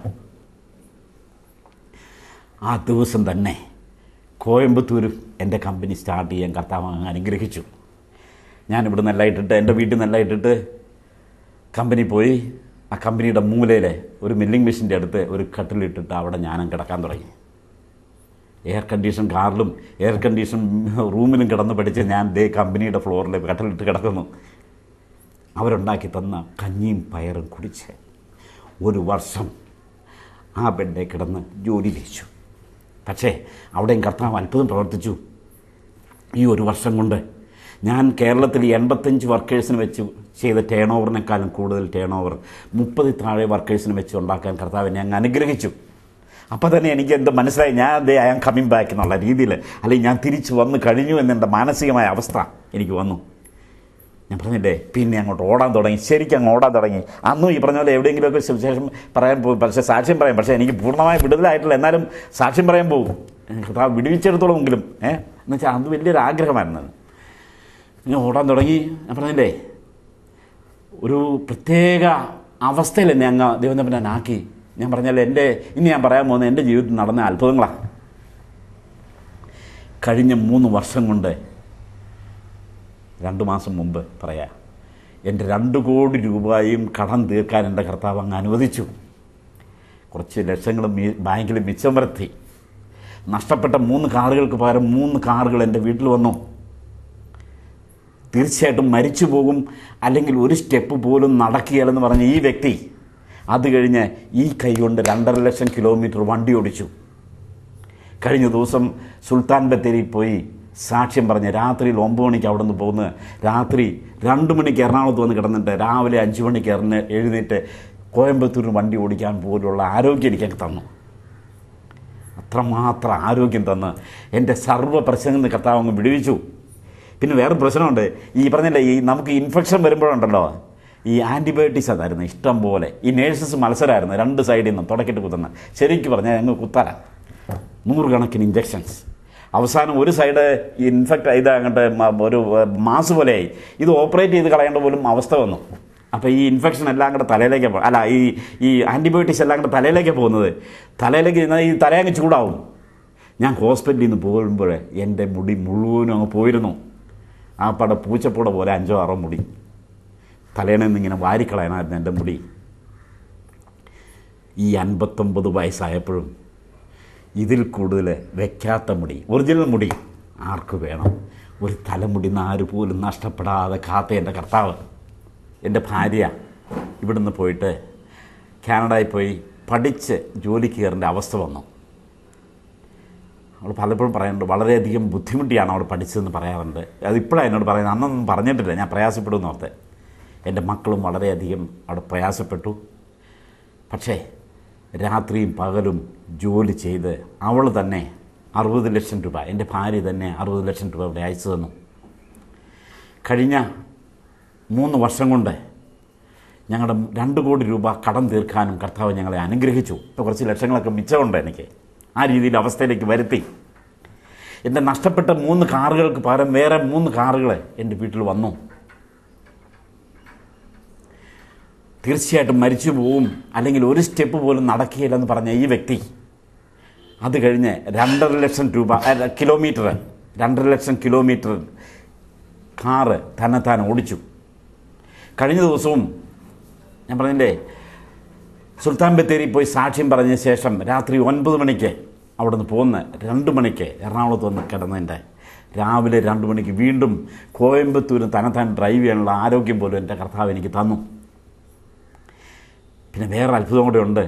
ആ ദിവസം തന്നെ കോയമ്പത്തൂരും എൻ്റെ കമ്പനി സ്റ്റാർട്ട് ചെയ്യാൻ കർത്താവ് അങ്ങ് അനുഗ്രഹിച്ചു ഞാനിവിടെ നിന്നെല്ലാം ഇട്ടിട്ട് എൻ്റെ വീട്ടിൽ നിന്നെല്ലാം ഇട്ടിട്ട് കമ്പനി പോയി ആ കമ്പനിയുടെ മൂലയിൽ ഒരു മില്ലിംഗ് മെഷീൻ്റെ അടുത്ത് ഒരു കട്ടിലിട്ടിട്ട് അവിടെ ഞാനും കിടക്കാൻ തുടങ്ങി എയർ കണ്ടീഷൻ കാറിലും എയർ കണ്ടീഷൻ റൂമിലും കിടന്ന് പഠിച്ച് ഞാൻ ദേ കമ്പനിയുടെ ഫ്ലോറിൽ കട്ടിലിട്ട് കിടക്കുന്നു അവരുണ്ടാക്കി തന്ന കഞ്ഞിയും പയറും കുടിച്ച് ഒരു വർഷം ആ ബെഡേ കിടന്ന് ജോലി ചെയ്യിച്ചു പക്ഷേ അവിടെയും കർത്താവ് അത്ഭുതം പ്രവർത്തിച്ചു ഈ ഒരു വർഷം കൊണ്ട് ഞാൻ കേരളത്തിൽ എൺപത്തഞ്ച് വർക്കേഴ്സിന് വെച്ച് ചെയ്ത ടേൺ ഓവറിനേക്കാളും കൂടുതൽ ടേൺ ഓവർ മുപ്പതിൽ താഴെ വർക്കേഴ്സിന് വെച്ച് ഉണ്ടാക്കാൻ കർത്താവിനെ അങ്ങ് അനുഗ്രഹിച്ചു അപ്പോൾ തന്നെ എനിക്ക് എന്ത് മനസ്സിലായി ഞാൻ ദേ ഐ ആം കമ്മിങ് ബാക്ക് എന്നുള്ള രീതിയിൽ അല്ലെങ്കിൽ ഞാൻ തിരിച്ചു വന്ന് കഴിഞ്ഞു എന്നെൻ്റെ മാനസികമായ അവസ്ഥ എനിക്ക് വന്നു ഞാൻ പറഞ്ഞില്ലേ പിന്നെ അങ്ങോട്ട് ഓടാൻ തുടങ്ങി ശരിക്കും അങ്ങ് ഓടാൻ തുടങ്ങി അന്നും ഈ പറഞ്ഞ പോലെ എവിടെയെങ്കിലുമൊക്കെ സുവിശേഷം പറയാൻ പോകും പക്ഷേ സാക്ഷ്യം പറയാം പക്ഷേ എനിക്ക് പൂർണ്ണമായി വിടുതലായിട്ടില്ല എന്നാലും സാക്ഷ്യം പറയാൻ പോകും കർത്താവ് വിടുവിച്ചെടുത്തോളമെങ്കിലും ഏഹ് എന്ന് വെച്ചാൽ അത് വലിയൊരു ആഗ്രഹമായിരുന്നു ഞാൻ ഓടാൻ തുടങ്ങി ഞാൻ പറഞ്ഞില്ലേ ഒരു പ്രത്യേക അവസ്ഥയിൽ എന്നെ അങ്ങ് ദൈവം തമ്മിൽ ഞാൻ ആക്കി ഞാൻ പറഞ്ഞാൽ എൻ്റെ ഇനി ഞാൻ പറയാൻ പോകുന്നത് എൻ്റെ ജീവിതത്തിൽ നടന്ന അത്ഭുതങ്ങളാണ് കഴിഞ്ഞ മൂന്ന് വർഷം കൊണ്ട് രണ്ട് മാസം മുമ്പ് പറയാം എൻ്റെ രണ്ട് കോടി രൂപയും കടം തീർക്കാൻ എൻ്റെ കർത്താവ് അങ്ങ് അനുവദിച്ചു കുറച്ച് ലക്ഷങ്ങൾ മീ- ബാങ്കിൽ മിച്ചം വരുത്തി നഷ്ടപ്പെട്ട മൂന്ന് കാറുകൾക്ക് പകരം മൂന്ന് കാറുകൾ എൻ്റെ വീട്ടിൽ വന്നു തീർച്ചയായിട്ടും മരിച്ചു പോകും അല്ലെങ്കിൽ ഒരു സ്റ്റെപ്പ് പോലും നടക്കുകയില്ലെന്ന് പറഞ്ഞ ഈ വ്യക്തി അത് കഴിഞ്ഞ് ഈ കൈ കൊണ്ട് രണ്ടര ലക്ഷം കിലോമീറ്റർ വണ്ടി ഓടിച്ചു കഴിഞ്ഞ ദിവസം സുൽത്താൻ ബത്തേരി പോയി സാക്ഷ്യം പറഞ്ഞ് രാത്രിയിൽ ഒമ്പത് മണിക്ക് അവിടെ നിന്ന് പോകുന്ന രാത്രി രണ്ട് മണിക്ക് എറണാകുളത്ത് വന്ന് കിടന്നിട്ട് രാവിലെ അഞ്ച് മണിക്ക് എറിഞ്ഞ് എഴുതിയിട്ട് കോയമ്പത്തൂർ വണ്ടി ഓടിക്കാൻ പോലുള്ള ആരോഗ്യം എനിക്കൊക്കെ തന്നു അത്രമാത്രം ആരോഗ്യം തന്ന് എൻ്റെ സർവ്വ പ്രശ്നങ്ങളിൽ നിന്ന് കർത്താവ് അങ്ങ് വിടുവിച്ചു പിന്നെ വേറെ പ്രശ്നമുണ്ട് ഈ പറഞ്ഞില്ലേ ഈ നമുക്ക് ഇൻഫെക്ഷൻ വരുമ്പോഴുണ്ടല്ലോ ഈ ആൻറ്റിബയോട്ടിക്സ് അതായിരുന്നു ഇഷ്ടം പോലെ ഈ നേഴ്സസ് മത്സരമായിരുന്നു രണ്ട് സൈഡിൽ നിന്നും തുടക്കിട്ട് കുത്തുന്ന ശരിക്കും പറഞ്ഞാൽ അങ്ങ് കുത്തരാ നൂറുകണക്കിന് ഇഞ്ചെക്ഷൻസ് അവസാനം ഒരു സൈഡ് ഇൻഫെക്റ്റ് ഇത് അങ്ങോട്ട് മ- ഒരു മാസ് പോലെയായി ഇത് ഓപ്പറേറ്റ് ചെയ്ത് കളയേണ്ട പോലും അവസ്ഥ വന്നു അപ്പോൾ ഈ ഇൻഫെക്ഷൻ എല്ലാം കൂടെ തലയിലേക്ക് പോ- അല്ല ഈ ഈ ആൻറ്റിബയോട്ടിക്സ് എല്ലാം കൂടെ തലയിലേക്ക് പോകുന്നത് തലയിലേക്ക് ചെന്നാൽ ഈ തലയങ്ങ് ചൂടാവും ഞാൻ ഹോസ്പിറ്റലിൽ നിന്ന് പോകുമ്പോൾ എൻ്റെ മുടി മുഴുവനും അങ്ങ് പോയിരുന്നു ആ പട പൂച്ചപ്പൂട പോലെ അഞ്ചോ ആറോ മുടി തലേണയിൽ നിന്ന് ഇങ്ങനെ വാരിക്കളയണമായിരുന്നു എൻ്റെ മുടി ഈ അൻപത്തൊമ്പത് വയസ്സായപ്പോഴും ഇതിൽ കൂടുതൽ വെക്കാത്ത മുടി ഒറിജിനൽ മുടി ആർക്ക് വേണം ഒരു തലമുടി നാര് പോലും നഷ്ടപ്പെടാതെ കാത്ത എൻ്റെ കർത്താവ് എൻ്റെ ഭാര്യ ഇവിടുന്ന് പോയിട്ട് കാനഡയിൽ പോയി പഠിച്ച് ജോലിക്ക് കയറേണ്ട അവസ്ഥ വന്നു അവൾ പലപ്പോഴും പറയാറുണ്ട് വളരെയധികം ബുദ്ധിമുട്ടിയാണ് അവൾ പഠിച്ചതെന്ന് പറയാറുണ്ട് അതിപ്പോഴാണ് എന്നോട് പറയുന്നത് അന്നൊന്നും പറഞ്ഞിട്ടില്ല ഞാൻ പ്രയാസപ്പെടുമെന്ന് ഓർത്ത് എൻ്റെ മക്കളും വളരെയധികം അവിടെ പ്രയാസപ്പെട്ടു പക്ഷേ രാത്രിയും പകലും ജോലി ചെയ്ത് അവൾ തന്നെ അറുപത് ലക്ഷം രൂപ എൻ്റെ ഭാര്യ തന്നെ അറുപത് ലക്ഷം രൂപ ഇവിടെ അയച്ചു തന്നു കഴിഞ്ഞ മൂന്ന് വർഷം കൊണ്ട് ഞങ്ങളുടെ രണ്ട് കോടി രൂപ കടം തീർക്കാനും കർത്താവ് ഞങ്ങളെ അനുഗ്രഹിച്ചു ഇപ്പോൾ കുറച്ച് ലക്ഷങ്ങളൊക്കെ മിച്ചമുണ്ട് എനിക്ക് ആ രീതിയിൽ അവസ്ഥയിലേക്ക് വരുത്തി എൻ്റെ നഷ്ടപ്പെട്ട മൂന്ന് കാറുകൾക്ക് പകരം വേറെ മൂന്ന് കാറുകൾ എൻ്റെ വീട്ടിൽ വന്നു തീർച്ചയായിട്ടും മരിച്ചു പോവും അല്ലെങ്കിൽ ഒരു സ്റ്റെപ്പ് പോലും നടക്കുകയില്ലെന്ന് പറഞ്ഞ ഈ വ്യക്തി അത് കഴിഞ്ഞ് രണ്ടര ലക്ഷം രൂപ അല്ല, കിലോമീറ്റർ രണ്ടര ലക്ഷം കിലോമീറ്റർ കാറ് തന്നെത്താൻ ഓടിച്ചു കഴിഞ്ഞ ദിവസവും ഞാൻ പറഞ്ഞില്ലേ സുൽത്താൻ ബത്തേരി പോയി സാക്ഷ്യം പറഞ്ഞ ശേഷം രാത്രി ഒൻപത് മണിക്ക് അവിടെ നിന്ന് പോന്ന് രണ്ട് മണിക്ക് എറണാകുളത്ത് വന്ന് കിടന്നതിൻ്റെ രാവിലെ രണ്ട് മണിക്ക് വീണ്ടും കോയമ്പത്തൂര് തന്നെത്താൻ ഡ്രൈവ് ചെയ്യാനുള്ള ആരോഗ്യം പോലും എൻ്റെ കർത്താവ് എനിക്ക് തന്നു പിന്നെ വേറെ അത്ഭുതം കൂടെ ഉണ്ട്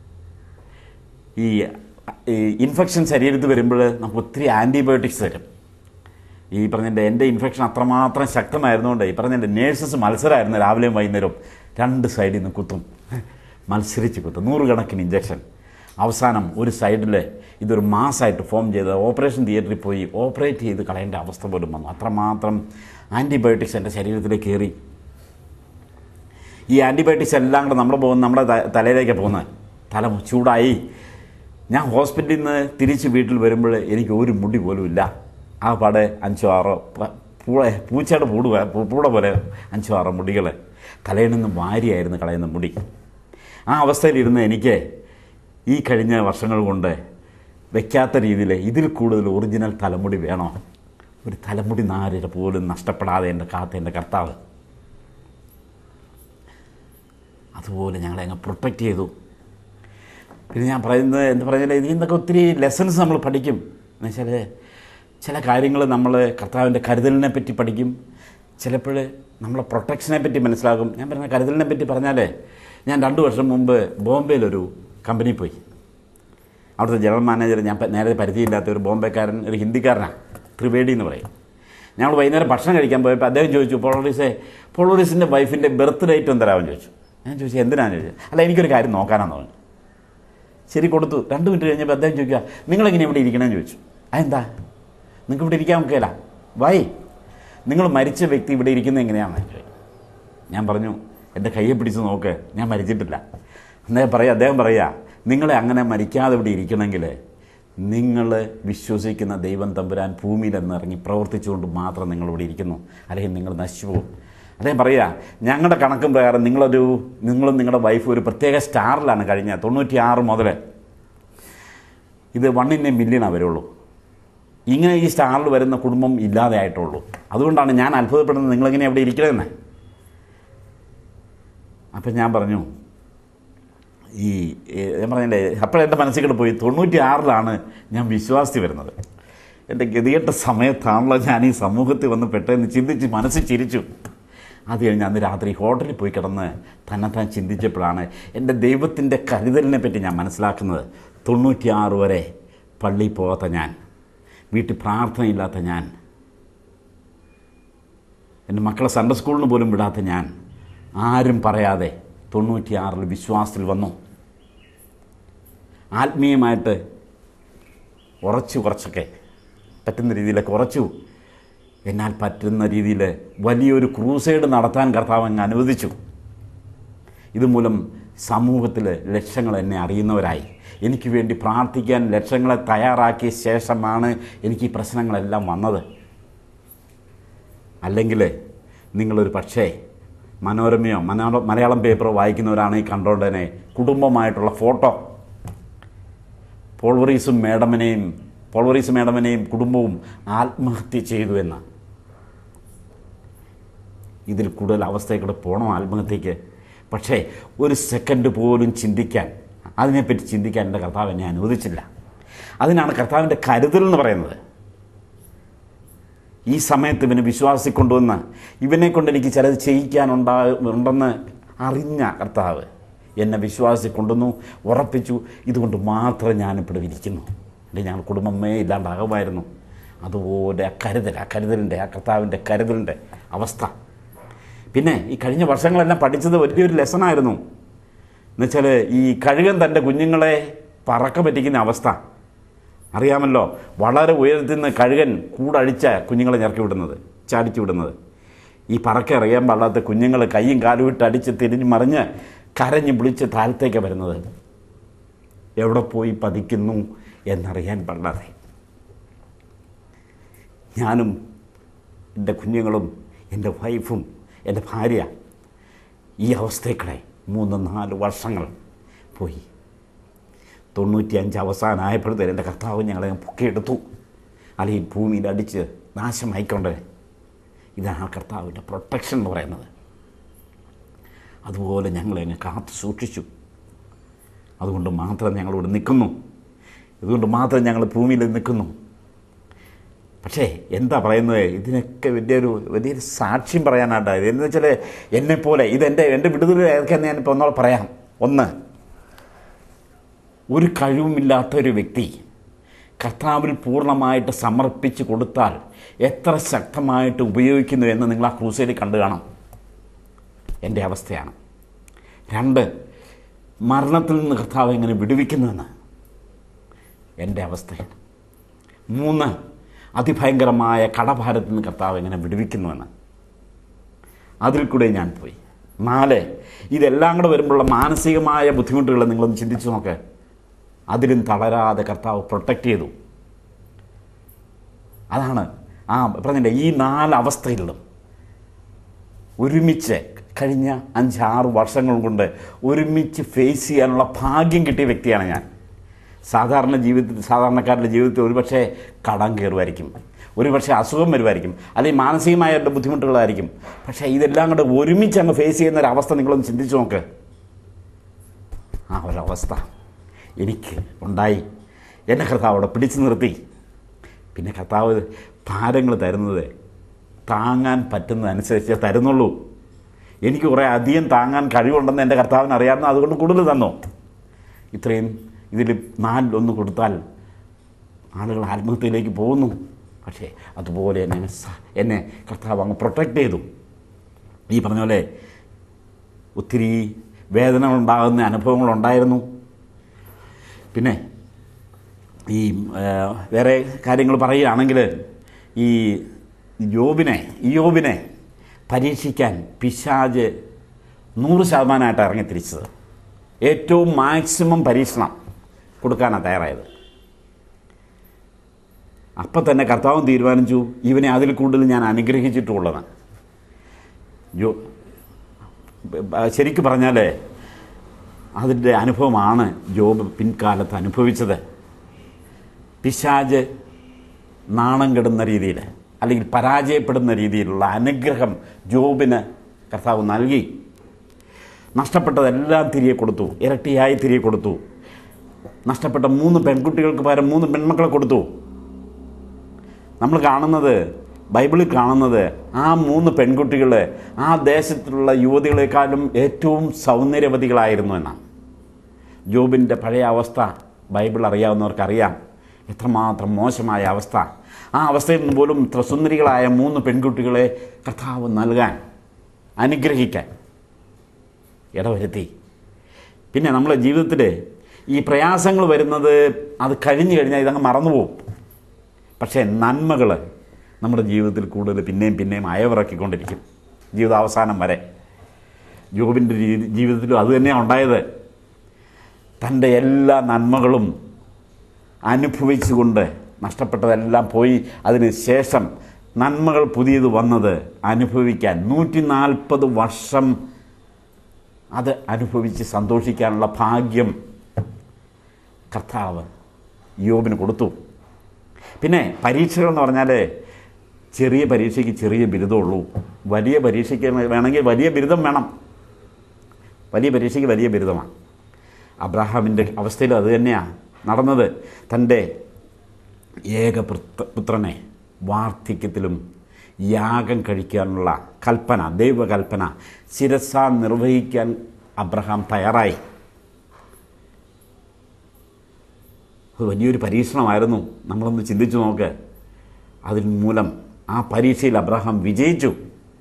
ഈ ഈ ഇൻഫെക്ഷൻ ശരീരത്തിൽ വരുമ്പോൾ നമുക്ക് ഒത്തിരി ആൻറ്റിബയോട്ടിക്സ് തരും ഈ പറഞ്ഞതിൻ്റെ എൻ്റെ ഇൻഫെക്ഷൻ അത്രമാത്രം ശക്തമായിരുന്നുകൊണ്ട് ഈ പറഞ്ഞതിൻ്റെ നേഴ്സസ് മത്സരമായിരുന്നു രാവിലെയും വൈകുന്നേരവും രണ്ട് സൈഡിൽ നിന്ന് കുത്തും മത്സരിച്ച് കുത്തും നൂറുകണക്കിന് ഇഞ്ചക്ഷൻ അവസാനം ഒരു സൈഡിൽ ഇതൊരു മാസമായിട്ട് ഫോം ചെയ്ത് ഓപ്പറേഷൻ തിയേറ്ററിൽ പോയി ഓപ്പറേറ്റ് ചെയ്ത് കളയേണ്ട അവസ്ഥ പോലും വന്നു അത്രമാത്രം ആൻറ്റിബയോട്ടിക്സ് എൻ്റെ ശരീരത്തിലേക്ക് കയറി ഈ ആൻറ്റിബയോട്ടിക്സ് എല്ലാം കൂടെ നമ്മുടെ പോകുന്ന നമ്മുടെ ത- തലയിലേക്ക് പോകുന്നത് തല ചൂടായി ഞാൻ ഹോസ്പിറ്റലിൽ നിന്ന് തിരിച്ച് വീട്ടിൽ വരുമ്പോൾ എനിക്ക് ഒരു മുടി പോലും ഇല്ല ആ പാടെ അഞ്ചോ ആറോ പ- പൂള പൂച്ചയുടെ പൂട് പോ- പൂ- പൂട പോലെ അഞ്ചോ ആറോ മുടികൾ തലയിൽ നിന്ന് വാരിയായിരുന്നു കളയുന്ന മുടി ആ അവസ്ഥയിലിരുന്ന് എനിക്ക് ഈ കഴിഞ്ഞ വർഷങ്ങൾ കൊണ്ട് വെക്കാത്ത രീതിയിൽ ഇതിൽ കൂടുതൽ ഒറിജിനൽ തലമുടി വേണോ ഒരു തലമുടി നാരിര പോലും നഷ്ടപ്പെടാതെ എൻ്റെ കാത്ത എൻ്റെ കർത്താവ് അതുപോലെ ഞങ്ങളെ അങ്ങ് പ്രൊട്ടക്റ്റ് ചെയ്തു പിന്നെ ഞാൻ പറയുന്നത് എന്താ പറഞ്ഞാൽ ഇതിൽ നിന്നൊക്കെ ഒത്തിരി ലെസൺസ് നമ്മൾ പഠിക്കും എന്നുവെച്ചാൽ ചില കാര്യങ്ങൾ നമ്മൾ കർത്താവിൻ്റെ കരുതലിനെ പറ്റി പഠിക്കും ചിലപ്പോൾ നമ്മളെ പ്രൊട്ടക്ഷനെ പറ്റി മനസ്സിലാകും ഞാൻ പറഞ്ഞ കരുതലിനെ പറ്റി പറഞ്ഞാൽ ഞാൻ രണ്ട് വർഷം മുമ്പ് ബോംബെയിലൊരു കമ്പനി പോയി അവിടുത്തെ ജനറൽ മാനേജർ ഞാൻ പ- നേരെ പരിചയമില്ലാത്ത ഒരു ബോംബെക്കാരൻ ഒരു ഹിന്ദിക്കാരനാണ് ത്രിവേദി എന്ന് പറയും ഞങ്ങൾ വൈകുന്നേരം ഭക്ഷണം കഴിക്കാൻ പോയപ്പോൾ അദ്ദേഹം ചോദിച്ചു പോളോറിസെ പോളോറിസിൻ്റെ വൈഫിൻ്റെ ബർത്ത് ഡേറ്റ് ഒന്ന് തരാമെന്ന് ചോദിച്ചു ഞാൻ ചോദിച്ചു എന്തിനാണെന്ന് ചോദിച്ചു അല്ല എനിക്കൊരു കാര്യം നോക്കാനാന്ന് പറഞ്ഞു ശരി കൊടുത്തു രണ്ട് മിനിറ്റ് കഴിഞ്ഞപ്പോൾ അദ്ദേഹം ചോദിക്കുക നിങ്ങളെങ്ങനെ ഇവിടെ ഇരിക്കണമെന്ന് ചോദിച്ചു അതെന്താ നിങ്ങൾക്ക് ഇവിടെ ഇരിക്കാൻ നോക്കിയല്ല വൈ നിങ്ങൾ മരിച്ച വ്യക്തി ഇവിടെ ഇരിക്കുന്നത് എങ്ങനെയാണെന്ന് ചോദിച്ചു ഞാൻ പറഞ്ഞു എൻ്റെ കയ്യെ പിടിച്ച് നോക്ക് ഞാൻ മരിച്ചിട്ടില്ല അദ്ദേഹം പറയുക അദ്ദേഹം പറയുക നിങ്ങളെ അങ്ങനെ മരിക്കാതെ ഇവിടെ ഇരിക്കണമെങ്കിൽ നിങ്ങൾ വിശ്വസിക്കുന്ന ദൈവം തമ്പുരാൻ ഭൂമിയിൽ നിന്ന് ഇറങ്ങി പ്രവർത്തിച്ചുകൊണ്ട് മാത്രം നിങ്ങളിവിടെ ഇരിക്കുന്നു അല്ലെങ്കിൽ നിങ്ങൾ നശിച്ചു പോകും അദ്ദേഹം പറയുക ഞങ്ങളുടെ കണക്കും പ്രകാരം നിങ്ങളൊരു നിങ്ങളും നിങ്ങളുടെ വൈഫും ഒരു പ്രത്യേക സ്റ്റാറിലാണ് കഴിഞ്ഞ തൊണ്ണൂറ്റി ആറ് മുതൽ ഇത് വണ്ണിൻ്റെ മില്യണേ വരുള്ളൂ ഇങ്ങനെ ഈ സ്റ്റാറിൽ വരുന്ന കുടുംബം ഇല്ലാതെ ആയിട്ടുള്ളൂ അതുകൊണ്ടാണ് ഞാൻ അത്ഭുതപ്പെടുന്നത് നിങ്ങളെങ്ങനെ അവിടെ ഇരിക്കണമെന്ന് അപ്പം ഞാൻ പറഞ്ഞു ഈ ഏ, ഞാൻ പറഞ്ഞില്ലേ അപ്പോഴെൻ്റെ മനസ്സിൽ കൂടെ പോയി തൊണ്ണൂറ്റി ആറിലാണ് ഞാൻ വിശ്വാസത്തിൽ വരുന്നത് എൻ്റെ ഗതികെട്ട സമയത്താണല്ലോ ഞാൻ ഈ സമൂഹത്തിൽ വന്ന് പെട്ടെന്ന് ചിന്തിച്ച് മനസ്സിൽ ചിരിച്ചു അത് കഴിഞ്ഞ് അന്ന് രാത്രി ഹോട്ടലിൽ പോയി കിടന്ന് തന്നെത്താൻ ചിന്തിച്ചപ്പോഴാണ് എൻ്റെ ദൈവത്തിൻ്റെ കരുതലിനെ പറ്റി ഞാൻ മനസ്സിലാക്കുന്നത് തൊണ്ണൂറ്റിയാറ് വരെ പള്ളിയിൽ പോകാത്ത ഞാൻ വീട്ടിൽ പ്രാർത്ഥനയില്ലാത്ത ഞാൻ എൻ്റെ മക്കളെ സൺഡേ സ്കൂളിന് പോലും വിടാത്ത ഞാൻ ആരും പറയാതെ തൊണ്ണൂറ്റിയാറിൽ വിശ്വാസത്തിൽ വന്നു ആത്മീയമായിട്ട് ഉറച്ചു കുറച്ചൊക്കെ പറ്റുന്ന രീതിയിലൊക്കെ ഉറച്ചു എന്നാൽ പറ്റുന്ന രീതിയിൽ വലിയൊരു ക്രൂസൈഡ് നടത്താൻ കർത്താവ് അങ്ങ് അനുവദിച്ചു ഇതുമൂലം സമൂഹത്തിൽ ലക്ഷങ്ങൾ എന്നെ അറിയുന്നവരായി എനിക്ക് വേണ്ടി പ്രാർത്ഥിക്കാൻ ലക്ഷങ്ങളെ തയ്യാറാക്കിയ ശേഷമാണ് എനിക്ക് ഈ പ്രശ്നങ്ങളെല്ലാം വന്നത് അല്ലെങ്കിൽ നിങ്ങളൊരു പക്ഷേ മനോരമയോ മനോര മലയാളം പേപ്പറോ വായിക്കുന്നവരാണെങ്കിൽ കണ്ടോണ്ടനെ കുടുംബമായിട്ടുള്ള ഫോട്ടോ പോൾവറീസും മേഡമനെയും പോൾവറീസ് മേഡമനെയും കുടുംബവും ആത്മഹത്യ ചെയ്തു എന്ന് ഇതിൽ കൂടുതൽ അവസ്ഥയിൽ പോകണോ ആത്മഹത്യക്ക് പക്ഷേ ഒരു സെക്കൻഡ് പോലും ചിന്തിക്കാൻ അതിനെപ്പറ്റി ചിന്തിക്കാൻ എൻ്റെ കർത്താവ് എന്നെ അനുവദിച്ചില്ല അതിനാണ് കർത്താവിൻ്റെ കരുതൽ എന്ന് പറയുന്നത് ഈ സമയത്ത് ഇവനെ വിശ്വാസി കൊണ്ടുവന്ന് ഇവനെ കൊണ്ട് എനിക്ക് ചിലത് ചെയ്യിക്കാനുണ്ടാ ഉണ്ടെന്ന് അറിഞ്ഞ കർത്താവ് എന്നെ വിശ്വാസി കൊണ്ടുവന്നു ഉറപ്പിച്ചു ഇതുകൊണ്ട് മാത്രം ഞാനിപ്പോൾ ഇരിക്കുന്നു എൻ്റെ ഞങ്ങൾ കുടുംബമേ ഇല്ലാണ്ടാകുമായിരുന്നു അതുപോലെ ആ കരുതൽ ആ കരുതലിൻ്റെ ആ കർത്താവിൻ്റെ കരുതലിൻ്റെ അവസ്ഥ പിന്നെ ഈ കഴിഞ്ഞ വർഷങ്ങളെല്ലാം പഠിച്ചത് വലിയൊരു ലെസണായിരുന്നു എന്നുവെച്ചാൽ ഈ കഴുകൻ തൻ്റെ കുഞ്ഞുങ്ങളെ പറക്ക പറ്റിക്കുന്ന അവസ്ഥ അറിയാമല്ലോ വളരെ ഉയരത്തിൽ നിന്ന് കഴുകൻ കൂടഴിച്ച കുഞ്ഞുങ്ങളെ ഞെറക്കി വിടുന്നത് ചാടിച്ചു വിടുന്നത് ഈ പറക്ക അറിയാൻ പാടാത്ത കുഞ്ഞുങ്ങൾ കൈയും കാലും ഇട്ട് അടിച്ച് തിരിഞ്ഞ് മറിഞ്ഞ് കരഞ്ഞ് വിളിച്ച് താഴത്തേക്ക് വരുന്നത് എവിടെ പോയി പതിക്കുന്നു എന്നറിയാൻ പാടാതെ ഞാനും എൻ്റെ കുഞ്ഞുങ്ങളും എൻ്റെ വൈഫും എൻ്റെ ഭാര്യ ഈ അവസ്ഥയ്ക്കൂടെ മൂന്ന് നാല് വർഷങ്ങൾ പോയി തൊണ്ണൂറ്റിയഞ്ച് അവസാനമായപ്പോഴത്തേനും എൻ്റെ കർത്താവ് ഞങ്ങളെ പൊക്കിയെടുത്തു അല്ലെങ്കിൽ ഭൂമിയിൽ അടിച്ച് നാശമായിക്കൊണ്ട് ഇതാണ് കർത്താവിൻ്റെ പ്രൊട്ടക്ഷൻ എന്ന് പറയുന്നത് അതുപോലെ ഞങ്ങളെ അങ്ങ് കാത്തു സൂക്ഷിച്ചു അതുകൊണ്ട് മാത്രം ഞങ്ങളിവിടെ നിൽക്കുന്നു ഇതുകൊണ്ട് മാത്രം ഞങ്ങൾ ഭൂമിയിൽ നിൽക്കുന്നു പക്ഷേ എന്താ പറയുന്നത് ഇതിനൊക്കെ വലിയൊരു വലിയൊരു സാക്ഷ്യം പറയാനായിട്ടാണ് എന്ന് വെച്ചാൽ എന്നെപ്പോലെ ഇതെൻ്റെ എൻ്റെ വിടുതലൊക്കെ ഞാനിപ്പോൾ ഒന്നോടെ പറയാം ഒന്ന് ഒരു കഴിവുമില്ലാത്ത ഒരു വ്യക്തി കർത്താവിൽ പൂർണ്ണമായിട്ട് സമർപ്പിച്ച് കൊടുത്താൽ എത്ര ശക്തമായിട്ട് ഉപയോഗിക്കുന്നു എന്ന് നിങ്ങൾ ആ ക്രൂസയിൽ കണ്ടു കാണാം എൻ്റെ അവസ്ഥയാണ് രണ്ട് മരണത്തിൽ നിന്ന് കർത്താവ് എങ്ങനെ വിടുവിക്കുന്നുവെന്ന് എൻ്റെ അവസ്ഥയാണ് മൂന്ന് അതിഭയങ്കരമായ കടഭാരത്തിൽ നിന്ന് കർത്താവ് എങ്ങനെ വിടുവിക്കുന്നുവെന്ന് അതിൽ കൂടെ ഞാൻ പോയി നാല് ഇതെല്ലാം കൂടെ വരുമ്പോഴുള്ള മാനസികമായ ബുദ്ധിമുട്ടുകൾ നിങ്ങളൊന്ന് ചിന്തിച്ചു നോക്ക് അതിലും തളരാതെ കർത്താവ് പ്രൊട്ടക്റ്റ് ചെയ്തു അതാണ് ആ പറഞ്ഞില്ലേ ഈ നാല് അവസ്ഥയിലും ഒരുമിച്ച് കഴിഞ്ഞ അഞ്ചാറ് വർഷങ്ങൾ കൊണ്ട് ഒരുമിച്ച് ഫേസ് ചെയ്യാനുള്ള ഭാഗ്യം കിട്ടിയ വ്യക്തിയാണ് ഞാൻ സാധാരണ ജീവിതത്തിൽ സാധാരണക്കാരുടെ ജീവിതത്തിൽ ഒരുപക്ഷെ കടം കയറുമായിരിക്കും ഒരുപക്ഷെ അസുഖം വരുമായിരിക്കും അല്ലെങ്കിൽ മാനസികമായ ബുദ്ധിമുട്ടുകളായിരിക്കും പക്ഷേ ഇതെല്ലാം കൂടെ ഒരുമിച്ച് അങ്ങ് ഫേസ് ചെയ്യുന്ന ഒരു അവസ്ഥ നിങ്ങളൊന്ന് ചിന്തിച്ചു നോക്ക് ആ ഒരവസ്ഥ എനിക്ക് ഉണ്ടായി എന്നെ കർത്താവ് അവിടെ പിടിച്ചു നിർത്തി പിന്നെ കർത്താവ് ഭാരങ്ങൾ തരുന്നത് താങ്ങാൻ പറ്റുന്നതനുസരിച്ച് തരുന്നുള്ളൂ എനിക്ക് കുറേ അധികം താങ്ങാൻ കഴിവുണ്ടെന്ന് എൻ്റെ കർത്താവിന് അറിയാവുന്ന അതുകൊണ്ട് കൂടുതൽ തന്നു ഇത്രയും ഇതിൽ നാലിലൊന്ന് കൊടുത്താൽ ആളുകൾ ആത്മഹത്യയിലേക്ക് പോകുന്നു പക്ഷേ അതുപോലെ എന്നെ സ- എന്നെ കർത്താവ് അങ്ങ് പ്രൊട്ടക്റ്റ് ചെയ്തു ഈ പറഞ്ഞ പോലെ ഒത്തിരി വേദന ഉണ്ടാകുന്ന അനുഭവങ്ങളുണ്ടായിരുന്നു പിന്നെ ഈ ആ, വേറെ കാര്യങ്ങൾ പറയുകയാണെങ്കിൽ ഈ യോബിനെ യോബിനെ പരീക്ഷിക്കാൻ പിശാജ് നൂറ് ശതമാനമായിട്ട് ഇറങ്ങി തിരിച്ചത് ഏറ്റവും മാക്സിമം പരീക്ഷണം കൊടുക്കാനാണ് തയ്യാറായത് അപ്പം തന്നെ കർത്താവും തീരുമാനിച്ചു ഇവനെ അതിൽ കൂടുതൽ ഞാൻ അനുഗ്രഹിച്ചിട്ടുള്ളതാണ് യോ ശരിക്കും പറഞ്ഞാൽ അതിൻ്റെ അനുഭവമാണ് ജോബ് പിൻകാലത്ത് അനുഭവിച്ചത് പിശാജ് നാണം കെടുന്ന രീതിയിൽ അല്ലെങ്കിൽ പരാജയപ്പെടുന്ന രീതിയിലുള്ള അനുഗ്രഹം ജോബിന് കർത്താവ് നൽകി നഷ്ടപ്പെട്ടതെല്ലാം തിരികെ കൊടുത്തു ഇരട്ടിയായി തിരികെ കൊടുത്തു നഷ്ടപ്പെട്ട മൂന്ന് പെൺകുട്ടികൾക്ക് പകരം മൂന്ന് പെൺമക്കളെ കൊടുത്തു നമ്മൾ കാണുന്നത് ബൈബിളിൽ കാണുന്നത് ആ മൂന്ന് പെൺകുട്ടികൾ ആ ദേശത്തുള്ള യുവതികളെക്കാളും ഏറ്റവും സൗന്ദര്യവതികളായിരുന്നു എന്നാണ് ജോബിൻ്റെ പഴയ അവസ്ഥ ബൈബിൾ അറിയാവുന്നവർക്കറിയാം എത്രമാത്രം മോശമായ അവസ്ഥ ആ അവസ്ഥയിൽ നിന്ന് പോലും ഇത്ര സുന്ദരികളായ മൂന്ന് പെൺകുട്ടികളെ കർത്താവ് നൽകാൻ അനുഗ്രഹിക്കാൻ ഇടവരുത്തി പിന്നെ നമ്മളെ ജീവിതത്തിൽ ഈ പ്രയാസങ്ങൾ വരുന്നത് അത് കഴിഞ്ഞു കഴിഞ്ഞാൽ ഇതങ്ങ് മറന്നുപോകും പക്ഷേ നന്മകൾ നമ്മുടെ ജീവിതത്തിൽ കൂടുതൽ പിന്നെയും പിന്നെയും അയവിറക്കിക്കൊണ്ടിരിക്കും ജീവിതാവസാനം വരെ ജോബിൻ്റെ രീതി- ജീവിതത്തിലും അത് തന്നെയാണ് ഉണ്ടായത് തൻ്റെ എല്ലാ നന്മകളും അനുഭവിച്ചുകൊണ്ട് നഷ്ടപ്പെട്ടതെല്ലാം പോയി അതിന് ശേഷം നന്മകൾ പുതിയത് വന്നത് അനുഭവിക്കാൻ നൂറ്റി നാൽപ്പത് വർഷം അത് അനുഭവിച്ച് സന്തോഷിക്കാനുള്ള ഭാഗ്യം കർത്താവ് യോബിന് കൊടുത്തു പിന്നെ പരീക്ഷകൾ എന്ന് പറഞ്ഞാൽ ചെറിയ പരീക്ഷയ്ക്ക് ചെറിയ ബിരുദമുള്ളൂ വലിയ പരീക്ഷയ്ക്ക് വേണമെങ്കിൽ വലിയ ബിരുദം വേണം വലിയ പരീക്ഷയ്ക്ക് വലിയ ബിരുദമാണ് അബ്രാഹാമിൻ്റെ അവസ്ഥയിൽ അത് തന്നെയാണ് നടന്നത് തൻ്റെ ഏക പുത്ര- പുത്രനെ വാർദ്ധക്യത്തിലും യാഗം കഴിക്കാനുള്ള കൽപ്പന ദൈവകൽപ്പന ശിരസ നിർവഹിക്കാൻ അബ്രഹാം തയ്യാറായി അത് വലിയൊരു പരീക്ഷണമായിരുന്നു നമ്മളൊന്ന് ചിന്തിച്ചു നോക്ക് അതിന് മൂലം ആ പരീക്ഷയിൽ അബ്രഹാം വിജയിച്ചു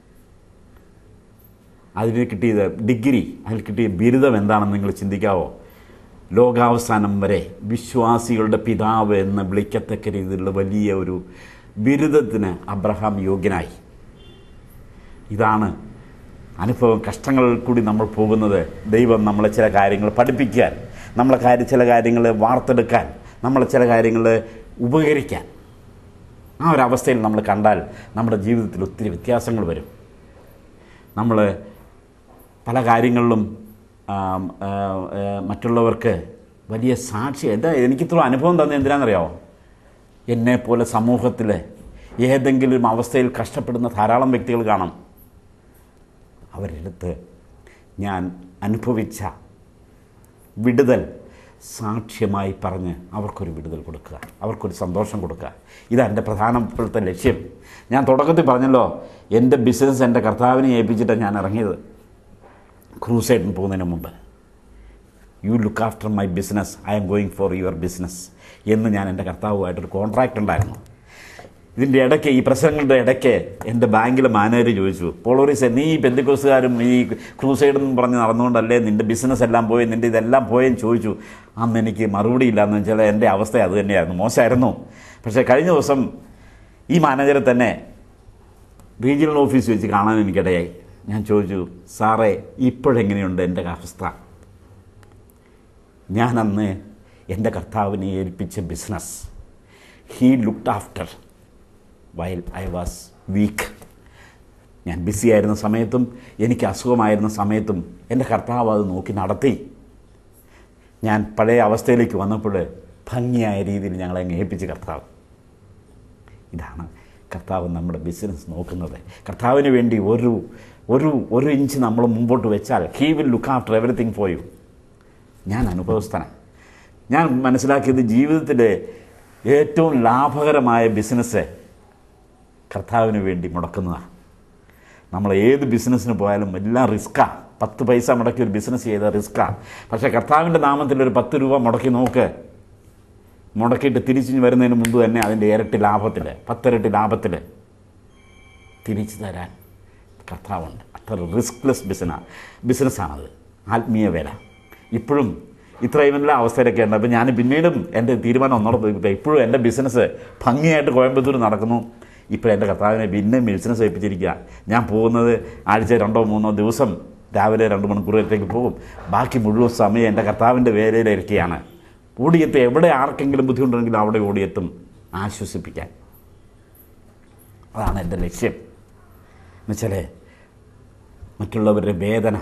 അതിന് കിട്ടിയത് ഡിഗ്രി അതിൽ കിട്ടിയ ബിരുദം എന്താണെന്ന് നിങ്ങൾ ചിന്തിക്കാവോ ലോകാവസാനം വരെ വിശ്വാസികളുടെ പിതാവ് എന്ന് വിളിക്കത്തക്ക രീതിയിലുള്ള വലിയ ഒരു ബിരുദത്തിന് അബ്രഹാം യോഗ്യനായി ഇതാണ് അനുഭവം കഷ്ടങ്ങളിൽ കൂടി നമ്മൾ പോകുന്നത് ദൈവം നമ്മളെ ചില കാര്യങ്ങൾ പഠിപ്പിക്കാൻ നമ്മളെ കാര്യം ചില കാര്യങ്ങൾ വാർത്തെടുക്കാൻ നമ്മളെ ചില കാര്യങ്ങൾ ഉപകരിക്കാൻ ആ ഒരു അവസ്ഥയിൽ നമ്മൾ കണ്ടാൽ നമ്മുടെ ജീവിതത്തിൽ ഒത്തിരി വ്യത്യാസങ്ങൾ വരും നമ്മൾ പല കാര്യങ്ങളിലും ആം, ആ, ആ, മറ്റുള്ളവർക്ക് വലിയ സാക്ഷി എന്താ എനിക്കിത്ര അനുഭവം തന്നെ എന്തിനാണെന്നറിയാമോ എന്നെപ്പോലെ സമൂഹത്തിൽ ഏതെങ്കിലും അവസ്ഥയിൽ കഷ്ടപ്പെടുന്ന ധാരാളം വ്യക്തികൾ കാണാം അവരെടുത്ത് ഞാൻ അനുഭവിച്ച വിടുതൽ സാക്ഷ്യമായി പറഞ്ഞ് അവർക്കൊരു വിടുതൽ കൊടുക്കുക അവർക്കൊരു സന്തോഷം കൊടുക്കുക ഇതാണ് എൻ്റെ പ്രധാനപ്പെട്ട ലക്ഷ്യം ഞാൻ തുടക്കത്തിൽ പറഞ്ഞല്ലോ എൻ്റെ ബിസിനസ് എൻ്റെ കർത്താവിനെ ഏൽപ്പിച്ചിട്ടാണ് ഞാൻ ഇറങ്ങിയത് ക്രൂസൈഡിന് പോകുന്നതിന് മുമ്പ് you look after my business I'm going for your business എന്ന് ഞാൻ എൻ്റെ കർത്താവുമായിട്ടൊരു കോൺട്രാക്റ്റ് ഉണ്ടായിരുന്നു ഇതിൻ്റെ ഇടയ്ക്ക് ഈ പ്രശ്നങ്ങളുടെ ഇടയ്ക്ക് എൻ്റെ ബാങ്കിലെ മാനേജർ ചോദിച്ചു പോളോറിസ് നീ ഈ പെന്തിക്കോസുകാരും ഈ ക്രൂസൈഡ് എന്ന് പറഞ്ഞ് നടന്നുകൊണ്ടല്ലേ നിൻ്റെ ബിസിനസ് എല്ലാം പോയി നിൻ്റെ ഇതെല്ലാം പോയെന്ന് ചോദിച്ചു അന്ന് എനിക്ക് മറുപടി ഇല്ലാന്ന് വെച്ചാൽ എൻ്റെ അവസ്ഥ അത് തന്നെയായിരുന്നു മോശമായിരുന്നു പക്ഷേ കഴിഞ്ഞ ദിവസം ഈ മാനേജറെ തന്നെ റീജിയണൽ ഓഫീസ് വെച്ച് കാണാൻ എനിക്കിടയായി ഞാൻ ചോദിച്ചു സാറേ ഇപ്പോഴെങ്ങനെയുണ്ട് എൻ്റെ അവസ്ഥ ഞാൻ അന്ന് എൻ്റെ കർത്താവിനെ ഏൽപ്പിച്ച business he looked after while I was weak ഞാൻ ബിസി ആയിരുന്ന സമയത്തും എനിക്ക് അസുഖമായിരുന്ന സമയത്തും എൻ്റെ കർത്താവ് അത് നോക്കി നടത്തി ഞാൻ പഴയ അവസ്ഥയിലേക്ക് വന്നപ്പോൾ ഭംഗിയായ രീതിയിൽ ഞങ്ങളെ അങ്ങ് ഏൽപ്പിച്ച് കർത്താവ് ഇതാണ് കർത്താവ് നമ്മുടെ ബിസിനസ് നോക്കുന്നത് കർത്താവിന് വേണ്ടി ഒരു ഒരു ഒരു ഇഞ്ച് നമ്മൾ മുമ്പോട്ട് വെച്ചാൽ he will look after everything for you ഞാൻ അനുഭവസ്ഥനാണ് ഞാൻ മനസ്സിലാക്കിയത് ജീവിതത്തിലെ ഏറ്റവും ലാഭകരമായ ബിസിനസ് കർത്താവിന് വേണ്ടി മുടക്കുന്നതാണ് നമ്മൾ ഏത് ബിസിനസ്സിന് പോയാലും എല്ലാം റിസ്ക്കാണ് പത്ത് പൈസ മുടക്കി ഒരു ബിസിനസ് ചെയ്ത റിസ്ക്കാണ് പക്ഷേ കർത്താവിൻ്റെ നാമത്തിൽ ഒരു പത്ത് രൂപ മുടക്കി നോക്ക് മുടക്കിയിട്ട് തിരിച്ചു വരുന്നതിന് മുമ്പ് തന്നെ അതിൻ്റെ ഇരട്ടി ലാഭത്തിൽ പത്തിരട്ടി ലാഭത്തിൽ തിരിച്ചു തരാൻ കർത്താവുണ്ട് അത്ര റിസ്ക്ലെസ് ബിസിന ബിസിനസ്സാണത് ആത്മീയ വേല ഇപ്പോഴും ഇത്രയും എല്ലാ അവസ്ഥയിലൊക്കെ ഉണ്ട് അപ്പോൾ ഞാൻ പിന്നീടും എൻ്റെ തീരുമാനം ഒന്നോടെ പോയി ഇപ്പോഴും എൻ്റെ ബിസിനസ് ഭംഗിയായിട്ട് കോയമ്പത്തൂർ നടക്കുന്നു ഇപ്പോൾ എൻ്റെ കർത്താവിനെ പിന്നെ ബിസിനസ് ഏൽപ്പിച്ചിരിക്കുക ഞാൻ പോകുന്നത് ആഴ്ച രണ്ടോ മൂന്നോ ദിവസം രാവിലെ രണ്ട് മണിക്കൂറത്തേക്ക് പോകും ബാക്കി മുഴുവൻ സമയം എൻ്റെ കർത്താവിൻ്റെ വേലയിലിരിക്കുകയാണ് ഓടിയെത്തും എവിടെ ആർക്കെങ്കിലും ബുദ്ധിമുട്ടുണ്ടെങ്കിലും അവിടെ ഓടിയെത്തും ആശ്വസിപ്പിക്കാൻ അതാണ് എൻ്റെ ലക്ഷ്യം എന്നുവെച്ചാൽ മറ്റുള്ളവരുടെ വേദന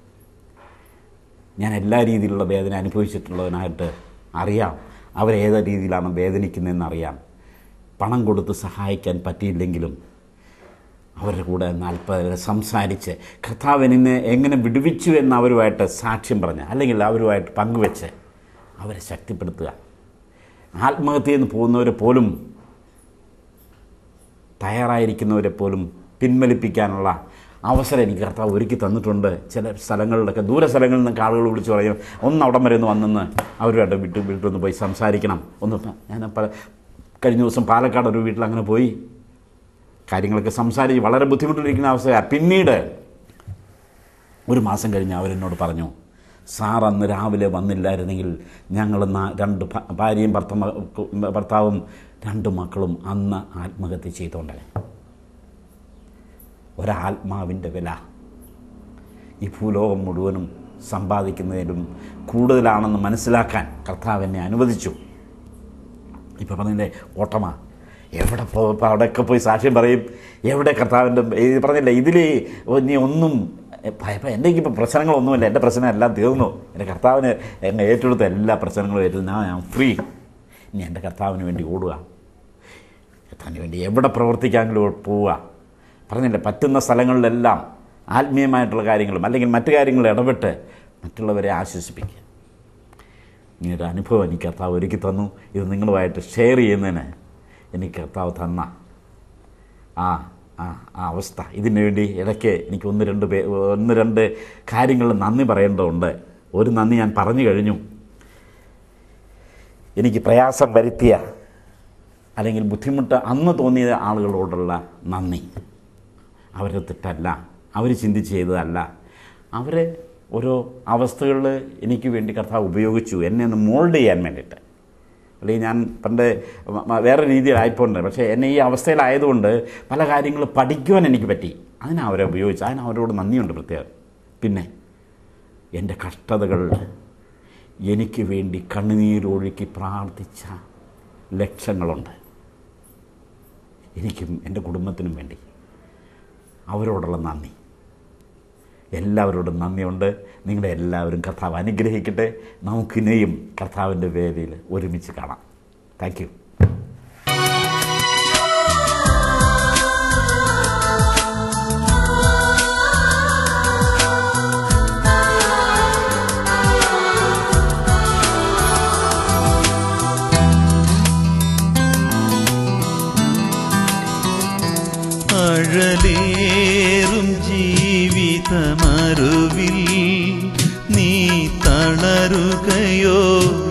ഞാൻ എല്ലാ രീതിയിലുള്ള വേദന അനുഭവിച്ചിട്ടുള്ളതിനായിട്ട് അറിയാം അവരേത് രീതിയിലാണ് വേദനിക്കുന്നതെന്ന് അറിയാം പണം കൊടുത്ത് സഹായിക്കാൻ പറ്റിയില്ലെങ്കിലും അവരുടെ കൂടെ നാൽപ്പത് സംസാരിച്ച് കർത്താവ് എന്നെ എങ്ങനെ വിടുവിച്ചു എന്ന് അവരുമായിട്ട് സാക്ഷ്യം പറഞ്ഞ് അല്ലെങ്കിൽ അവരുമായിട്ട് പങ്കുവെച്ച് അവരെ ശക്തിപ്പെടുത്തുക ആത്മഹത്യയിൽ നിന്ന് പോകുന്നവരെ പോലും തയ്യാറായിരിക്കുന്നവരെ പോലും പിൻവലിപ്പിക്കാനുള്ള അവസരം എനിക്ക് കർത്താവ് ഒരുക്കി തന്നിട്ടുണ്ട് ചില സ്ഥലങ്ങളിലൊക്കെ ദൂര സ്ഥലങ്ങളിൽ നിന്നൊക്കെ ആളുകൾ വിളിച്ച് പറയും ഒന്ന് അവിടം വരെ ഒന്ന് വന്നെന്ന് അവരുമായിട്ട് വിട്ടു വീട്ടിലൊന്ന് പോയി സംസാരിക്കണം ഒന്ന് പ- ഞാൻ പല കഴിഞ്ഞ ദിവസം പാലക്കാട് ഒരു വീട്ടിൽ അങ്ങനെ പോയി കാര്യങ്ങളൊക്കെ സംസാരിച്ച് വളരെ ബുദ്ധിമുട്ടിലിരിക്കുന്ന അവസ്ഥയാണ് പിന്നീട് ഒരു മാസം കഴിഞ്ഞ് അവരെന്നോട് പറഞ്ഞു സാർ അന്ന് രാവിലെ വന്നില്ലായിരുന്നെങ്കിൽ ഞങ്ങൾ നാ- രണ്ട് ഭ- ഭാര്യയും ഭർത്തമ ഭർത്താവും രണ്ട് മക്കളും അന്ന് ആത്മഹത്യ ചെയ്തോണ്ടേ ഒരാത്മാവിൻ്റെ വില ഈ ഭൂലോകം മുഴുവനും സമ്പാദിക്കുന്നതിലും കൂടുതലാണെന്ന് മനസ്സിലാക്കാൻ കർത്താവ് എന്നെ അനുവദിച്ചു ഇപ്പം പറഞ്ഞില്ലേ ഓട്ടമാ എവിടെ പോ ഇപ്പോൾ അവിടെയൊക്കെ പോയി സാക്ഷ്യം പറയും എവിടെ കർത്താവിൻ്റെ ഇത് പറഞ്ഞില്ലേ ഇതിൽ നീ ഒന്നും ഇപ്പം എൻ്റെ ഇപ്പോൾ പ്രശ്നങ്ങളൊന്നുമില്ല എൻ്റെ പ്രശ്നം എല്ലാം തീർന്നു എൻ്റെ കർത്താവിന് എന്നെ ഏറ്റെടുത്ത എല്ലാ പ്രശ്നങ്ങളും ഏറ്റെടുത്ത് ഞാൻ ഞാൻ ഫ്രീ ഇനി എൻ്റെ കർത്താവിന് വേണ്ടി ഓടുക കർത്താവിന് വേണ്ടി എവിടെ പ്രവർത്തിക്കാമെങ്കിലും പോവുക പറഞ്ഞില്ലേ പറ്റുന്ന സ്ഥലങ്ങളിലെല്ലാം ആത്മീയമായിട്ടുള്ള കാര്യങ്ങളും അല്ലെങ്കിൽ മറ്റു കാര്യങ്ങളിൽ ഇടപെട്ട് മറ്റുള്ളവരെ ആശ്വസിപ്പിക്കുക ഇങ്ങനൊരു അനുഭവം എനിക്ക് കർത്താവ് ഒരുക്കി തന്നു ഇത് നിങ്ങളുമായിട്ട് ഷെയർ ചെയ്യുന്നതിന് എനിക്ക് കർത്താവ് തന്ന ആ ആ ആ അവസ്ഥ ഇതിനു വേണ്ടി ഇടയ്ക്ക് എനിക്ക് ഒന്ന് രണ്ട് പേ ഒന്ന് രണ്ട് കാര്യങ്ങൾ നന്ദി പറയേണ്ടതുണ്ട് ഒരു നന്ദി ഞാൻ പറഞ്ഞു കഴിഞ്ഞു എനിക്ക് പ്രയാസം വരുത്തിയ അല്ലെങ്കിൽ ബുദ്ധിമുട്ട് അന്ന് തോന്നിയ ആളുകളോടുള്ള നന്ദി അവരുടെ തെറ്റല്ല അവർ ചിന്തിച്ച് ചെയ്തതല്ല അവരെ ഓരോ അവസ്ഥകളിൽ എനിക്ക് വേണ്ടി കർത്താവ് ഉപയോഗിച്ചു എന്നെ ഒന്ന് മോൾഡ് ചെയ്യാൻ വേണ്ടിയിട്ട് അല്ലെങ്കിൽ ഞാൻ പണ്ട് മ- മ- വേറെ രീതിയിലായിപ്പോണ്ട് പക്ഷേ എന്നെ ഈ അവസ്ഥയിലായതുകൊണ്ട് പല കാര്യങ്ങൾ പഠിക്കുവാൻ എനിക്ക് പറ്റി അതിനാ അവരെ ഉപയോഗിച്ചു അതിന് അവരോട് നന്ദിയുണ്ട് പ്രത്യേകം പിന്നെ എൻ്റെ കഷ്ടതകൾ എനിക്ക് വേണ്ടി കണ്ണുനീരൊഴുക്കി പ്രാർത്ഥിച്ച ലക്ഷങ്ങളുണ്ട് എനിക്കും എൻ്റെ കുടുംബത്തിനും വേണ്ടി അവരോടുള്ള നന്ദി എല്ലാവരോടും നന്ദിയുണ്ട് നിങ്ങളെ എല്ലാവരും കർത്താവ് അനുഗ്രഹിക്കട്ടെ നമുക്കിനെയും കർത്താവിൻ്റെ വേദിയിൽ ഒരുമിച്ച് കാണാം താങ്ക് യു അഴലേറും ജീവിതമരുവിൽ നീ തളരുകയോ